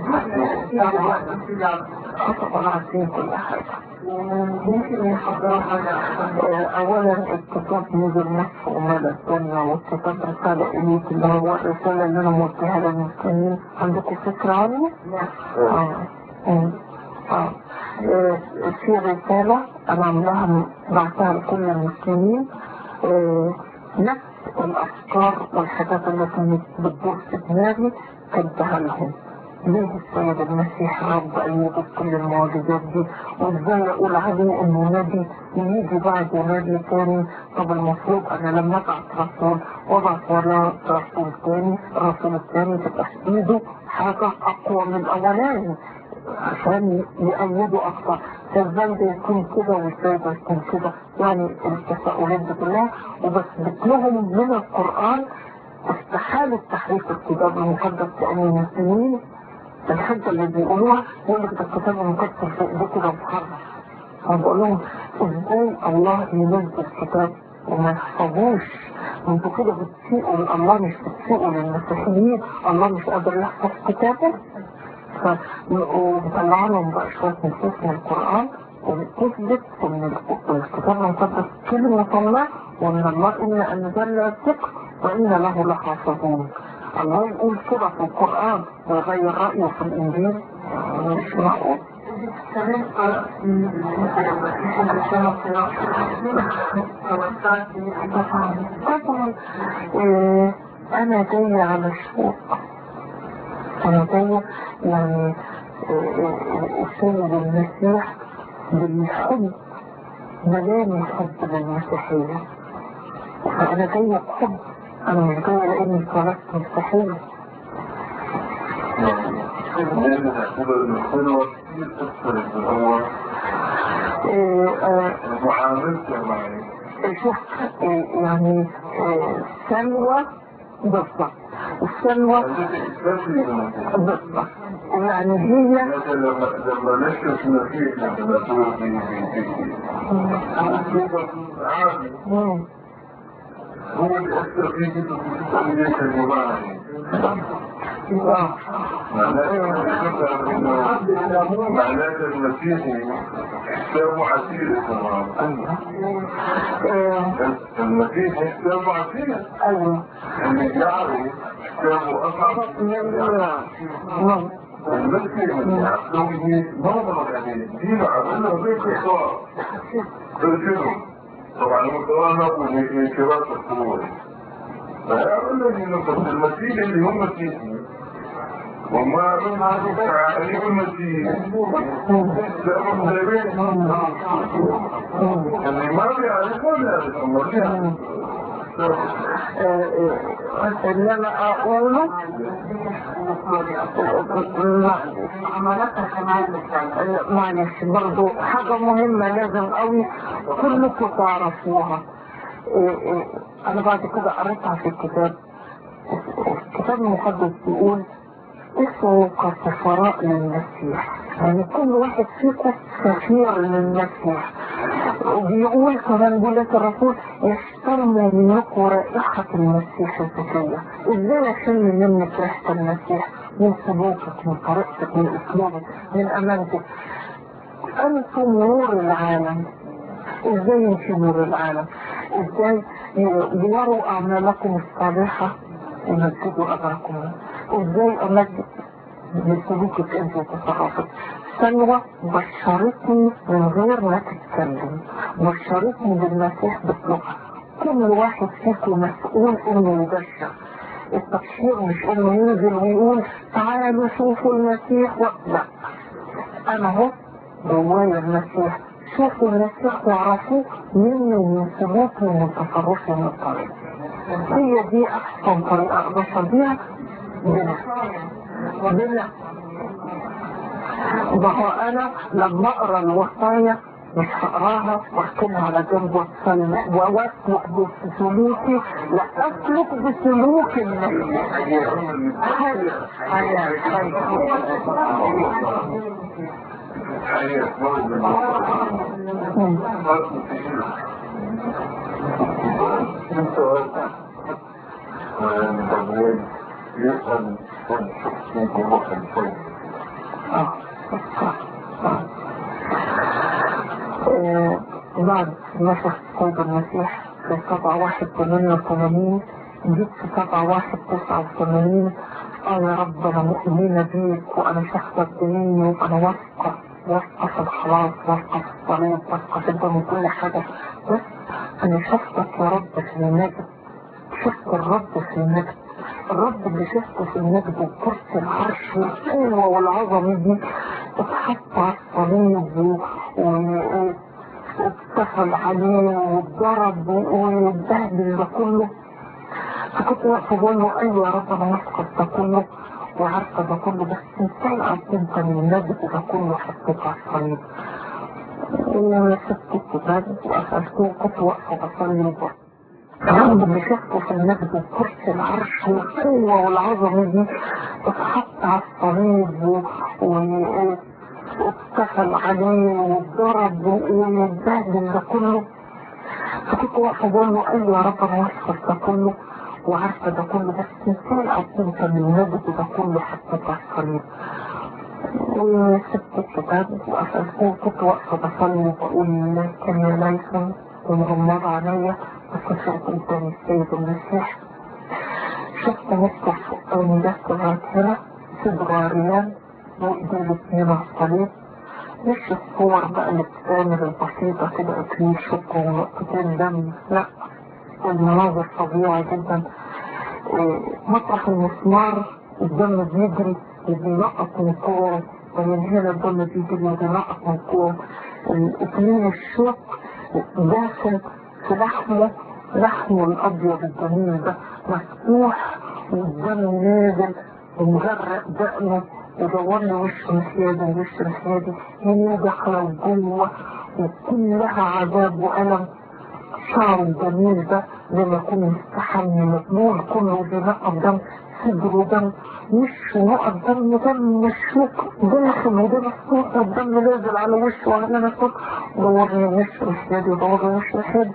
طبعا عارفين كل حاجة ممكن يحضر حاجة أولا الكتاب نزل نصف أمالة الدنيا والكتاب رسالة إليك اللي هو الرسالة اللي أنا موجهها للمسلمين عندكم فكرة عنه؟ آه. آه. آه. في رسالة أنا عاملاها بعتها لكل المسلمين آه، نفس الأفكار والحاجات اللي كانت بتدور في دماغي كتبها لهم ليه السيد المسيح رب أيوب كل المعجزات دي وإزاي أقول عليه إنه نبي ويجي بعده نبي تاني طب المفروض أنا لما أبعت رسول وأبعت وراه رسول تاني الرسول التاني تبقى في إيده حاجة أقوى من الأولاني عشان يأيدوا أكثر فازاي ده يكون كده وازاي ده يكون كده يعني التساؤلات دي كلها وبثبت لهم من القرآن استحالة تحريف الكتاب المقدس لأن المسلمين الحجة اللي بيقولوها يقول لك ده الكتاب المقدس في ايديكم ده محرف فبقول لهم ازاي الله ينزل كتاب وما يحفظوش انتوا كده بتسيئوا الله مش بتسيئوا للمسيحيين الله مش قادر يحفظ كتابه وبطلع لهم بقى شوية نصوص من القرآن وبتثبت ان الكتاب المقدس كلمة الله وان الله إنا أنزلنا الذكر وإن له لحافظون الله يقول كده في القرآن ويغير رأيه في الإنجيل مش معقول طبعا إيه، أنا جاية على الشوق أنا جاية يعني السيد المسيح بالحب ملاني الحب للمسيحية فأنا جاية بحب أنا مش جاية لأني اتولدت مسيحية إيه، آه، معاملته معي شوف إيه، يعني إيه، سلوى بالضبط السلوى بالضبط يعني هي لما لما نشوف نفيك لما نقول في عادي مم. هو يأثر فيك وتسأل ليش المباهي آه. معناته المسيحي حسابه عسير تمام آه، المسيحي حسابه عسير أيوه اللي يعرف حسابه أصعب نعم المسيحي يعرفه نظرة يعني دين عقله بيت إخوار بالجنوب طبعا المستوى نقول من كبار الصور فيقول لك انه بس المسيح اللي هم مسيحي وما اللي هم مسيحي لا مسلمين اللي ما بيعرفوا بيعرفوا ما بيعرفوا إنما أقول معلش برضو حاجة مهمة لازم قوي كلكم تعرفوها إيه إيه أنا بعد كده قريتها في الكتاب الكتاب المقدس بيقول اسمه كسفراء للمسيح يعني كل واحد فيكم سفير للمسيح وبيقول كمان بولة الرسول يشتم منكم رائحة المسيح الزكية ازاي اشم منك ريحة المسيح من سلوكك من طريقتك من اسلوبك من امانتك انتم نور العالم ازاي يمشي نور العالم ازاي يروا اعمالكم الصالحة ويمجدوا اجركم ازاي امجد بسلوكك انت وتصرفك سلوى بشرتني من غير ما تتكلم بشرتني بالمسيح بطلقها كل واحد فيكم مسؤول انه يبشر التبشير مش انه ينزل ويقول تعالوا شوفوا المسيح و... لا انا اهو جوايا المسيح شوفوا المسيح واعرفوه مني ومن سلوكي ومن تصرفي ومن طريقتي هي دي احسن طريقه ابشر بيها بنا وبنا ما هو انا لما اقرا الوصايا مش هقراها واكتبها على جنب واتصل واسلك بسلوكي لا اسلك بسلوك النبي حي حي يسأل كل شخصية روح الفيل بعد نشر سيد المسيح في سبعة واحد ثمانية وثمانين جيت في سبعة واحد تسعة وثمانين اه يا رب انا مؤمنة بيك وانا شخصك مني وانا واثقة واثقة في الخلاص واثقة في الصليب واثقة في الدم كل حاجة بس انا شفتك يا رب في المجد شفت الرب في المجد الرب اللي شفته في المجد وكرسي العرش والقوة والعظمة دي اتحط على الصليب واتصل عليه واتضرب واتبهدل ده كله فكنت واقفة بقول له ايوه يا رب انا واثقة ده كله وعارفة ده كله بس ازاي قدمت من المجد ده كله حطيته على الصليب وسبت الكتاب وقفلته وكنت واقفة بصلي الرب اللي شفته في المجد وكرسي العرش والقوة والعظمة دي اتحط على الصليب واتصل عليه واتضرب واتبهدل ده كله فكنت واقفة بقول له ايوه يا رب انا واثقة ده كله وعارفة ده كله بس ازاي قدمت من المجد ده كله حطيته على الصليب وسبت الكتاب وقفلته وكنت واقفة بصلي وبقول كان يا ليثم ومغمض عليا بس شفت قدام السيد المسيح شفت مفتح فوقاني بس لغاية هنا صدر عريان وايديه الاتنين على الصليب مش الصور بقى اللي بتتعمل البسيطة كده اكليل شكر ونقطتين دم لا المناظر طبيعي جدا مطرح المسمار الدم بيجري وبينقط من الكوع ومن هنا الدم بيجري وبينقط من الكوع الاثنين الشوك داخل في لحمه لحمه الابيض الجميل ده مفتوح والدم نازل ومغرق دقنه ودورني وشه مسيادة وشه مسيادة هي داخلة جوه وكلها عذاب وألم شعره الجميل ده لما يكون مستحمي مقبول كله بينقط دم صدره دم وشه نقط دم دم مشوك داخل وده مفتوح والدم نازل على وشه وعلى نفسه دورني وشه مسيادة ودورني وشه مسيادة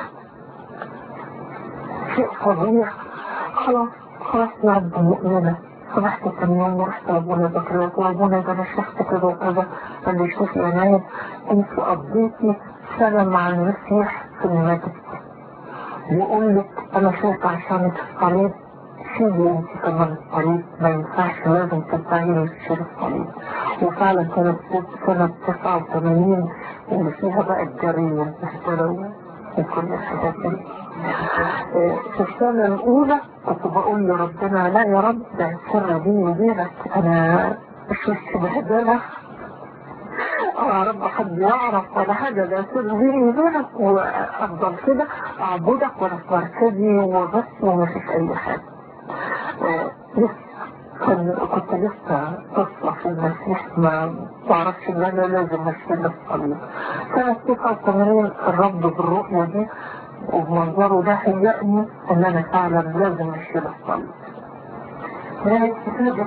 شيء فظيع خلاص خلاص يا رب مؤمنة صبحت كم يوم ورحت لابونا ذكريات وابونا ده انا شفت كده وكذا قال لي شوفي يا نايم انت قضيتي سنة مع المسيح في المجد بيقول لك انا شفت عشان الصليب سيبي انت كمان الصليب ما ينفعش لازم تنتهي وتشيل الصليب وفعلا كانت سنة 89 اللي فيها بقى الجري والبهدلة وكل الحاجات دي في السنة الأولى كنت بقول لربنا لا يا رب ده السر بيني وبينك أنا مش مش بهدلة يا رب حد يعرف ولا حاجة ده سر بيني وبينك وأفضل كده أعبدك وأنا في مركزي وبس ومفيش أي حاجة لسه كنت لسه طفلة في المسيح ما بعرفش ان انا لازم اشيل الصليب سنة 89 الرب بالرؤية دي وبمنظره ده هيأني ان انا فعلا لازم اشيل الصليب هي كتابة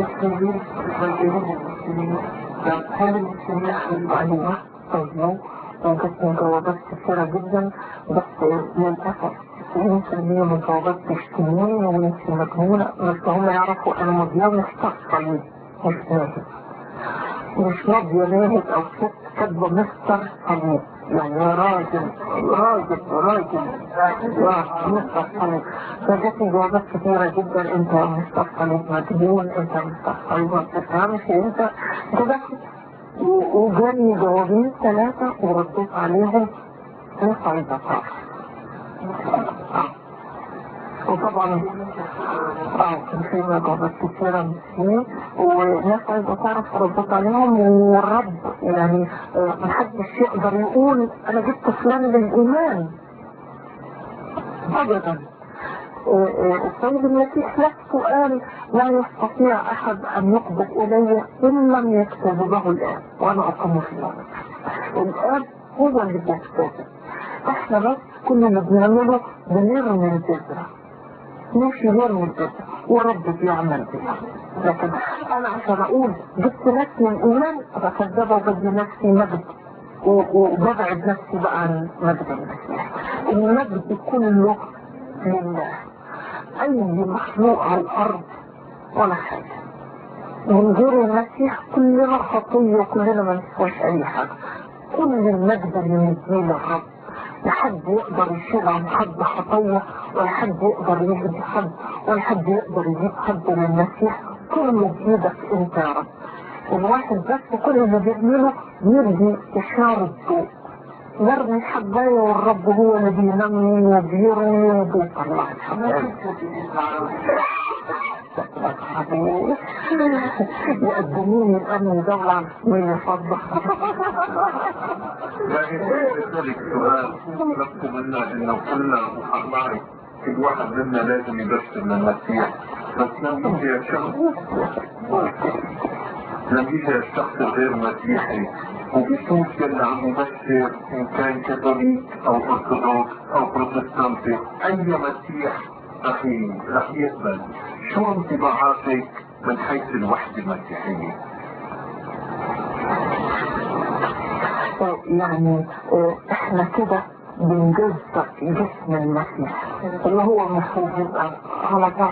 المسلمين والجنوب المسلمين هل المسلمين ايوه ايوه وجاتني جوابات كثيرة جدا بس للأسف 90% من الجوابات تشتميني وانت مجنونة بس هم يعرفوا انا مضيان مش شخص مش ناهد مش راضية ناهد او ست كاتبة مستر حبيب يعني يا راجل راجل راجل يا مستر حبيب فجاتني جوابات كثيرة جدا انت يا مستر حبيب مجنون انت مستر حبيب ما بتفهمش انت كده وجاني جوابين ثلاثة ورديت عليهم في صعيدة وطبعا اه كان في مجرد كثيرة مسلمين وناس عايزة تعرف ردت عليهم والرب يعني محدش يقدر يقول انا جبت فلان للايمان ابدا السيد المسيح نفسه قال لا يستطيع احد ان يقبض الي ان لم يكتب له الاب وانا اقوم في ذلك الاب هو اللي بيكتب احنا بس كل اللي بنعمله بنرمي الجزرة ماشي نرمي الجزرة ورب بيعمل بيها لكن انا عشان اقول جبت ناس من ايمان بكذبه وبدي نفسي مجد وببعد نفسي بقى عن مجد المسيح المجد كله لله اي مخلوق على الارض ولا حاجة من غير المسيح كلنا خطية وكلنا ما نسواش اي حاجة كل المجد اللي مديه للرب لا حد يقدر يشيل عن حد خطية ولا حد يقدر يهدي حد ولا حد يقدر يجيب حد للمسيح كله بإيدك انت يا رب الواحد بس كل اللي بيعمله يرضي إشارة ضوء يرمي الحباية والرب هو اللي بينمي وبيرمي وبيطلع الحباية يقدموني الأمن دولة من يفضل لكن ذلك سؤال طلبت منا انه كنا نعرف كل واحد منا لازم يبشر للمسيح بس لما يجي الشخص لما يجي الشخص الغير مسيحي وبيشوف اللي عم يبشر ان كان كاثوليك او ارثوذكس او بروتستانتي اي مسيح اخي رح يقبل شو انطباعاتك من حيث الوحده المسيحيه؟ يعني احنا كده بنجزء جسم المسيح اللي هو المفروض يبقى على بعض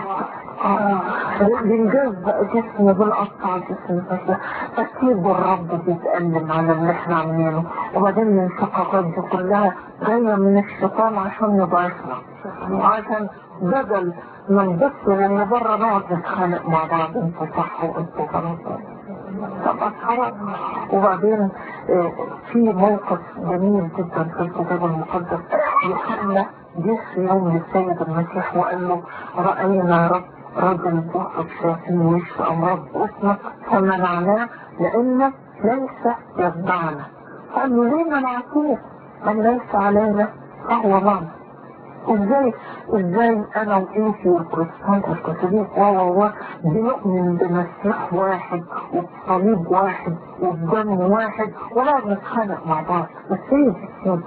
بنجزء جسم بنقطع جسم المسيح اكيد الرب بيتألم على اللي احنا عاملينه وبعدين الانشقاقات دي كلها جاية من الشيطان عشان يضعفنا وعشان بدل ما نبص للي بره نقعد نتخانق مع بعض انتوا صح وانتوا غلط طب أصحاب وبعدين في موقف جميل جدا في الكتاب المقدس يوحنا جه في يوم للسيد المسيح وقال له رأينا رب رجل بوحد شافين وش أمراض اسمك فمنعناه لأنه ليس يتبعنا قال له ليه منعتوه؟ من ليس علينا فهو معنا ازاي ازاي انا وانتي والبروتستانت والكاثوليك و و و بنؤمن بمسيح واحد وبصليب واحد وبدم واحد ولا بنتخانق مع بعض بس هي كده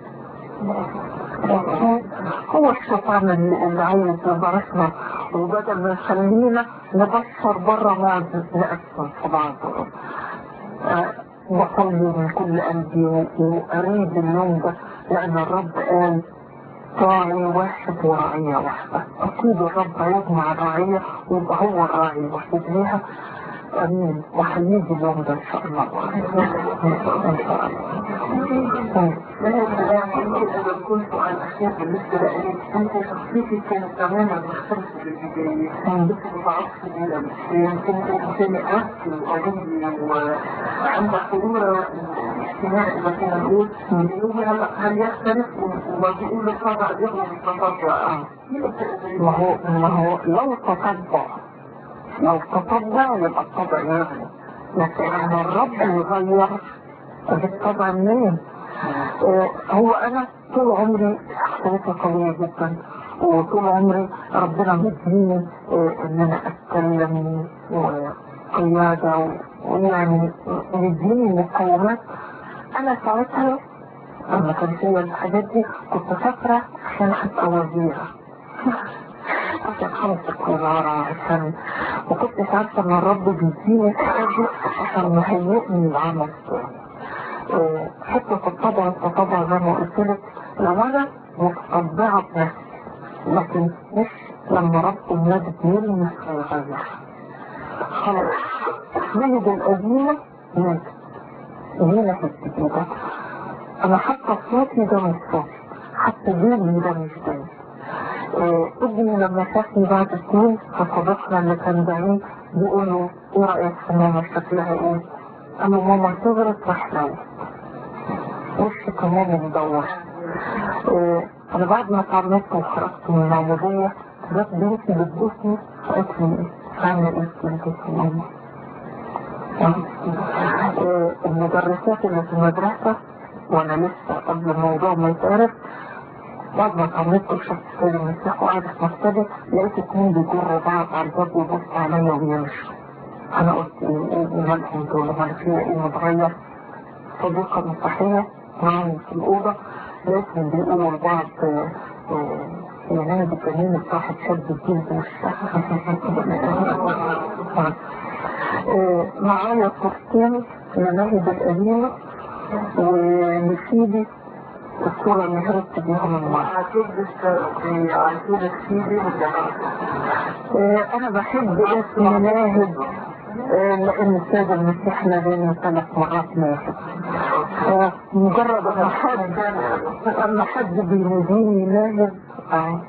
هو الشيطان اللي اللي عايز يبرشنا وبدل ما يخلينا نبشر بره نقعد نقسم في بعض بصلي من كل قلبي واريد اليوم ده لان الرب قال راعي واحد ورعية واحدة أكيد الرب هيجمع الرعية ويبقى هو الراعي الوحيد ليها أمين وهيجي اليوم ده إن شاء الله إن شاء الله إذا كنت على الأخير بالنسبة لأني أنت شخصيتي كانت تماما مختلفة بالبداية بس ضعفت يمكن الإنسان أكل وأجنبي وعنده حضور اجتماع إذا كنا نقول يقول هلا هل يختلف وما بيقول الطبع يغلب التطبع ما هو ما هو لو تطبع لو تطبع يبقى الطبع يغلب لكن لما الرب يغير بالطبع منين؟ آه هو انا طول عمري شخصيتي قوية جدا وطول عمري ربنا مديني آه ان انا اتكلم وقيادة ويعني مديني مقومات انا ساعتها لما كان فيا الحاجات دي كنت فاكرة عشان ابقى وزيرة عشان خمسة وزارة عشان وكنت عارفة ان الرب بيديني الحاجات دي عشان يهيئني العمل آه، حتة الطبع الطبع زي ما قلت لك لو انا متطبعة بنفسي لكن مش لما رب النبي يلمس ويغير خلاص نجد القديمة ماتت هنا في الجديدة انا حتى صوتي ده مش صوتي حتى جيلي ده مش جيلي آه، ابني لما شافني بعد سنين فصديقنا اللي كان بعيد بيقول له ايه رأيك في ماما شكلها ايه؟ انا ماما صغرت رحلة وش كمان مدور آه، انا بعد ما اتعرضت وخرجت من المعمودية جت بنتي بتبوسني فقالت لي عاملة ايه بنتي ماما؟ آه، المدرسات اللي في المدرسة وانا لسه قبل الموضوع ما يتعرف بعد ما طمنت وشفت سيد المسيح وقاعد في مكتبي لقيت اتنين بيجروا بعض على الباب ويبصوا عليا ويمشوا انا قلت ايه ايه مالهم دول امال فيها ايه متغير صديقة مسيحية معاهم في الأوضة لقيتهم بيقولوا لبعض آه، آه، يا نادي الجنين بتاعت شد الدين في وشها آه، معايا صورتين مناهج القديمة ونسيبي الصورة اللي هربت بيها من مصر هتلبس في عسيرة سيدي آه، أنا بحب اسم مناهج آه، لأن السيد المسيح ناداني ثلاث مرات ماشي آه، مجرد أن حد أن حد بيناديني ناهد آه.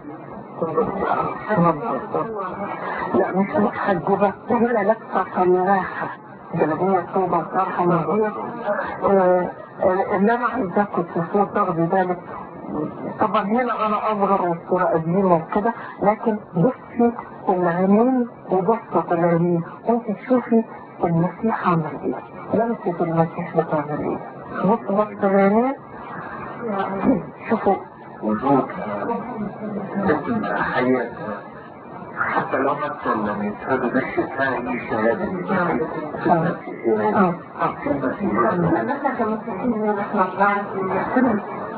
لا مش متحجبة هي لابسة فلاحة جلابية صوبة طرحة مهدية اللي أنا عايزاكم تشوفوا تاخدوا بالك طبعا هنا أنا أصغر والصورة قديمة وكده لكن بصي العينين وبصة العينين أنت تشوفي المسيح عمل إيه لمسة المسيح بتعمل إيه بص بص العينين شوفوا وجود اسم حياة حتى لو ما تسلمت هذا نفس هذه شهادة آه آه احنا كمسيحيين احنا بنعرف نحترم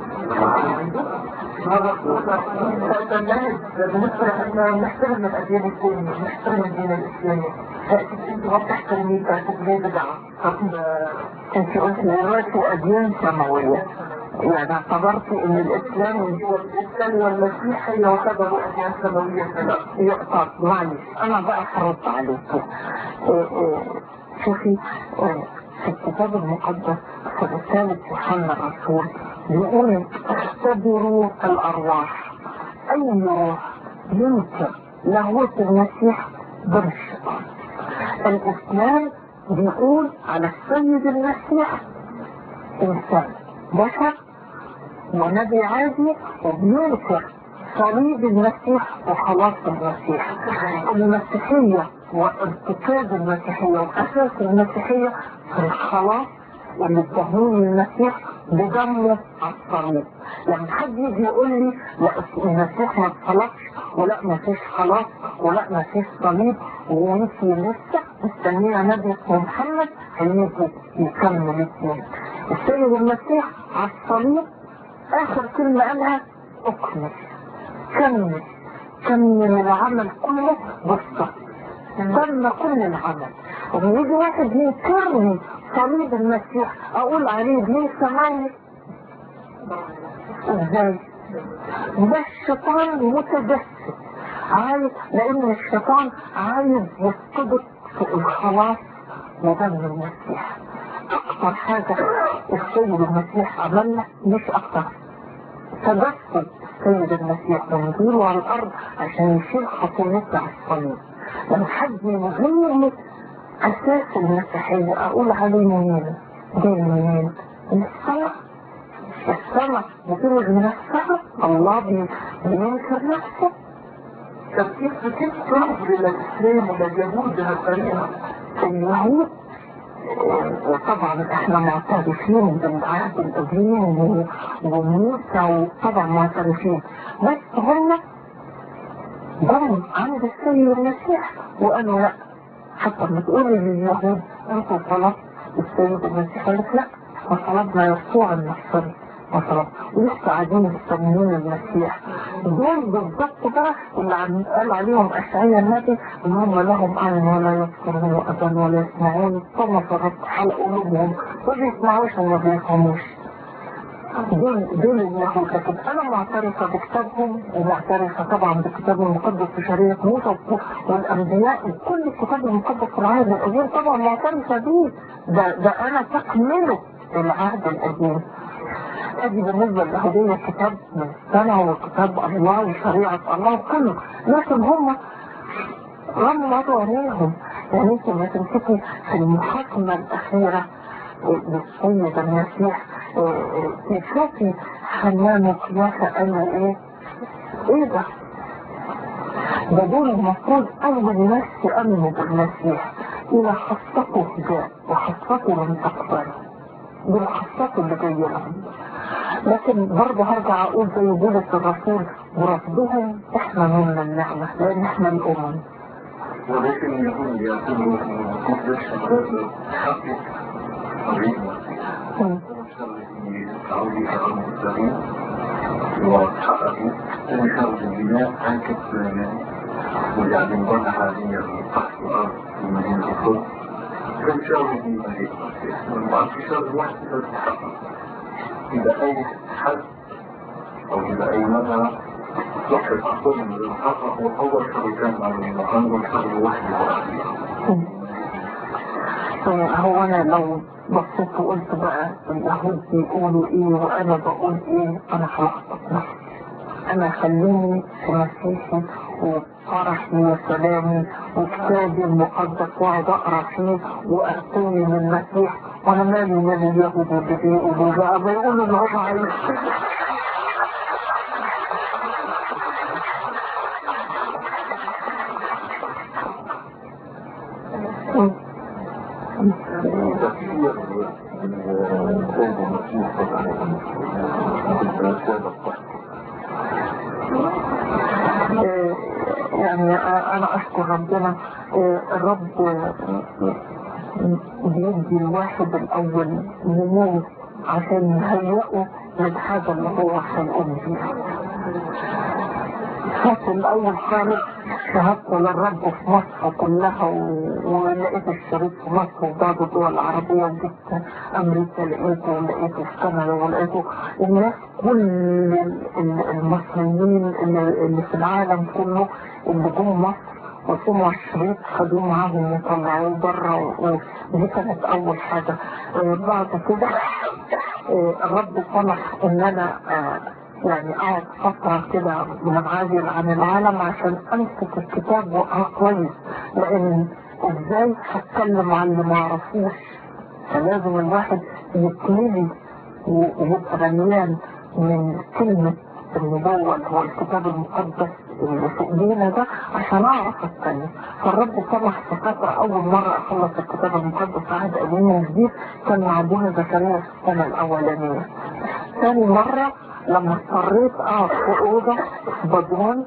هذا فالمنهج بالنسبة احنا نحترم الأديان الثانية نحترم الدين الإسلامي انت ما بتحترمي تعتبريه بدعة انت قلت دلوقتي أديان سماوية يعني اعتبرتي ان الاسلام الإسلام والمسيحي يعتبروا أديان سماوية فلا يقطع معلش انا بقى هرد عليك إيه إيه شوفي إيه في الكتاب المقدس في رسالة يوحنا الرسول بيقول اختبروا الارواح اي روح ينكر لاهوت المسيح بالشيطان الاسلام بيقول على السيد المسيح انسان بشر ونبي عادي وبينكر صليب المسيح وخلاص المسيح المسيحية وارتكاز المسيحية وأساس المسيحية في الخلاص اللي ادهوني المسيح بدمه على الصليب لما حد يجي يقول لي لا المسيح ما اتصلبش ولا ما فيش خلاص ولا ما فيش صليب وانت لسه مستنيه نبي اسمه محمد هيجي يكمل الاثنين السيد المسيح على الصليب اخر كلمه قالها اكمل كمل كمل العمل كله بالصبر تم كل العمل ويجي واحد ينكرني صليب المسيح اقول عليه دين سماوي ازاي ده الشيطان متجسد عايز لان الشيطان عايز يفتقد في الخلاص ودم المسيح اكتر حاجة السيد المسيح عملها مش اكتر تجسد السيد المسيح ونزوله على الارض عشان يشيل خطيئتنا على الصليب لما حد يغير اساس المسيحية اقول عليه منين جاي منين من السماء السماء بتولد من السماء الله بي- بينكر نفسه طب كيف كيف تنظر إلى الإسلام ولا اليهود بهالطريقة؟ اليهود آه، طبعا احنا معترفين بالعهد القديم و- وموسى وطبعا معترفين بس هم جم عند السيد المسيح وقالوا لا حتى لما تقول لليهود انتوا طلبت السيد المسيح قال لك لا ما طلبنا يسوع النصري مثلا ولسه قاعدين مستنيين المسيح دول بالظبط بقى اللي عم قال عليهم اشعياء النبي ان هم لهم عين ولا يبصرون وأذان ولا يسمعون ثم فرط على قلوبهم ما بيسمعوش وما بيفهموش دول دول اليهود لكن انا معترفه بكتابهم ومعترفه طبعا بالكتاب المقدس في شريعه موسى والانبياء وكل الكتاب المقدس في العهد القديم طبعا معترفه بيه ده ده انا تكمله العهد القديم ادي بالنسبه لليهوديه كتاب من السنه وكتاب الله وشريعه الله كله لكن هم غمضوا عينيهم يعني انت ما تمسكي في المحاكمه الاخيره للسيد المسيح تشوفي حنان وقياسة قالوا ايه ايه ده ده دول المفروض اول ناس يأمنوا بالمسيح الى خاصته جاء وخاصته لم تقبل دول خاصته اللي جاي لهم لكن برضه هرجع اقول زي بولس الرسول ورفضهم احنا منا النعمة لان احنا الامم ولكن يكون يكون كفر الشباب حقق طريقة تعودي على المستقيم وتحققي تنشر البناء عن كتب ويعلم بنا حاليا تحت الأرض في مدينة القدس كم شهر في مدينة وبعد في شهر واحد تتحقق إذا أي حد أو إذا أي مثلا صحة أقل من الحقق وأول شهر كان على المقام والشهر واحد هو انا لو بصيت وقلت بقى اليهود بيقولوا ايه وانا بقول ايه انا هلخبط نفسي انا خليني في مسيحي وفرحي وسلامي وكتابي المقدس واقعد اقرا فيه وارتوي من المسيح وانا مالي مال اليهود اللي بيقولوا بقى بيقولوا اللي هم عايزين يعني انا اشكر ربنا الرب بيدي الواحد الاول نمو عشان يهيئه للحاجة اللي هو هيقوم بيها فات الاول خالص شهدت للرب في مصر كلها ولقيت الشريط في مصر وبعض الدول العربية وجبت أمريكا لقيته ولقيته في كندا ولقيته الناس كل المصريين اللي, اللي في العالم كله اللي جم مصر وسمعوا الشريط خدوه معاهم وطلعوه بره ودي كانت أول حاجة بعد كده الرب سمح إن أنا يعني قاعد فترة كده منعزل عن العالم عشان امسك الكتاب واقرا كويس لان ازاي هتكلم عن اللي ما اعرفوش فلازم الواحد يتملي ويبقى مليان من كلمة النبوة اللي هو الكتاب المقدس اللي في ايدينا ده عشان اعرف اتكلم فالرب سمح في فترة اول مرة اخلص الكتاب المقدس عهد قديم وجديد كان مع ابونا زكريا في السنة الاولانية ثاني مرة لما اضطريت اقعد في اوضه في بدوان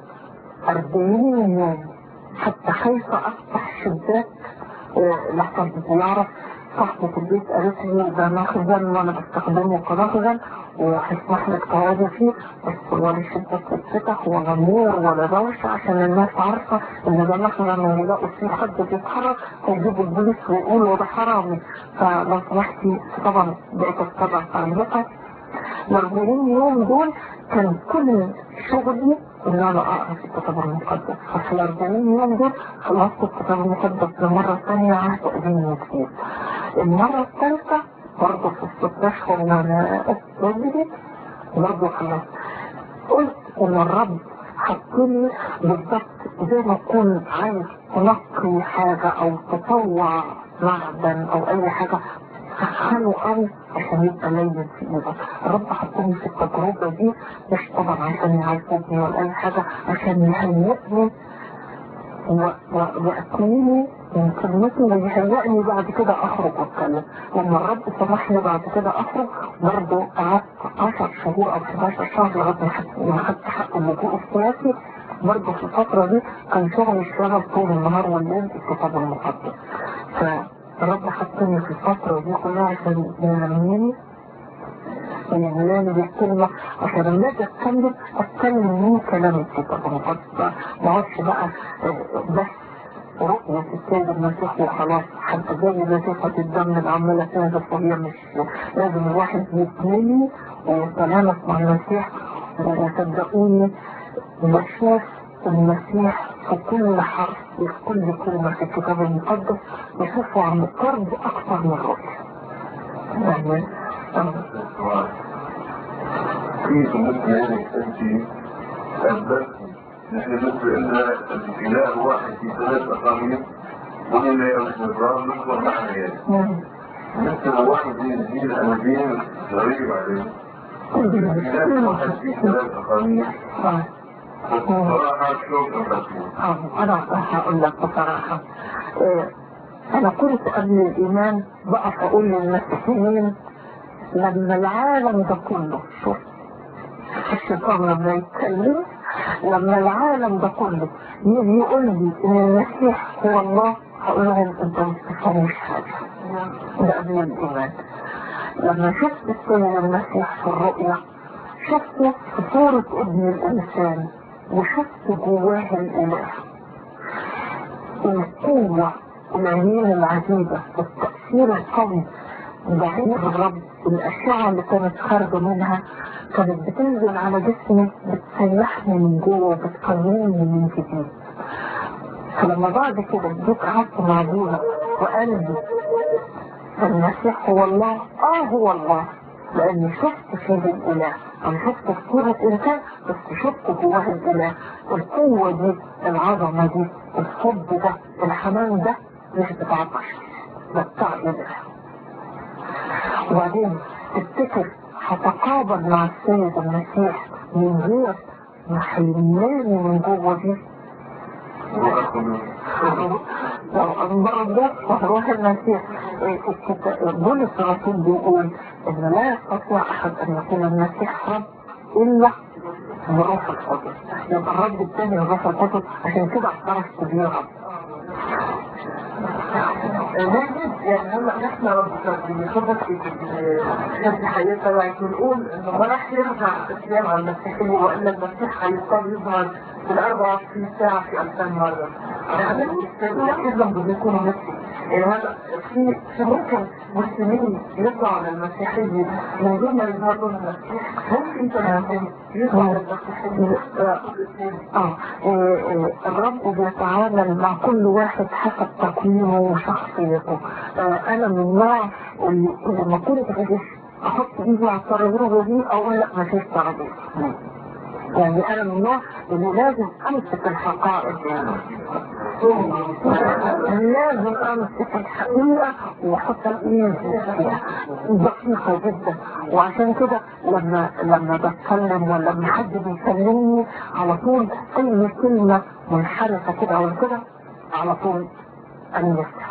40 يوم حتى خايفه افتح شباك لحسن يعرف صاحبة البيت قالت لي ده مخزن وانا بستخدمه كمخزن وهسمح لك تقعدي فيه بس ولا الشباك يتفتح ولا نور ولا دوشة عشان الناس عارفة ان ده مخزن ويلاقوا فيه حد بيتحرك هيجيبوا البوليس ويقولوا ده حرامي فلو سمحتي طبعا بقيت اتبع تعليقات الأربعين يوم دول كان كل شغلي ان انا اقرا في الكتاب المقدس ففي الأربعين يوم دول خلصت الكتاب المقدس لمرة ثانية عهد قديم وجديد المرة الثالثة برضه في الست اشهر وانا بجري برضه خلصت قلت ان الرب حطني بالظبط زي ما تكون عايز تنقي حاجة او تطوع معدن او اي حاجة سخنه قوي عشان يبقى لين في ايدك الرب حطني في التجربة دي مش طبعا عشان يعذبني ولا اي حاجة عشان يهيئني ويأتيني من كلمته ويهيئني بعد كده اخرج واتكلم لما الرب سمحني بعد كده اخرج برضه قعدت 10 شهور او 11 شهر لغايه ما خدت حق اللجوء السياسي برضه في الفترة دي كان شغلي اشتغل طول النهار والليل الكتاب المقدس فرب حطني في الفترة دي كلها عشان ينميني ويعملاني بالكلمة عشان لما اجي اتكلم اتكلم من كلام الكتاب المقدس ما اقعدش بقى بس رؤية السيد المسيح وخلاص حتى زي لطيفة الدم اللي عمالة تنزف وهي مش لازم الواحد يتمني ويتلامس مع المسيح وصدقوني بشوف المسيح في كل حرف وفي كل كلمة في الكتاب المقدس بشوفه عن قرب أكثر من رؤية يعني في بالنسبة لك أنت أثبت نحن بالنسبة لنا الإله واحد في ثلاث أقاميم ومن لا يوجد نظام نحن نحن يعني مثل واحد من الدين الأنبياء غريب عليه الإله واحد في ثلاث أقاميم بصراحة شلون تفكرون؟ اه انا هقول لك بصراحة آه، انا كنت قبل الايمان بقف اقول للمسيحيين لما العالم ده كله شوف الشيطان لما يتكلم لما العالم ده كله يجي يقول لي ان المسيح هو الله هقول لهم انتوا ما بتفهموش حاجه ده قبل الايمان لما شفت السيد المسيح في الرؤيا شفته في صورة ابن الإنسان وشفت جواه الإله القوة العينين العجيبة والتأثير القوي بعين الرب الأشعة اللي كانت خارجة منها كانت بتنزل على جسمي بتسيحني من جوه وبتقويني من جديد فلما بعد كده جيت قعدت مع ابونا وقال لي المسيح هو الله اه هو الله لاني شفت فيه الاله انا شفت في صورة انسان بس شفت جواه الاله القوة دي العظمة دي الحب ده الحنان ده مش بتاع بشر ده بتاع اله وبعدين تفتكر هتقابل مع السيد المسيح من غير ما هيملاني من جوه دي لو انضرب ده فهروح المسيح بولس الرسول بيقول ان لا يستطيع احد ان يكون المسيح رب الا بروح القدس يبقى الرب الثاني الروح القدس عشان كده اعترفت بيه رب يعني هم نحن بنخبط في حياتنا يعني بنقول انه ما راح يرجع الاسلام على المسيحيه والا المسيح هيضطر يظهر في ال 24 ساعه في 2000 مره. يعني الاسلام بدهم يكونوا مثلي. يعني هذا في في ممكن مسلمين يطلعوا على المسيحيه من دون ما يظهروا المسيح ممكن كمان يطلعوا على المسيحيه اه آه، الرب بيتعامل مع كل واحد حسب تقييمه وشخصيته آه، انا من النوع اللي اللي لما كنت بجيش احط ايدي على الترابيزه دي اقول لا ما فيش ترابيزه يعني انا من النوع اللي لازم امسك الحقائق لازم امسك الحقيقه واحط الايد فيها دقيقه جدا وعشان كده لما لما بتكلم ولا لما حد بيكلمني على طول اي كلمه منحرفه كده او كده على طول انسى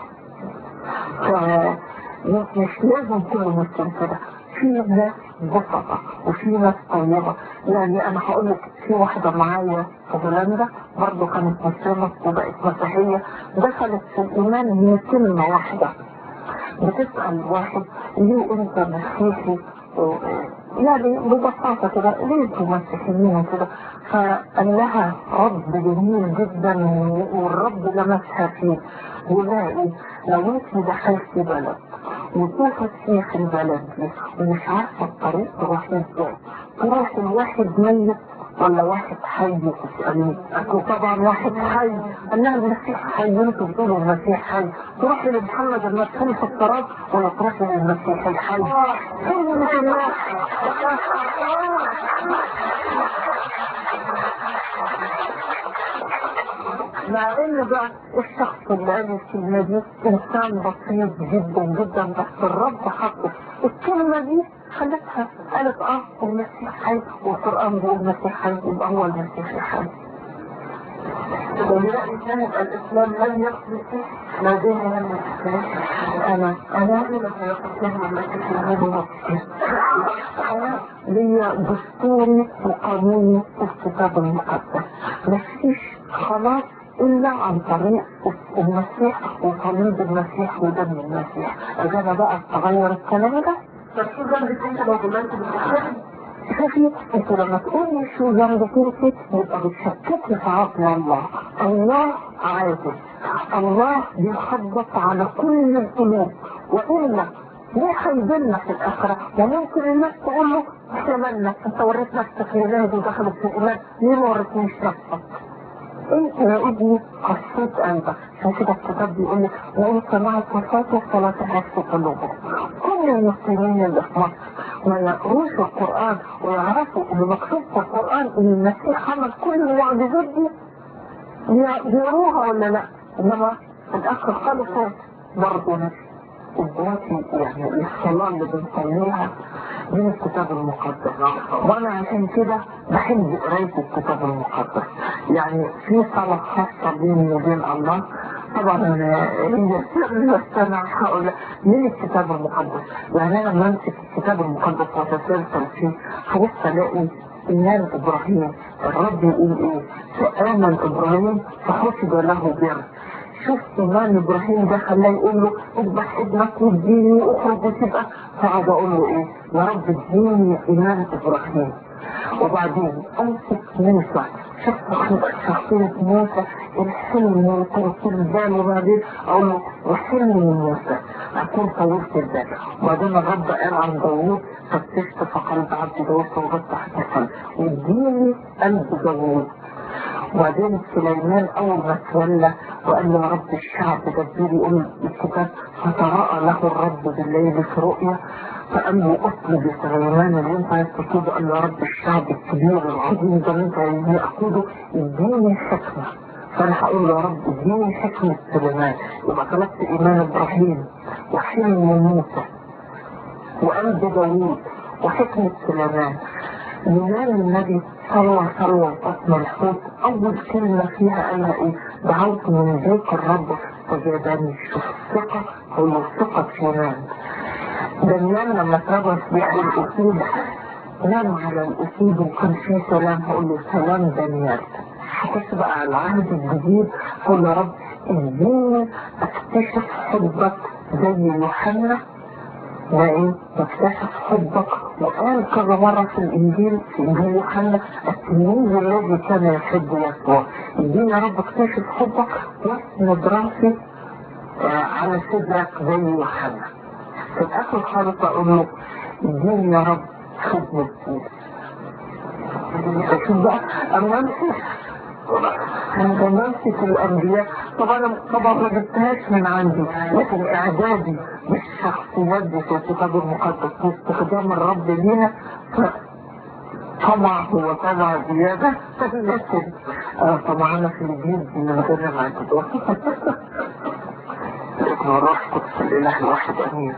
مش لازم كل مسلم كده في ناس بسطة وفي ناس طيبة يعني انا هقول لك في واحدة معايا في هولندا برضه كانت مسلمة وبقت مسيحية دخلت في الايمان من كلمة واحدة بتسأل واحد ليه انت مسيحي يعني ببساطة كده ليه انتوا مسيحيين وكده فقال لها رب جميل جدا والرب لمسها فيه ولاقي لو انت دخلتي بلد وتوقف فيه في البلد دي ومش عارفة الطريق تروحي ازاي تروح الواحد ميت ولا واحد حي تسألني أكو طبعا واحد حي قال لها المسيح حي انتوا بتقولوا المسيح حي تروحي لمحمد المدفون في التراب ولا تروحي للمسيح الحي كلمة الله مع ان بقى الشخص اللي قال الكلمة دي انسان بسيط جدا جدا بس الرب حطه الكلمة دي خلتها قالت اه المسيح حي والقرآن بيقول المسيح حي يبقى هو المسيح الحي ولرأي كانت الإسلام لم يقصد فيه ما بين المسلمين انا انا لما يقصد فيه المسيحيين انا ليا دستوري وقانوني في الكتاب المقدس مفيش خلاص الا عن طريق المسيح وصليب المسيح ودم المسيح اذا انا بقى اغير الكلام ده بس في ذنب انت لو غلطت بالإسلام شوفي انت لما تقولي شو ذنبك انت يبقى بتشككي في عقل الله الله عادل الله بيخبط على كل القلوب والا ليه هيضلنا في الاخره وممكن الناس تقول له احنا مالنا انت وريت نفسك لله ودخلت في الايمان ليه ما وريتنيش نفسك انت يا ابني قصيت قلبك عشان كده الكتاب بيقول لك وان سمعت وفاته فلا تحس قلوبهم كل المسلمين اللي في مصر ما يقروش القران ويعرفوا ان مكتوب في القران ان المسيح عمل كل المعجزات دي بيقروها ولا لا انما في الاخر خالص برضه نفس دلوقتي يعني الصلاة اللي بنصليها من الكتاب المقدس وانا عشان كده بحب قراية الكتاب المقدس يعني في صلاة خاصة بيني وبين الله طبعا هي بس انا هقول من الكتاب المقدس يعني انا لما امسك الكتاب المقدس واتسلسل فيه هبص الاقي ايمان ابراهيم الرب يقول ايه فامن ابراهيم فحسب له بر شوف إيمان إبراهيم ده خلاه يقول له اذبح ابنك واديني اخرج وتبقى فقعد أقول له إيه يا رب اديني إيمان إبراهيم وبعدين أمسك موسى شوف شخصية موسى الحلم وتوصيل البال وبعدين أقول له وحلم موسى أكون طولت البال وبعدين الرب قال عن داوود فتشت فقلب عبد داوود وغطى حتى قلب واديني قلب داوود وبعدين سليمان اول ما تولى وقال له يا رب الشعب دبير يقول الكتاب فتراءى له الرب بالليل في رؤيا فقال له اطلب سليمان اللي انت عايز تقوده قال له يا رب الشعب الكبير العظيم ده اللي انت عايزني اقوده اديني حكمه فانا هقول له يا رب اديني حكمه سليمان يبقى طلبت ايمان ابراهيم وحلم موسى وقلب داوود وحكمه سليمان ينام النبي صلى صلى وقسم الحوت أول كلمة فيها قالها إيه دعوت من ذاك الرب فجابني شوف الثقة هو الثقة في ينام دانيال لما تربص بيحيي الأسود نام على الأسود وكان فيه سلام هقول له سلام دانيال هخش بقى على العهد الجديد قول يا رب اديني اكتشف حبك زي يوحنا وايه واكتشف حبك وقال كذا مرة في الانجيل في انجيل يوحنا التلميذ الذي كان يحب يسوع اديني يا رب اكتشف حبك واسند راسي آه على صدرك زي يوحنا في الاخر خالص اقول له اديني يا رب خدمة شوف بقى انا امسك انا بمسك الانبياء طبعا طبعا ما جبتهاش من عندي لكن اعدادي بالشخصيات دي في الكتاب المقدس واستخدام الرب ليها طمع هو طمع زيادة لكن آه طمعنا في الجيل من غير ما تدور لكن الروح قدس الاله الواحد امين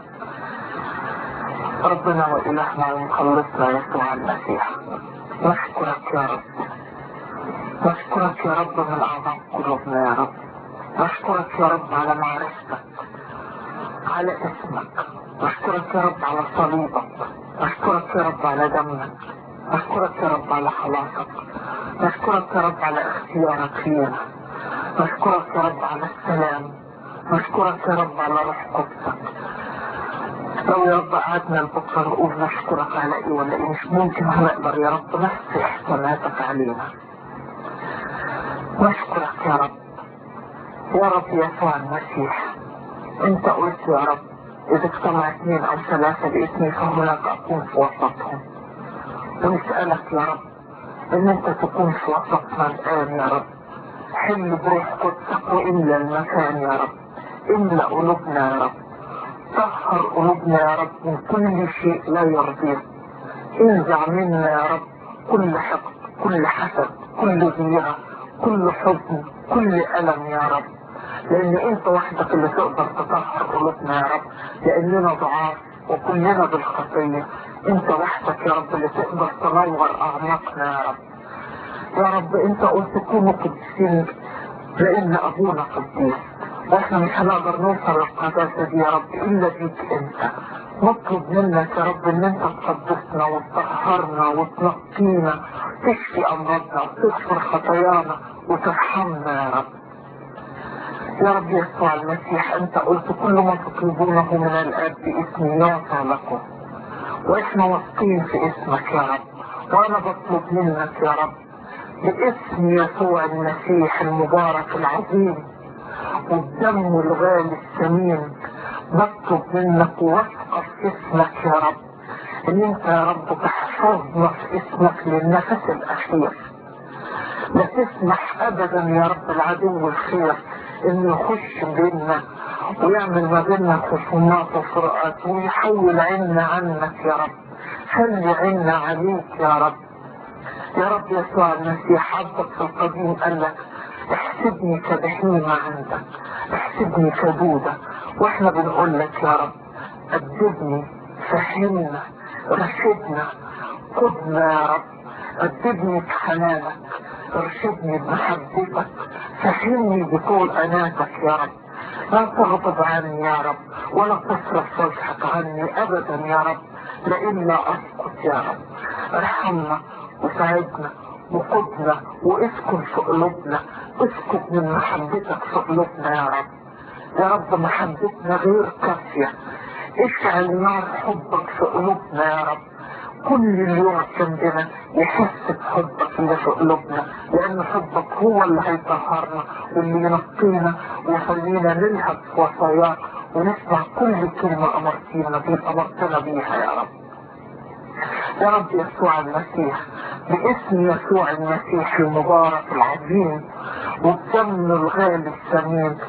ربنا والهنا ومخلصنا يسوع المسيح نشكرك يا رب نشكرك يا رب من أعظم قلوبنا يا رب نشكرك يا رب على معرفتك على اسمك نشكرك يا رب على صليبك نشكرك يا رب على دمك نشكرك يا رب على خلاصك نشكرك يا رب على اختيارك فينا نشكرك يا رب على السلام نشكرك يا رب على روح قدسك لو يا رب قعدنا لبكره نقول نشكرك على ايه ولا ايه مش ممكن هنقدر يا رب نحصي احساناتك علينا نشكرك يا رب يا رب يسوع المسيح انت قلت يا رب اذا اجتمع اثنين او ثلاثة باسمي فهناك اكون في وسطهم ونسألك يا رب ان انت تكون في وسطنا الان يا رب حل بروح قدسك واملى المكان يا رب املى قلوبنا يا رب طهر قلوبنا يا رب من كل شيء لا يرضيك انزع منا يا رب كل حقد كل حسد كل غيرة كل حزن كل ألم يا رب لأن أنت وحدك اللي تقدر تطهر قلوبنا يا رب لأننا ضعاف وكلنا بالخطية أنت وحدك يا رب اللي تقدر تنور أعماقنا يا رب يا رب أنت قلت كونوا قدسين لأن أبونا قديس واحنا مش هنقدر نوصل للقداسة دي يا رب إلا بيك أنت نطلب منك يا رب ان انت تقدسنا وتطهرنا وتنقينا تشفي امراضنا وتغفر خطايانا وترحمنا يا رب يا رب يسوع المسيح انت قلت كل ما تطلبونه من الاب باسمي يعطى لكم واحنا واثقين في اسمك يا رب وانا بطلب منك يا رب باسم يسوع المسيح المبارك العظيم والدم الغالي الثمين بطلب منك واسقط اسمك يا رب ان انت يا رب تحفظنا في اسمك للنفس الاخير لا تسمح ابدا يا رب العدو الخير انه يخش بيننا ويعمل ما بيننا خصومات وفرقات ويحول عنا عنك يا رب خلي عنا عليك يا رب يا رب يسوع المسيح عبدك في القديم قال لك احسبني كبهيمة عندك احسبني كدودة واحنا بنقول لك يا رب أدبني فهمنا رشدنا قدنا يا رب أدبني بحنانك ارشدني بمحبتك فهمني بطول أناتك يا رب لا تغضب عني يا رب ولا تصرف وجهك عني أبدا يا رب لإلا أسقط يا رب ارحمنا وساعدنا وقدنا واسكن في قلوبنا اسكت من محبتك في قلوبنا يا رب يا رب محبتنا غير كافية اشعل نار حبك في قلوبنا يا رب كل اليوم جنبنا يحس بحبك اللي في قلوبنا لان حبك هو اللي هيطهرنا واللي ينقينا ويخلينا نلهب في وصاياك ونسمع كل كلمة امرتينا بيها امرتنا بيها يا رب يا رب يسوع المسيح باسم يسوع المسيح المبارك العظيم والدم الغالي الثمين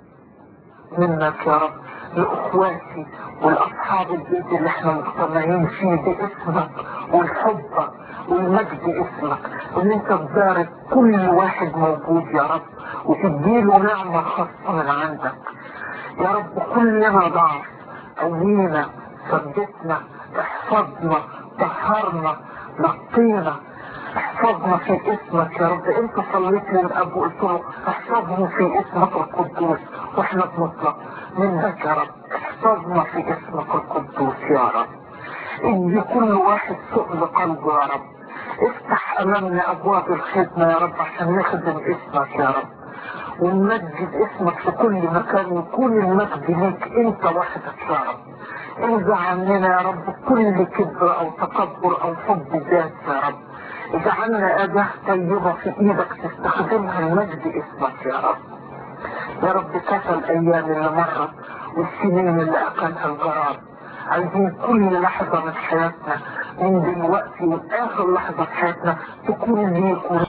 منك يا رب لاخواتي والاصحاب البيت اللي احنا مجتمعين فيه باسمك والحب والمجد اسمك ان انت تبارك كل واحد موجود يا رب وتديله نعمة خاصة من عندك يا رب كلنا ضعف قوينا ثبتنا احفظنا طهرنا نقينا احفظنا في اسمك يا رب انت صليت للاب وقلت له احفظني في اسمك القدوس واحنا بنطلب منك يا رب احفظنا في اسمك القدوس يا رب ان كل واحد سؤل قلبه يا رب افتح امامنا ابواب الخدمه يا رب عشان نخدم اسمك يا رب ونمجد اسمك في كل مكان ويكون المجد ليك انت وحدك يا رب انزع عننا يا رب كل كبر او تكبر او حب ذات يا رب اجعلنا أداة طيبة في ايدك تستخدمها لمجد اسمك يا رب يا رب كفى الايام اللي مرت والسنين اللي اكلها الجراد عايزين كل لحظة من حياتنا من دلوقتي لاخر لحظة في حياتنا تكون ليك